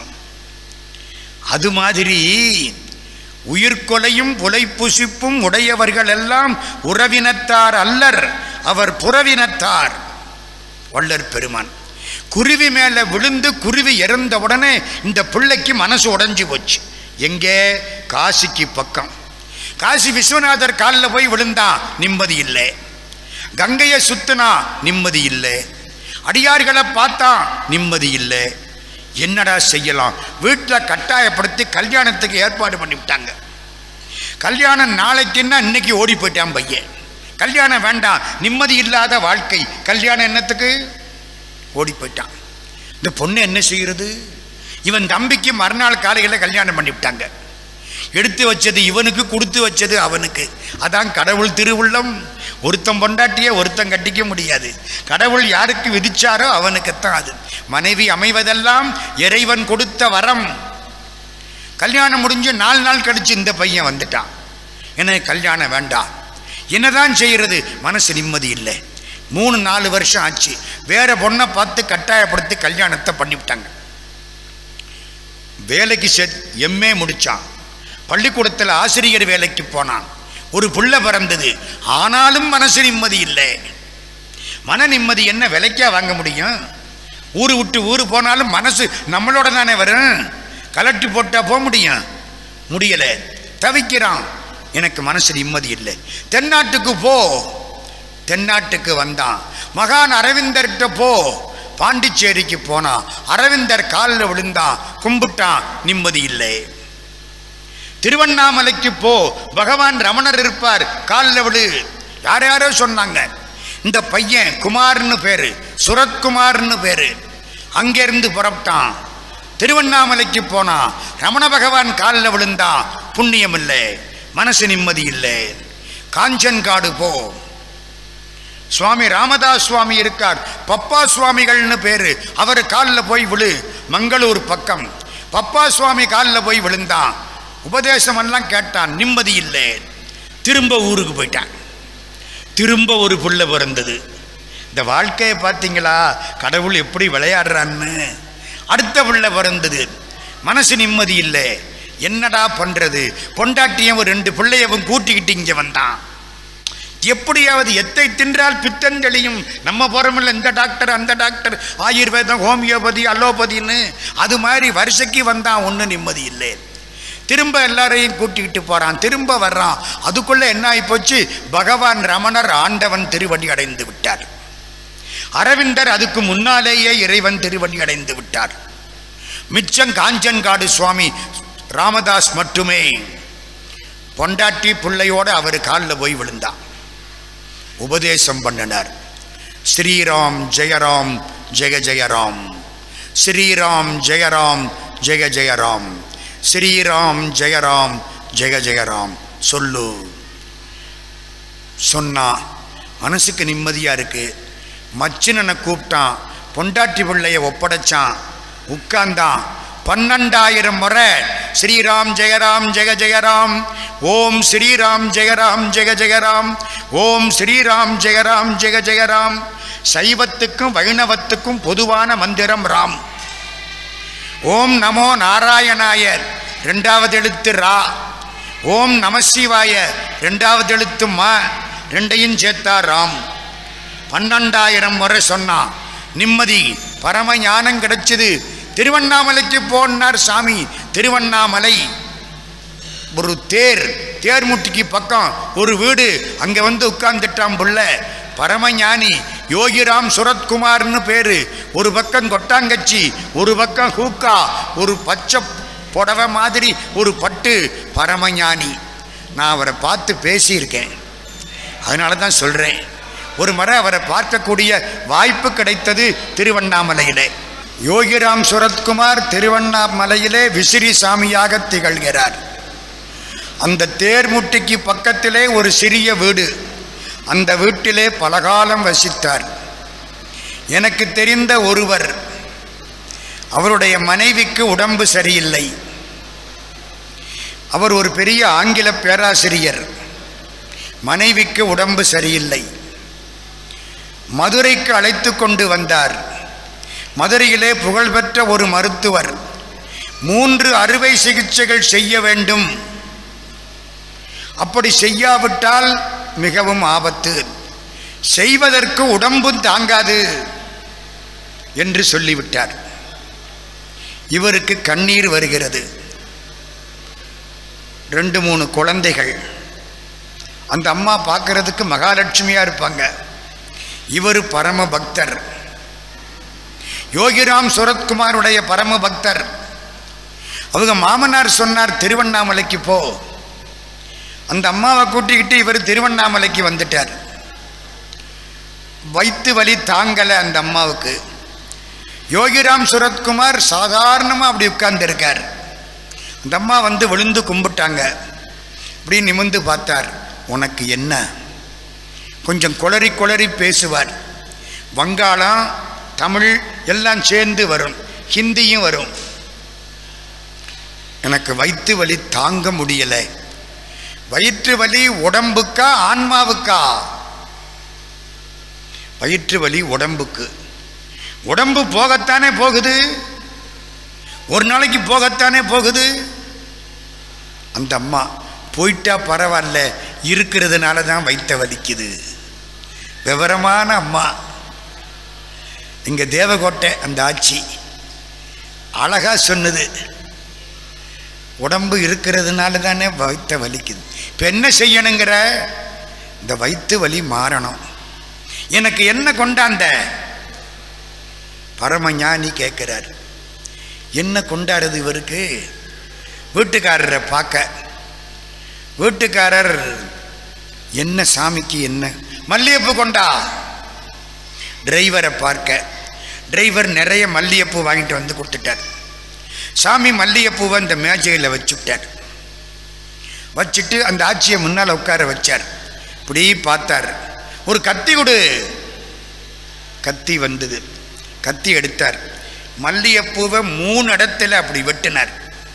அது மாதிரி உயிர்கொலையும் புலைப்புசிப்பும் உடையவர்கள் எல்லாம் உறவினத்தார் அல்லர் அவர் புறவினத்தார் வள்ளர் பெருமான் குருவி மேலே விழுந்து குருவி இறந்த உடனே இந்த பிள்ளைக்கு மனசு உடைஞ்சு போச்சு எங்கே காசிக்கு பக்கம் காசி விஸ்வநாதர் காலில் போய் விழுந்தா நிம்மதி இல்லை கங்கையை சுத்தினா நிம்மதி இல்லை அடியார்களை பார்த்தா நிம்மதி இல்லை என்னடா செய்யலாம் வீட்டில் கட்டாயப்படுத்தி கல்யாணத்துக்கு ஏற்பாடு பண்ணிவிட்டாங்க கல்யாணம் நாளைக்குன்னா இன்னைக்கு ஓடி போயிட்டான் பையன் கல்யாணம் வேண்டாம் நிம்மதி இல்லாத வாழ்க்கை கல்யாணம் என்னத்துக்கு ஓடி போயிட்டான் இந்த பொண்ணு என்ன செய்கிறது இவன் தம்பிக்கு மறுநாள் காலையில் கல்யாணம் பண்ணிவிட்டாங்க எடுத்து வச்சது இவனுக்கு கொடுத்து வச்சது அவனுக்கு அதான் கடவுள் திருவுள்ளம் ஒருத்தன் பொண்டாட்டிய ஒருத்தன் கட்டிக்க முடியாது கடவுள் யாருக்கு விதிச்சாரோ அவனுக்குத்தான் அது மனைவி அமைவதெல்லாம் இறைவன் கொடுத்த வரம் கல்யாணம் முடிஞ்சு நாலு நாள் கழிச்சு இந்த பையன் வந்துட்டான் எனக்கு கல்யாணம் வேண்டாம் என்னதான் செய்யறது மனசு நிம்மதி இல்லை மூணு நாலு வருஷம் ஆச்சு வேற பொண்ணை பார்த்து கட்டாயப்படுத்தி கல்யாணத்தை பண்ணிவிட்டாங்க வேலைக்கு செ எம்ஏ முடிச்சான் பள்ளிக்கூடத்தில் ஆசிரியர் வேலைக்கு போனான் ஒரு புள்ள பிறந்தது ஆனாலும் மனசு நிம்மதி இல்லை மன நிம்மதி என்ன விலைக்கா வாங்க முடியும் ஊரு விட்டு ஊரு போனாலும் மனசு நம்மளோட தானே வரும் கலட்டி போட்டா போக முடியும் முடியலை தவிக்கிறான் எனக்கு மனசு நிம்மதி இல்லை தென்னாட்டுக்கு போ தென்னாட்டுக்கு வந்தான் மகான் அரவிந்தர்கிட்ட போ பாண்டிச்சேரிக்கு போனான் அரவிந்தர் காலில் விழுந்தான் கும்பிட்டான் நிம்மதி இல்லை திருவண்ணாமலைக்கு போ பகவான் ரமணர் இருப்பார் காலில் விழு யார் யாரோ சொன்னாங்க இந்த பையன் குமார்னு பேரு சுரத்குமார்னு பேரு அங்கேருந்து புறப்பட்டான் திருவண்ணாமலைக்கு போனான் ரமண பகவான் காலில் விழுந்தான் புண்ணியம் இல்லை மனசு நிம்மதி இல்லை காஞ்சன்காடு போ சுவாமி ராமதாஸ் சுவாமி இருக்கார் பப்பா சுவாமிகள்னு பேரு அவர் காலில் போய் விழு மங்களூர் பக்கம் பப்பா சுவாமி காலில் போய் விழுந்தான் உபதேசம் எல்லாம் கேட்டான் நிம்மதி இல்லை திரும்ப ஊருக்கு போயிட்டான் திரும்ப ஒரு புள்ள பிறந்தது இந்த வாழ்க்கையை பார்த்தீங்களா கடவுள் எப்படி விளையாடுறான்னு அடுத்த புள்ள பிறந்தது மனசு நிம்மதி இல்லை என்னடா பண்றது பொண்டாட்டியும் ஒரு ரெண்டு பிள்ளையவும் கூட்டிக்கிட்டு இங்கே வந்தான் எப்படியாவது எத்தை தின்றால் பித்தம் தெளியும் நம்ம போகிறோமில்ல இந்த டாக்டர் அந்த டாக்டர் ஆயுர்வேதம் ஹோமியோபதி அலோபதின்னு அது மாதிரி வருஷைக்கு வந்தான் ஒன்றும் நிம்மதி இல்லை திரும்ப எல்லாரையும் கூட்டிக்கிட்டு போகிறான் திரும்ப வர்றான் அதுக்குள்ளே என்ன ஆகிப்போச்சு பகவான் ரமணர் ஆண்டவன் திருவடி அடைந்து விட்டார் அரவிந்தர் அதுக்கு முன்னாலேயே இறைவன் திருவடி அடைந்து விட்டார் மிச்சம் காஞ்சன்காடு சுவாமி ராமதாஸ் மட்டுமே பொண்டாட்டி பிள்ளையோட அவர் காலில் போய் விழுந்தான் உபதேசம் பண்ணினார் ஸ்ரீராம் ஜெயராம் ஜெய ஜெயராம் ஸ்ரீராம் ஜெயராம் ஜெய ஜெயராம் ஸ்ரீராம் ஜெயராம் ஜெய ஜெயராம் சொல்லு சொன்னா மனசுக்கு நிம்மதியா இருக்கு மச்சினனை கூப்பிட்டான் பொண்டாட்டி பிள்ளைய ஒப்படைச்சான் உட்கார்ந்தான் பன்னெண்டாயிரம் முறை ஸ்ரீராம் ஜெயராம் ஜெய ஜெயராம் ஓம் ஸ்ரீராம் ஜெயராம் ஜெய ஜெயராம் ஓம் ஸ்ரீராம் ஜெயராம் ஜெய ஜெயராம் சைவத்துக்கும் வைணவத்துக்கும் பொதுவான மந்திரம் ராம் ஓம் நமோ நாராயணாய ரெண்டாவது எழுத்து ரா ஓம் நமசிவாய ரெண்டாவது எழுத்து மா ரெண்டையும் சேர்த்தா ராம் பன்னெண்டாயிரம் முறை சொன்னான் நிம்மதி பரம ஞானம் கிடைச்சது திருவண்ணாமலைக்கு போனார் சாமி திருவண்ணாமலை ஒரு தேர் தேர்முட்டிக்கு பக்கம் ஒரு வீடு அங்கே வந்து உட்கார்ந்துட்டான் புள்ள பரமஞானி யோகிராம் சுரத்குமார்னு பேரு ஒரு பக்கம் கொட்டாங்கச்சி ஒரு பக்கம் ஹூக்கா ஒரு பச்சை புடவை மாதிரி ஒரு பட்டு பரமஞானி நான் அவரை பார்த்து பேசியிருக்கேன் அதனால தான் சொல்கிறேன் ஒரு முறை அவரை பார்க்கக்கூடிய வாய்ப்பு கிடைத்தது திருவண்ணாமலையிலே யோகிராம் சுரத்குமார் திருவண்ணாமலையிலே விசிறி சாமியாக திகழ்கிறார் அந்த தேர்முட்டிக்கு பக்கத்திலே ஒரு சிறிய வீடு அந்த வீட்டிலே பலகாலம் வசித்தார் எனக்கு தெரிந்த ஒருவர் அவருடைய மனைவிக்கு உடம்பு சரியில்லை அவர் ஒரு பெரிய ஆங்கில பேராசிரியர் மனைவிக்கு உடம்பு சரியில்லை மதுரைக்கு அழைத்து கொண்டு வந்தார் மதுரையிலே புகழ்பெற்ற ஒரு மருத்துவர் மூன்று அறுவை சிகிச்சைகள் செய்ய வேண்டும் அப்படி செய்யாவிட்டால் மிகவும் ஆபத்து செய்வதற்கு உடம்பும் தாங்காது என்று சொல்லிவிட்டார் இவருக்கு கண்ணீர் வருகிறது ரெண்டு மூணு குழந்தைகள் அந்த அம்மா பார்க்கறதுக்கு மகாலட்சுமியா இருப்பாங்க இவர் பரம பக்தர் யோகிராம் சுரத்குமாருடைய பரம பக்தர் அவங்க மாமனார் சொன்னார் திருவண்ணாமலைக்கு போ அந்த அம்மாவை கூட்டிக்கிட்டு இவர் திருவண்ணாமலைக்கு வந்துட்டார் வயிற்று வலி தாங்கலை அந்த அம்மாவுக்கு யோகிராம் சுரத்குமார் சாதாரணமாக அப்படி உட்கார்ந்துருக்கார் அந்த அம்மா வந்து விழுந்து கும்பிட்டாங்க அப்படி நிமிந்து பார்த்தார் உனக்கு என்ன கொஞ்சம் குளறி குளறி பேசுவார் வங்காளம் தமிழ் எல்லாம் சேர்ந்து வரும் ஹிந்தியும் வரும் எனக்கு வயிற்று வலி தாங்க முடியலை வயிற்று வலி உடம்புக்கா ஆன்மாவுக்கா வயிற்று வலி உடம்புக்கு உடம்பு போகத்தானே போகுது ஒரு நாளைக்கு போகத்தானே போகுது அந்த அம்மா போயிட்டா பரவாயில்ல இருக்கிறதுனால தான் வயிற்ற வலிக்குது விவரமான அம்மா இங்கே தேவகோட்டை அந்த ஆட்சி அழகா சொன்னது உடம்பு இருக்கிறதுனால தானே வயிற்ற வலிக்குது இப்போ என்ன செய்யணுங்கிற இந்த வயிற்று வலி மாறணும் எனக்கு என்ன கொண்டாந்த பரமஞானி கேட்குறார் என்ன கொண்டாடுது இவருக்கு வீட்டுக்காரரை பார்க்க வீட்டுக்காரர் என்ன சாமிக்கு என்ன மல்லிகைப்பூ கொண்டா டிரைவரை பார்க்க டிரைவர் நிறைய மல்லிகைப்பூ வாங்கிட்டு வந்து கொடுத்துட்டார் சாமி மல்லிகைப்பூவை அந்த மேஜையில் வச்சுவிட்டார் வச்சுட்டு அந்த ஆட்சியை முன்னால் உட்கார வச்சார் இப்படி பார்த்தார் ஒரு கத்தி கொடு கத்தி வந்தது கத்தி எடுத்தார் மல்லிகைப்பூவை மூணு இடத்துல அப்படி வெட்டினார்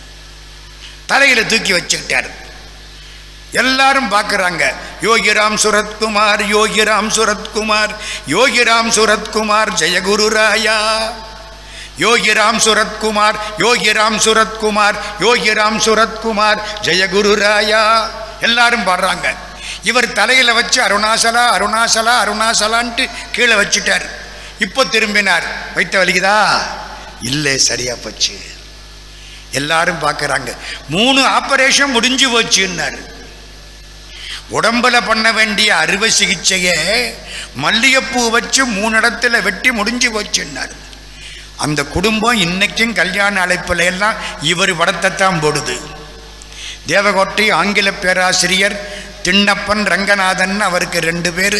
தலையில தூக்கி வச்சுக்கிட்டார் எல்லாரும் பார்க்குறாங்க யோகிராம் சுரத்குமார் யோகிராம் சுரத்குமார் யோகிராம் சுரத்குமார் ஜெயகுரு ராயா யோகிராம் சுரத்குமார் யோகிராம் சுரத்குமார் யோகிராம் சுரத்குமார் ஜெயகுரு ராயா எல்லாரும் பாடுறாங்க இவர் தலையில வச்சு அருணாசலா அருணாசலா அருணாசலான்ட்டு கீழே வச்சுட்டார் இப்போ திரும்பினார் வைத்த வலிக்குதா இல்லை சரியா போச்சு எல்லாரும் பார்க்குறாங்க மூணு ஆபரேஷன் முடிஞ்சு போச்சுன்னாரு உடம்புல பண்ண வேண்டிய அறுவை சிகிச்சையை மல்லிகைப்பூ வச்சு மூணு இடத்துல வெட்டி முடிஞ்சு போச்சுன்னாரு அந்த குடும்பம் இன்னைக்கும் கல்யாண அழைப்புல எல்லாம் இவர் படத்தை தான் போடுது தேவகோட்டை ஆங்கில பேராசிரியர் திண்ணப்பன் ரங்கநாதன் அவருக்கு ரெண்டு பேர்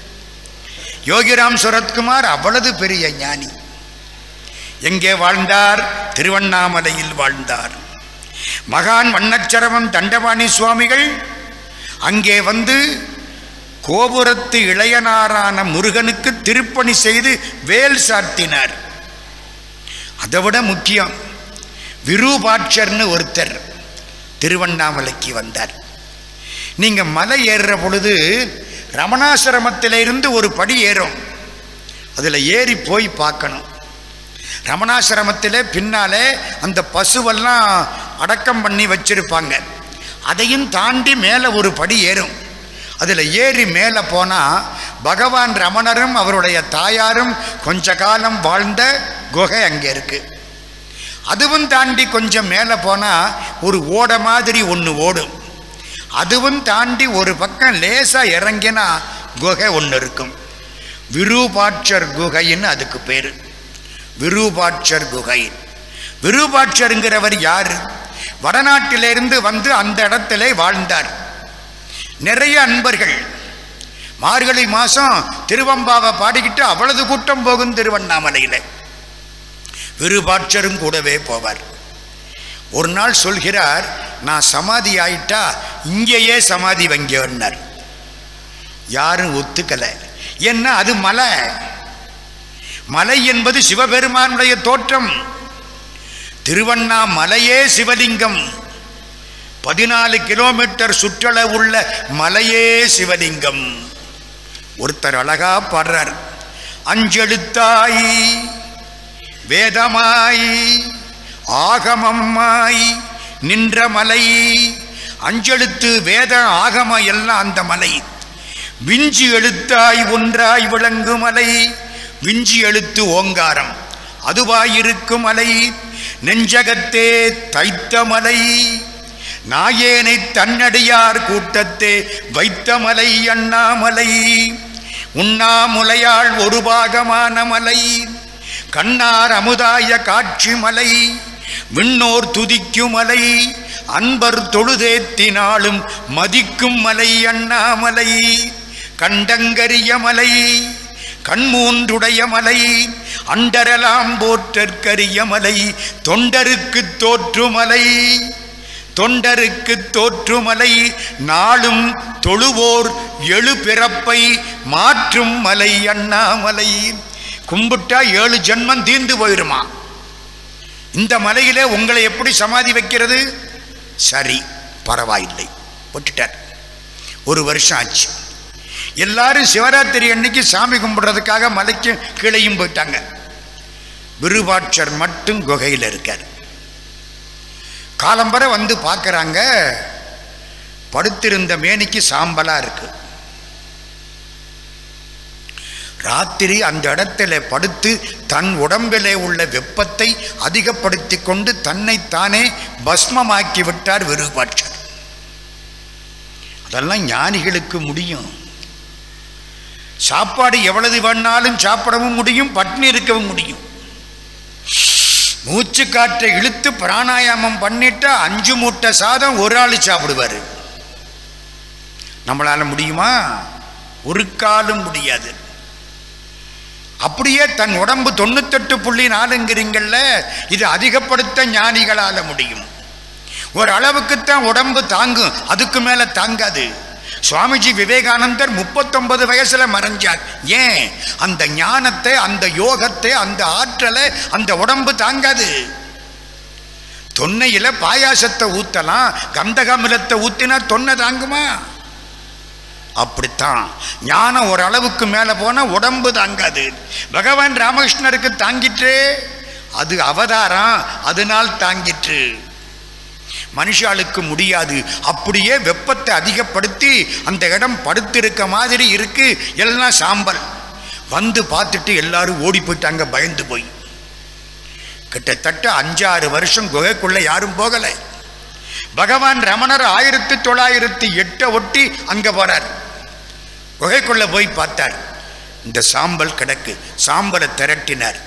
யோகிராம் சுரத்குமார் அவ்வளவு பெரிய ஞானி எங்கே வாழ்ந்தார் திருவண்ணாமலையில் வாழ்ந்தார் மகான் வண்ணச்சரவம் தண்டபாணி சுவாமிகள் அங்கே வந்து கோபுரத்து இளையனாரான முருகனுக்கு திருப்பணி செய்து வேல் சாட்டினார் அதை விட முக்கியம் விரூபாட்சர்னு ஒருத்தர் திருவண்ணாமலைக்கு வந்தார் நீங்க மலை ஏறுற பொழுது ரமணாசிரமத்திலிருந்து ஒரு படி ஏறும் அதில் ஏறி போய் பார்க்கணும் ரமணாசிரமத்தில் பின்னாலே அந்த பசுவெல்லாம் அடக்கம் பண்ணி வச்சிருப்பாங்க அதையும் தாண்டி மேலே ஒரு படி ஏறும் அதில் ஏறி மேலே போனால் பகவான் ரமணரும் அவருடைய தாயாரும் கொஞ்ச காலம் வாழ்ந்த குகை அங்கே இருக்கு அதுவும் தாண்டி கொஞ்சம் மேலே போனால் ஒரு ஓட மாதிரி ஒன்று ஓடும் அதுவும் தாண்டி ஒரு பக்கம் லேசாக இறங்கினா குகை ஒன்று இருக்கும் விரூபாட்சர் குகைன்னு அதுக்கு பேர் விரூபாட்சர் குகை விரூபாட்சருங்கிறவர் யார் வடநாட்டிலிருந்து வந்து அந்த இடத்திலே வாழ்ந்தார் நிறைய அன்பர்கள் மார்கழி மாதம் திருவம்பாவை பாடிக்கிட்டு அவ்வளவு கூட்டம் போகும் திருவண்ணாமலையில் விருபாட்சரும் கூடவே போவார் ஒரு நாள் சொல்கிறார் நான் சமாதி ஆயிட்டா இங்கேயே சமாதி வங்கினார் யாரும் ஒத்துக்கலை என்ன அது மலை மலை என்பது சிவபெருமானுடைய தோற்றம் திருவண்ணாமலையே சிவலிங்கம் பதினாலு கிலோமீட்டர் சுற்றளவுள்ள மலையே சிவலிங்கம் ஒருத்தர் அழகா பாடுறார் அஞ்செழுத்தாய் வேதமாய் ஆகமம்மாய் நின்ற மலை அஞ்செழுத்து வேத ஆகம எல்லாம் அந்த மலை விஞ்சி எழுத்தாய் ஒன்றாய் விளங்கு மலை விஞ்சி எழுத்து ஓங்காரம் அதுவாயிருக்கும் மலை நெஞ்சகத்தே தைத்த மலை நாயேனை தன்னடியார் கூட்டத்தே வைத்த மலை அண்ணாமலை உண்ணாமுலையாள் ஒரு பாகமான மலை கண்ணார் அமுதாய காட்சி மலை விண்ணோர் துதிக்கும் மலை அன்பர் தொழுதேத்தினாலும் மதிக்கும் மலை அண்ணாமலை கண்டங்கரிய மலை கண்மூன்றுடைய மலை அண்டரலாம் போற்றற்கரிய மலை தொண்டருக்கு தோற்றுமலை தொண்டருக்கு தோற்றுமலை நாளும் தொழுவோர் எழு பிறப்பை மாற்றும் மலை அண்ணாமலை கும்பிட்டா ஏழு ஜென்மம் தீர்ந்து போயிருமா இந்த மலையிலே உங்களை எப்படி சமாதி வைக்கிறது சரி பரவாயில்லை விட்டுட்டார் ஒரு வருஷம் ஆச்சு எல்லாரும் சிவராத்திரி அன்னைக்கு சாமி கும்பிடுறதுக்காக மலைக்கு கீழையும் போயிட்டாங்க விருபாட்சர் மட்டும் குகையில் இருக்கார் காலம்பரை வந்து பார்க்குறாங்க படுத்திருந்த மேனிக்கு சாம்பலா இருக்கு ராத்திரி அந்த இடத்துல படுத்து தன் உடம்பிலே உள்ள வெப்பத்தை அதிகப்படுத்தி கொண்டு தன்னைத்தானே பஸ்மமாக்கி விட்டார் விருபாட்சர் அதெல்லாம் ஞானிகளுக்கு முடியும் சாப்பாடு எவ்வளவு வேணாலும் சாப்பிடவும் முடியும் பட்னி இருக்கவும் முடியும் மூச்சு காற்றை இழுத்து பிராணாயாமம் பண்ணிட்டா அஞ்சு மூட்டை சாதம் ஒரு ஆள் சாப்பிடுவார் நம்மளால முடியுமா ஒரு காலும் முடியாது அப்படியே தன் உடம்பு தொண்ணூத்தெட்டு புள்ளி நாலுங்கிறீங்கள்ல இது அதிகப்படுத்த ஞானிகளால முடியும் ஒரு அளவுக்குத்தான் உடம்பு தாங்கும் அதுக்கு மேல தாங்காது சுவாமிஜி விவேகானந்தர் முப்பத்தொன்பது வயசுல மறைஞ்சார் ஏன் அந்த ஞானத்தை அந்த யோகத்தை அந்த ஆற்றலை அந்த உடம்பு தாங்காது தொன்னையில பாயாசத்தை ஊத்தலாம் கந்தகமிலத்தை ஊத்தினா தொன்னை தாங்குமா அப்படித்தான் ஞானம் ஒரு அளவுக்கு மேல போனா உடம்பு தாங்காது பகவான் ராமகிருஷ்ணருக்கு தாங்கிற்றே அது அவதாரம் அதனால் தாங்கிற்று மனுஷாளுக்கு முடியாது அப்படியே வெப்பத்தை அதிகப்படுத்தி அந்த இடம் படுத்திருக்க மாதிரி இருக்கு எல்லாம் சாம்பல் வந்து பார்த்துட்டு எல்லாரும் ஓடி போயிட்டாங்க பயந்து போய் கிட்டத்தட்ட அஞ்சாறு வருஷம் குகைக்குள்ள யாரும் போகலை பகவான் ரமணர் ஆயிரத்தி தொள்ளாயிரத்தி எட்டை ஒட்டி அங்க போறார் குகைக்குள்ள போய் பார்த்தார் இந்த சாம்பல் கிடக்கு சாம்பலை திரட்டினார்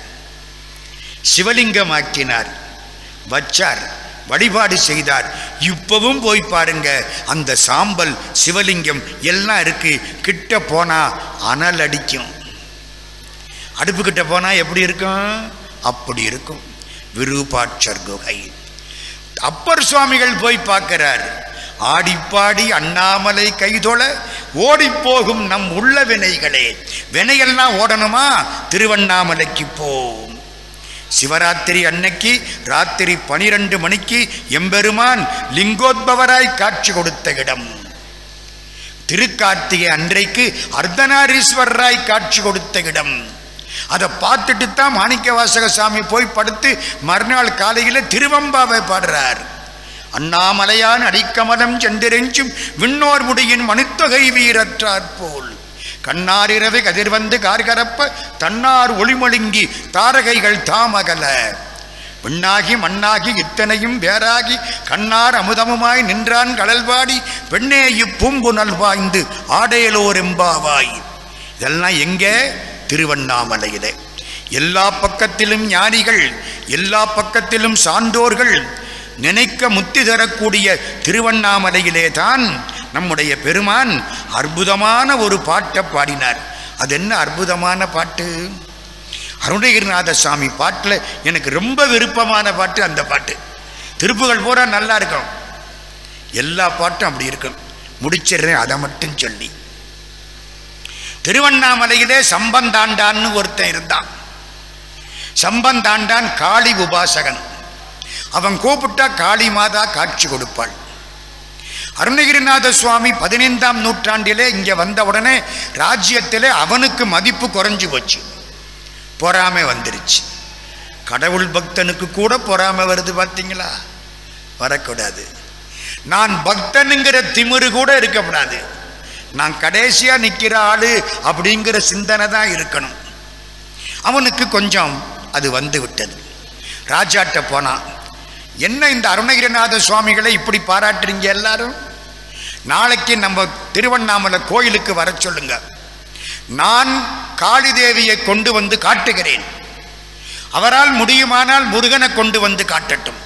சிவலிங்கமாக்கினார் வச்சார் வழிபாடு செய்தார் இப்பவும் போய் பாருங்க அந்த சாம்பல் சிவலிங்கம் எல்லாம் இருக்கு கிட்ட போனா அனல் அடிக்கும் அடுப்பு கிட்ட போனா எப்படி இருக்கும் அப்படி இருக்கும் விருப்பாட்சர் குகை அப்பர் சுவாமிகள் போய் பார்க்கிறார் ஆடிப்பாடி அண்ணாமலை கைதொழ ஓடிப்போகும் நம் உள்ள வினைகளே வினையெல்லாம் ஓடணுமா திருவண்ணாமலைக்கு போம் சிவராத்திரி அன்னைக்கு ராத்திரி பனிரெண்டு மணிக்கு எம்பெருமான் லிங்கோத்பவராய் காட்சி கொடுத்த இடம் திருக்கார்த்திகை அன்றைக்கு அர்த்தநாரீஸ்வரராய் காட்சி கொடுத்த இடம் அதை பார்த்துட்டு தான் மாணிக்க வாசக சாமி போய் படுத்து மறுநாள் காலையில் திருவம்பாவை பாடுறார் அண்ணாமலையான் அடிக்கமலம் சென்றிரெஞ்சும் விண்ணோர் முடியின் மனுத்தொகை வீரற்றாற் போல் கண்ணாரிரவை கதிர்வந்து கார்கரப்ப தன்னார் ஒளிமொழுங்கி தாரகைகள் தாமகல விண்ணாகி மண்ணாகி இத்தனையும் வேறாகி கண்ணார் அமுதமுமாய் நின்றான் கடல்வாடி பெண்ணே இப்பூம்புணல் வாய்ந்து ஆடையலோர் எம்பாவாய் இதெல்லாம் எங்கே திருவண்ணாமலையிலே எல்லா பக்கத்திலும் ஞானிகள் எல்லா பக்கத்திலும் சான்றோர்கள் நினைக்க முத்தி தரக்கூடிய திருவண்ணாமலையிலே தான் நம்முடைய பெருமான் அற்புதமான ஒரு பாட்டை பாடினார் அது என்ன அற்புதமான பாட்டு அருணகிரிநாத சாமி பாட்டில் எனக்கு ரொம்ப விருப்பமான பாட்டு அந்த பாட்டு திருப்புகள் பூரா நல்லா இருக்கும் எல்லா பாட்டும் அப்படி இருக்கும் முடிச்சிடுறேன் அதை மட்டும் சொல்லி திருவண்ணாமலையிலே சம்பந்தாண்டான்னு ஒருத்தன் இருந்தான் சம்பந்தாண்டான் காளி உபாசகன் அவன் கூப்பிட்டா காளி மாதா காட்சி கொடுப்பாள் அருணகிரிநாத சுவாமி பதினைந்தாம் நூற்றாண்டிலே இங்கே வந்த உடனே ராஜ்யத்திலே அவனுக்கு மதிப்பு குறைஞ்சு போச்சு பொறாமை வந்துருச்சு கடவுள் பக்தனுக்கு கூட பொறாமை வருது பார்த்தீங்களா வரக்கூடாது நான் பக்தனுங்கிற திமிரு கூட இருக்கக்கூடாது நான் கடைசியா நிற்கிற ஆளு அப்படிங்கிற சிந்தனை தான் இருக்கணும் அவனுக்கு கொஞ்சம் அது வந்து விட்டது ராஜாட்ட போனான் என்ன இந்த அருணகிரிநாத சுவாமிகளை இப்படி பாராட்டுறீங்க எல்லாரும் நாளைக்கு நம்ம திருவண்ணாமலை கோயிலுக்கு வர சொல்லுங்க நான் காளி தேவியை கொண்டு வந்து காட்டுகிறேன் அவரால் முடியுமானால் முருகனை கொண்டு வந்து காட்டட்டும்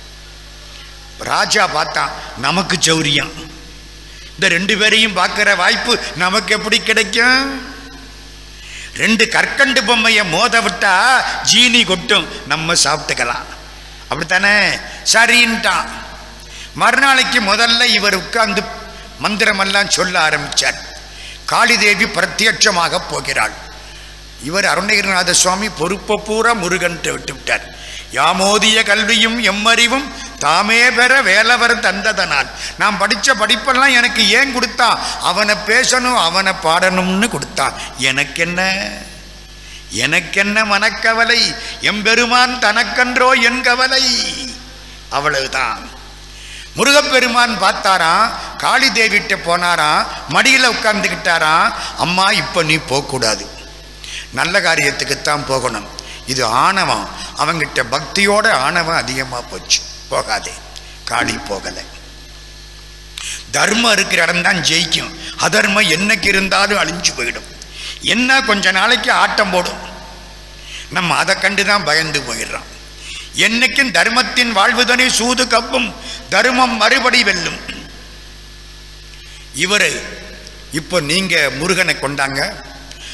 ராஜா பார்த்தான் நமக்கு சௌரியம் இந்த ரெண்டு பேரையும் பார்க்கிற வாய்ப்பு நமக்கு எப்படி கிடைக்கும் ரெண்டு கற்கண்டு பொம்மையை மோத விட்டா ஜீனி கொட்டும் நம்ம சாப்பிட்டுக்கலாம் அப்படித்தானே சரின்ட்டான் மறுநாளைக்கு முதல்ல இவர் உட்கார்ந்து மந்திரமெல்லாம் சொல்ல ஆரம்பிச்சார் காளிதேவி பிரத்யட்சமாக போகிறாள் இவர் அருணகிரிநாத சுவாமி பொறுப்பை பூரா முருகன் விட்டு விட்டார் யாமோதிய கல்வியும் எம்மறிவும் தாமே பெற வேலவர் தந்ததனால் நான் படித்த படிப்பெல்லாம் எனக்கு ஏன் கொடுத்தான் அவனை பேசணும் அவனை பாடணும்னு கொடுத்தான் எனக்கென்ன எனக்கென்ன மனக்கவலை எம்பெருமான் தனக்கன்றோ என் கவலை அவ்வளவுதான் முருகப்பெருமான் பார்த்தாராம் காளி தேவிட்ட போனாராம் மடியில் உட்கார்ந்துக்கிட்டாராம் அம்மா இப்போ நீ போகக்கூடாது நல்ல காரியத்துக்குத்தான் போகணும் இது ஆணவம் அவங்கிட்ட பக்தியோட ஆணவம் அதிகமாக போச்சு போகாதே காளி போகலை தர்மம் இருக்கிற இடம் தான் ஜெயிக்கும் அதர்மம் என்னைக்கு இருந்தாலும் அழிஞ்சு போயிடும் என்ன கொஞ்ச நாளைக்கு ஆட்டம் போடும் நம்ம அதை கண்டு தான் பயந்து போயிடுறோம் என்னைக்கும் தர்மத்தின் வாழ்வுதனை சூது கப்பும் தர்மம் மறுபடி வெல்லும் இவர் இப்போ நீங்க முருகனை கொண்டாங்க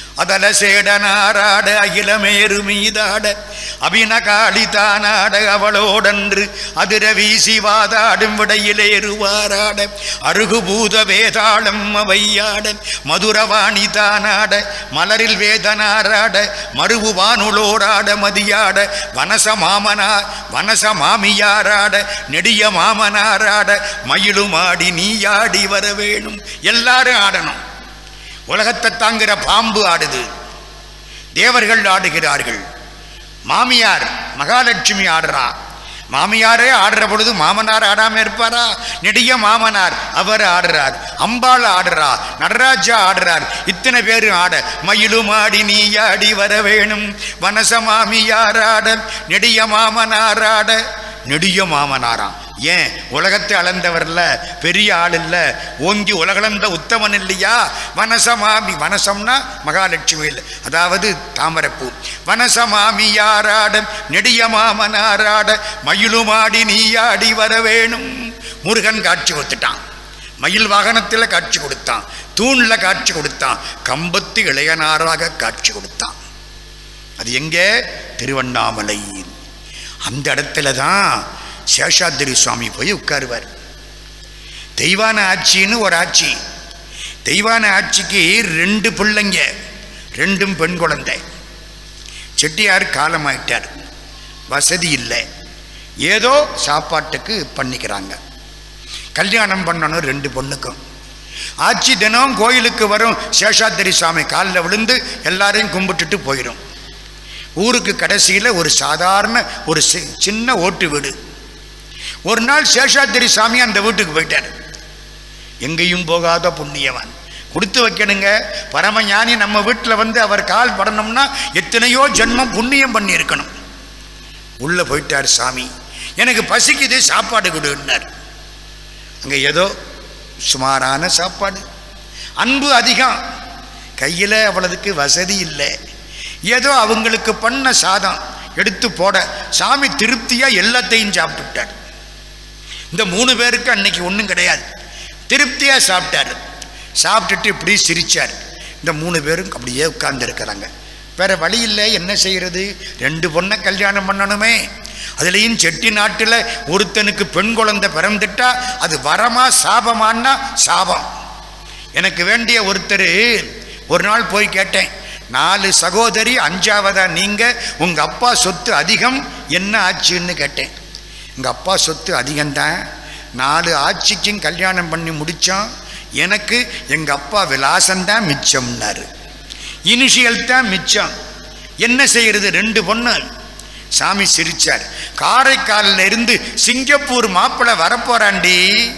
அதல சேடனாராட அகிலமேறு மீதாட அபினகாளி தானாட அவளோடன்று அதிர வீசி வாதாடும் விடையிலேறுவாராட அருகுபூத வேதாளம் அவையாட மதுரவாணி தானாட மலரில் வேதனாராட மருவு வானுளோடாட மதியாட வனச மாமனார் வனச மாமியாராட நெடிய மாமனாராட மயிலுமாடி நீயாடி வர வேணும் எல்லாரும் ஆடணும் உலகத்தை தாங்குகிற பாம்பு ஆடுது தேவர்கள் ஆடுகிறார்கள் மாமியார் மகாலட்சுமி ஆடுறா மாமியாரே ஆடுற பொழுது மாமனார் ஆடாம இருப்பாரா நெடிய மாமனார் அவர் ஆடுறார் அம்பாள் ஆடுறா நடராஜா ஆடுறார் இத்தனை பேர் ஆட மயிலும் ஆடி நீ ஆடி வர வேணும் வனச மாமியார் ஆட நெடிய மாமனார் ஆட நெடிய மாமனாராம் ஏன் உலகத்தை அளந்தவர்ல பெரிய ஆள் இல்ல ஓங்கி உலகளந்த உத்தமன் இல்லையா வனசமாமி வனசம்னா மகாலட்சுமி இல்லை அதாவது தாமரப்பூ வனசமாமி யாராட நெடிய மாமனாராட மயிலுமாடி நீயாடி வர வேணும் முருகன் காட்சி கொடுத்துட்டான் மயில் வாகனத்தில் காட்சி கொடுத்தான் தூண்ல காட்சி கொடுத்தான் கம்பத்து இளையனாராக காட்சி கொடுத்தான் அது எங்கே திருவண்ணாமலை அந்த இடத்துல தான் சேஷாத்திரி சுவாமி போய் உட்காருவார் தெய்வான ஆட்சின்னு ஒரு ஆட்சி தெய்வான ஆட்சிக்கு ரெண்டு பிள்ளைங்க ரெண்டும் பெண் குழந்தை செட்டியார் காலமாயிட்டார் வசதி இல்லை ஏதோ சாப்பாட்டுக்கு பண்ணிக்கிறாங்க கல்யாணம் பண்ணணும் ரெண்டு பொண்ணுக்கும் ஆட்சி தினம் கோயிலுக்கு வரும் சேஷாத்திரி சுவாமி காலில் விழுந்து எல்லாரையும் கும்பிட்டுட்டு போயிடும் ஊருக்கு கடைசியில் ஒரு சாதாரண ஒரு சி- சின்ன ஓட்டு வீடு ஒரு நாள் சேஷாத்திரி சாமி அந்த வீட்டுக்கு போயிட்டார் எங்கேயும் போகாத புண்ணியவன் கொடுத்து வைக்கணுங்க பரமஞானி நம்ம வீட்டில் வந்து அவர் கால் படணும்னா எத்தனையோ ஜென்மம் புண்ணியம் பண்ணியிருக்கணும் உள்ளே போயிட்டார் சாமி எனக்கு பசிக்குது சாப்பாடு கொடுன்னார் அங்கே ஏதோ சுமாரான சாப்பாடு அன்பு அதிகம் கையில் அவ்வளவுக்கு வசதி இல்லை ஏதோ அவங்களுக்கு பண்ண சாதம் எடுத்து போட சாமி திருப்தியாக எல்லாத்தையும் சாப்பிட்டுட்டார் இந்த மூணு பேருக்கு அன்னைக்கு ஒன்றும் கிடையாது திருப்தியாக சாப்பிட்டாரு சாப்பிட்டுட்டு இப்படி சிரிச்சார் இந்த மூணு பேரும் அப்படியே உட்கார்ந்துருக்கிறாங்க வேற வழி இல்லை என்ன செய்யறது ரெண்டு பொண்ணை கல்யாணம் பண்ணணுமே அதுலேயும் செட்டி நாட்டில் ஒருத்தனுக்கு பெண் குழந்தை பிறந்துட்டா அது வரமா சாபமான்னா சாபம் எனக்கு வேண்டிய ஒருத்தர் ஒரு நாள் போய் கேட்டேன் நாலு சகோதரி அஞ்சாவதா நீங்க உங்க அப்பா சொத்து அதிகம் என்ன ஆச்சுன்னு கேட்டேன் எங்க அப்பா சொத்து அதிகம்தான் நாலு ஆட்சிக்கும் கல்யாணம் பண்ணி முடிச்சோம் எனக்கு எங்க அப்பா விலாசம்தான் மிச்சம்னாரு இனிஷியல் தான் மிச்சம் என்ன செய்யறது ரெண்டு பொண்ணு சாமி சிரிச்சார் காரைக்காலில் இருந்து சிங்கப்பூர் மாப்பிள்ளை வரப்போறாண்டி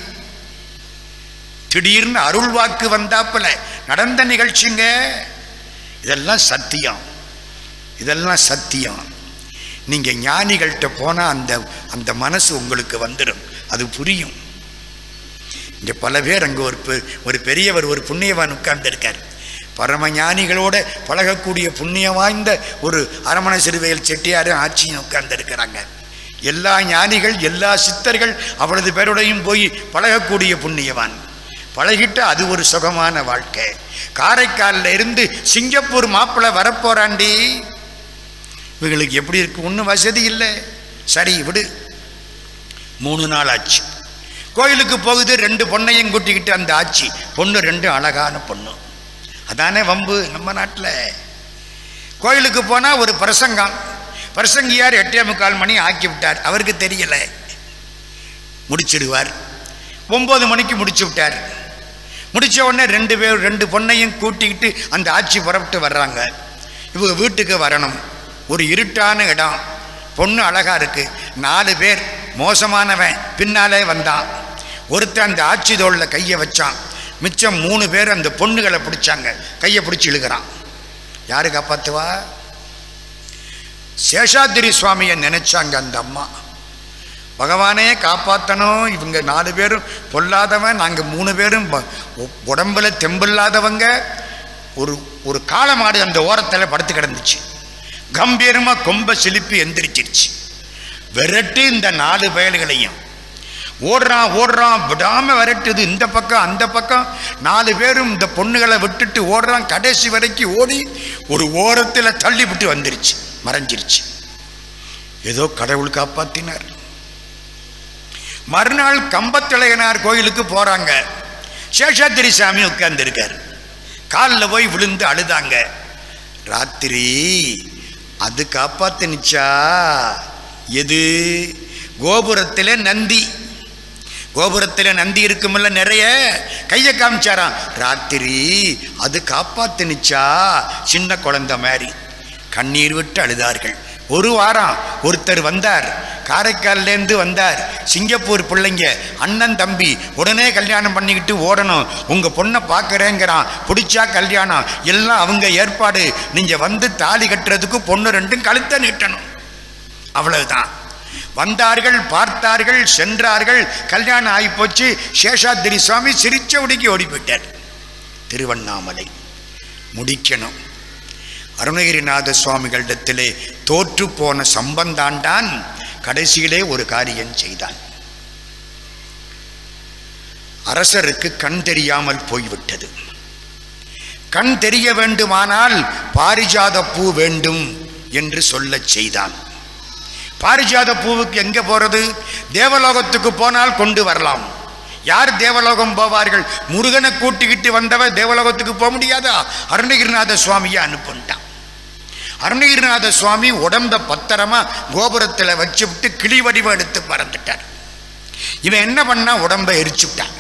திடீர்னு அருள் வாக்கு வந்தாப்புல நடந்த நிகழ்ச்சிங்க இதெல்லாம் சத்தியம் இதெல்லாம் சத்தியம் நீங்க ஞானிகள்கிட்ட போனா அந்த அந்த மனசு உங்களுக்கு வந்துடும் அது புரியும் இங்க பல பேர் அங்க ஒரு பெ- ஒரு பெரியவர் ஒரு புண்ணியவான் உட்கார்ந்திருக்கார் பரம ஞானிகளோட பழகக்கூடிய புண்ணியம் வாய்ந்த ஒரு அரமண சிறுவையில் செட்டியாரும் ஆட்சியும் உட்கார்ந்திருக்கிறாங்க எல்லா ஞானிகள் எல்லா சித்தர்கள் அவ்வளவு பேரோடையும் போய் பழகக்கூடிய புண்ணியவான் பழகிட்ட அது ஒரு சுகமான வாழ்க்கை காரைக்காலில் இருந்து சிங்கப்பூர் மாப்பிள்ளை வரப்போறாண்டி இவங்களுக்கு எப்படி இருக்கு ஒன்றும் வசதி இல்லை சரி விடு மூணு நாள் ஆச்சு கோயிலுக்கு போகுது ரெண்டு பொண்ணையும் கூட்டிக்கிட்டு அந்த ஆச்சி பொண்ணு ரெண்டு அழகான பொண்ணு அதானே வம்பு நம்ம நாட்டில் கோயிலுக்கு போனால் ஒரு பிரசங்கம் பிரசங்கியார் எட்டே முக்கால் மணி ஆக்கி விட்டார் அவருக்கு தெரியல முடிச்சிடுவார் ஒம்பது மணிக்கு முடிச்சு விட்டார் முடிச்ச உடனே ரெண்டு பேர் ரெண்டு பொண்ணையும் கூட்டிக்கிட்டு அந்த ஆட்சி புறப்பட்டு வர்றாங்க இவங்க வீட்டுக்கு வரணும் ஒரு இருட்டான இடம் பொண்ணு அழகா இருக்கு நாலு பேர் மோசமானவன் பின்னாலே வந்தான் ஒருத்தன் அந்த ஆட்சி தோளில் கையை வச்சான் மிச்சம் மூணு பேர் அந்த பொண்ணுகளை பிடிச்சாங்க கையை பிடிச்சி இழுக்கிறான் யாரு காப்பாத்துவா சேஷாத்திரி சுவாமியை நினைச்சாங்க அந்த அம்மா பகவானே காப்பாற்றணும் இவங்க நாலு பேரும் பொல்லாதவன் நாங்கள் மூணு பேரும் ப- உ- உடம்புல தெம்பில்லாதவங்க ஒரு ஒரு காளமாடு அந்த ஓரத்தில் படுத்து கிடந்துச்சு கம்பீரமாக கொம்ப சிலுப்பி எந்திரிச்சிருச்சு விரட்டு இந்த நாலு பயல்களையும் ஓடுறான் ஓடுறான் விடாம விரட்டுது இந்த பக்கம் அந்த பக்கம் நாலு பேரும் இந்த பொண்ணுகளை விட்டுட்டு ஓடுறான் கடைசி வரைக்கும் ஓடி ஒரு ஓரத்தில் தள்ளி விட்டு வந்துருச்சு மறைஞ்சிருச்சு ஏதோ கடவுள் காப்பாத்தினார் மறுநாள் கம்பத்திளையனார் கோயிலுக்கு போறாங்க சேஷாத்திரி சாமி உட்கார்ந்துருக்கார் காலில் போய் விழுந்து அழுதாங்க ராத்திரி அது காப்பாத்துனுச்சா எது கோபுரத்தில் நந்தி கோபுரத்தில் நந்தி இருக்குமில்ல நிறைய கையை காமிச்சாராம் ராத்திரி அது காப்பாத்துனுச்சா சின்ன குழந்தை மாதிரி கண்ணீர் விட்டு அழுதார்கள் ஒரு வாரம் ஒருத்தர் வந்தார் காரைக்கால்லேருந்து வந்தார் சிங்கப்பூர் பிள்ளைங்க அண்ணன் தம்பி உடனே கல்யாணம் பண்ணிக்கிட்டு ஓடணும் உங்கள் பொண்ணை பார்க்குறேங்கிறான் பிடிச்சா கல்யாணம் எல்லாம் அவங்க ஏற்பாடு நீங்கள் வந்து தாலி கட்டுறதுக்கு பொண்ணு ரெண்டும் கழுத்தை நீட்டணும் அவ்வளவுதான் வந்தார்கள் பார்த்தார்கள் சென்றார்கள் கல்யாணம் ஆகிப்போச்சு சேஷாத்திரி சுவாமி சிரிச்ச உடிக்கி ஓடி போயிட்டார் திருவண்ணாமலை முடிக்கணும் அருணகிரிநாத சுவாமிகளிடத்திலே தோற்று போன சம்பந்தாண்டான் கடைசியிலே ஒரு காரியம் செய்தான் அரசருக்கு கண் தெரியாமல் போய்விட்டது கண் தெரிய வேண்டுமானால் பாரிஜாத பூ வேண்டும் என்று சொல்லச் செய்தான் பாரிஜாத பூவுக்கு எங்க போறது தேவலோகத்துக்கு போனால் கொண்டு வரலாம் யார் தேவலோகம் போவார்கள் முருகனை கூட்டிக்கிட்டு வந்தவர் தேவலோகத்துக்கு போக முடியாதா அருணகிரிநாத சுவாமியை அனுப்பிட்டான் அருணகிரிநாத சுவாமி உடம்ப பத்திரமா கோபுரத்தில் வச்சு விட்டு கிளி வடிவம் எடுத்து பறந்துட்டார் இவன் என்ன பண்ணா உடம்பை எரிச்சு விட்டான்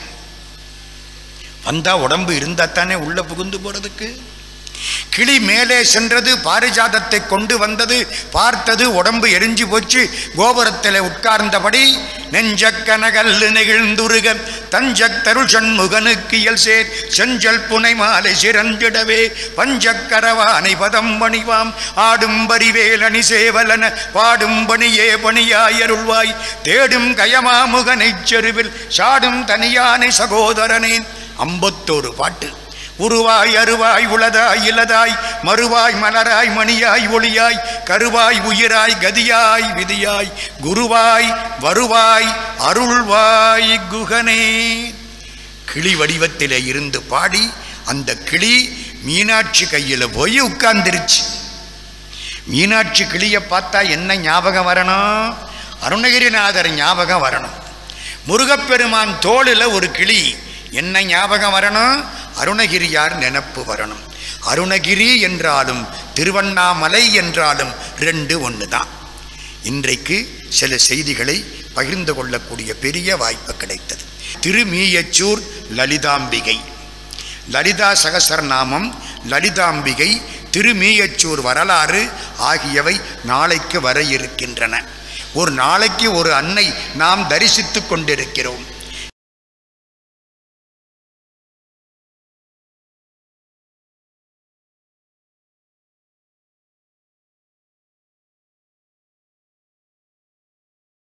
வந்தா உடம்பு இருந்தா தானே உள்ள புகுந்து போறதுக்கு கிளி மேலே சென்றது பாரிஜாதத்தை கொண்டு வந்தது பார்த்தது உடம்பு எரிஞ்சு போச்சு கோபுரத்தில் உட்கார்ந்தபடி நெஞ்சக்கனகல்லு நெகிழ்ந்துருக தஞ்சத்தருள் சண்முகனுக்கு இயல் சேர் செஞ்சல் புனை மாலை சிறந்திடவே பஞ்சக்கரவானை பதம் பணிவாம் ஆடும் பரிவேலணி சேவலன பாடும் பணியே பணியாயருள்வாய் தேடும் கயமாமுகனைச் செருவில் சாடும் தனியானை சகோதரனே ஐம்பத்தோரு பாட்டு உருவாய் அருவாய் உளதாய் இலதாய் மறுவாய் மலராய் மணியாய் ஒளியாய் கருவாய் உயிராய் கதியாய் விதியாய் குருவாய் வருவாய் அருள்வாய் குகனே கிளி வடிவத்திலே இருந்து பாடி அந்த கிளி மீனாட்சி கையில் போய் உட்கார்ந்துருச்சு மீனாட்சி கிளியை பார்த்தா என்ன ஞாபகம் வரணும் அருணகிரிநாதர் ஞாபகம் வரணும் முருகப்பெருமான் தோளில் ஒரு கிளி என்ன ஞாபகம் வரணும் அருணகிரியார் நினப்பு வரணும் அருணகிரி என்றாலும் திருவண்ணாமலை என்றாலும் ரெண்டு ஒன்று தான் இன்றைக்கு சில செய்திகளை பகிர்ந்து கொள்ளக்கூடிய பெரிய வாய்ப்பு கிடைத்தது திருமீயச்சூர் லலிதாம்பிகை லலிதா சகசரநாமம் லலிதாம்பிகை திருமீயச்சூர் வரலாறு ஆகியவை நாளைக்கு வர இருக்கின்றன ஒரு நாளைக்கு ஒரு அன்னை நாம் தரிசித்துக் கொண்டிருக்கிறோம்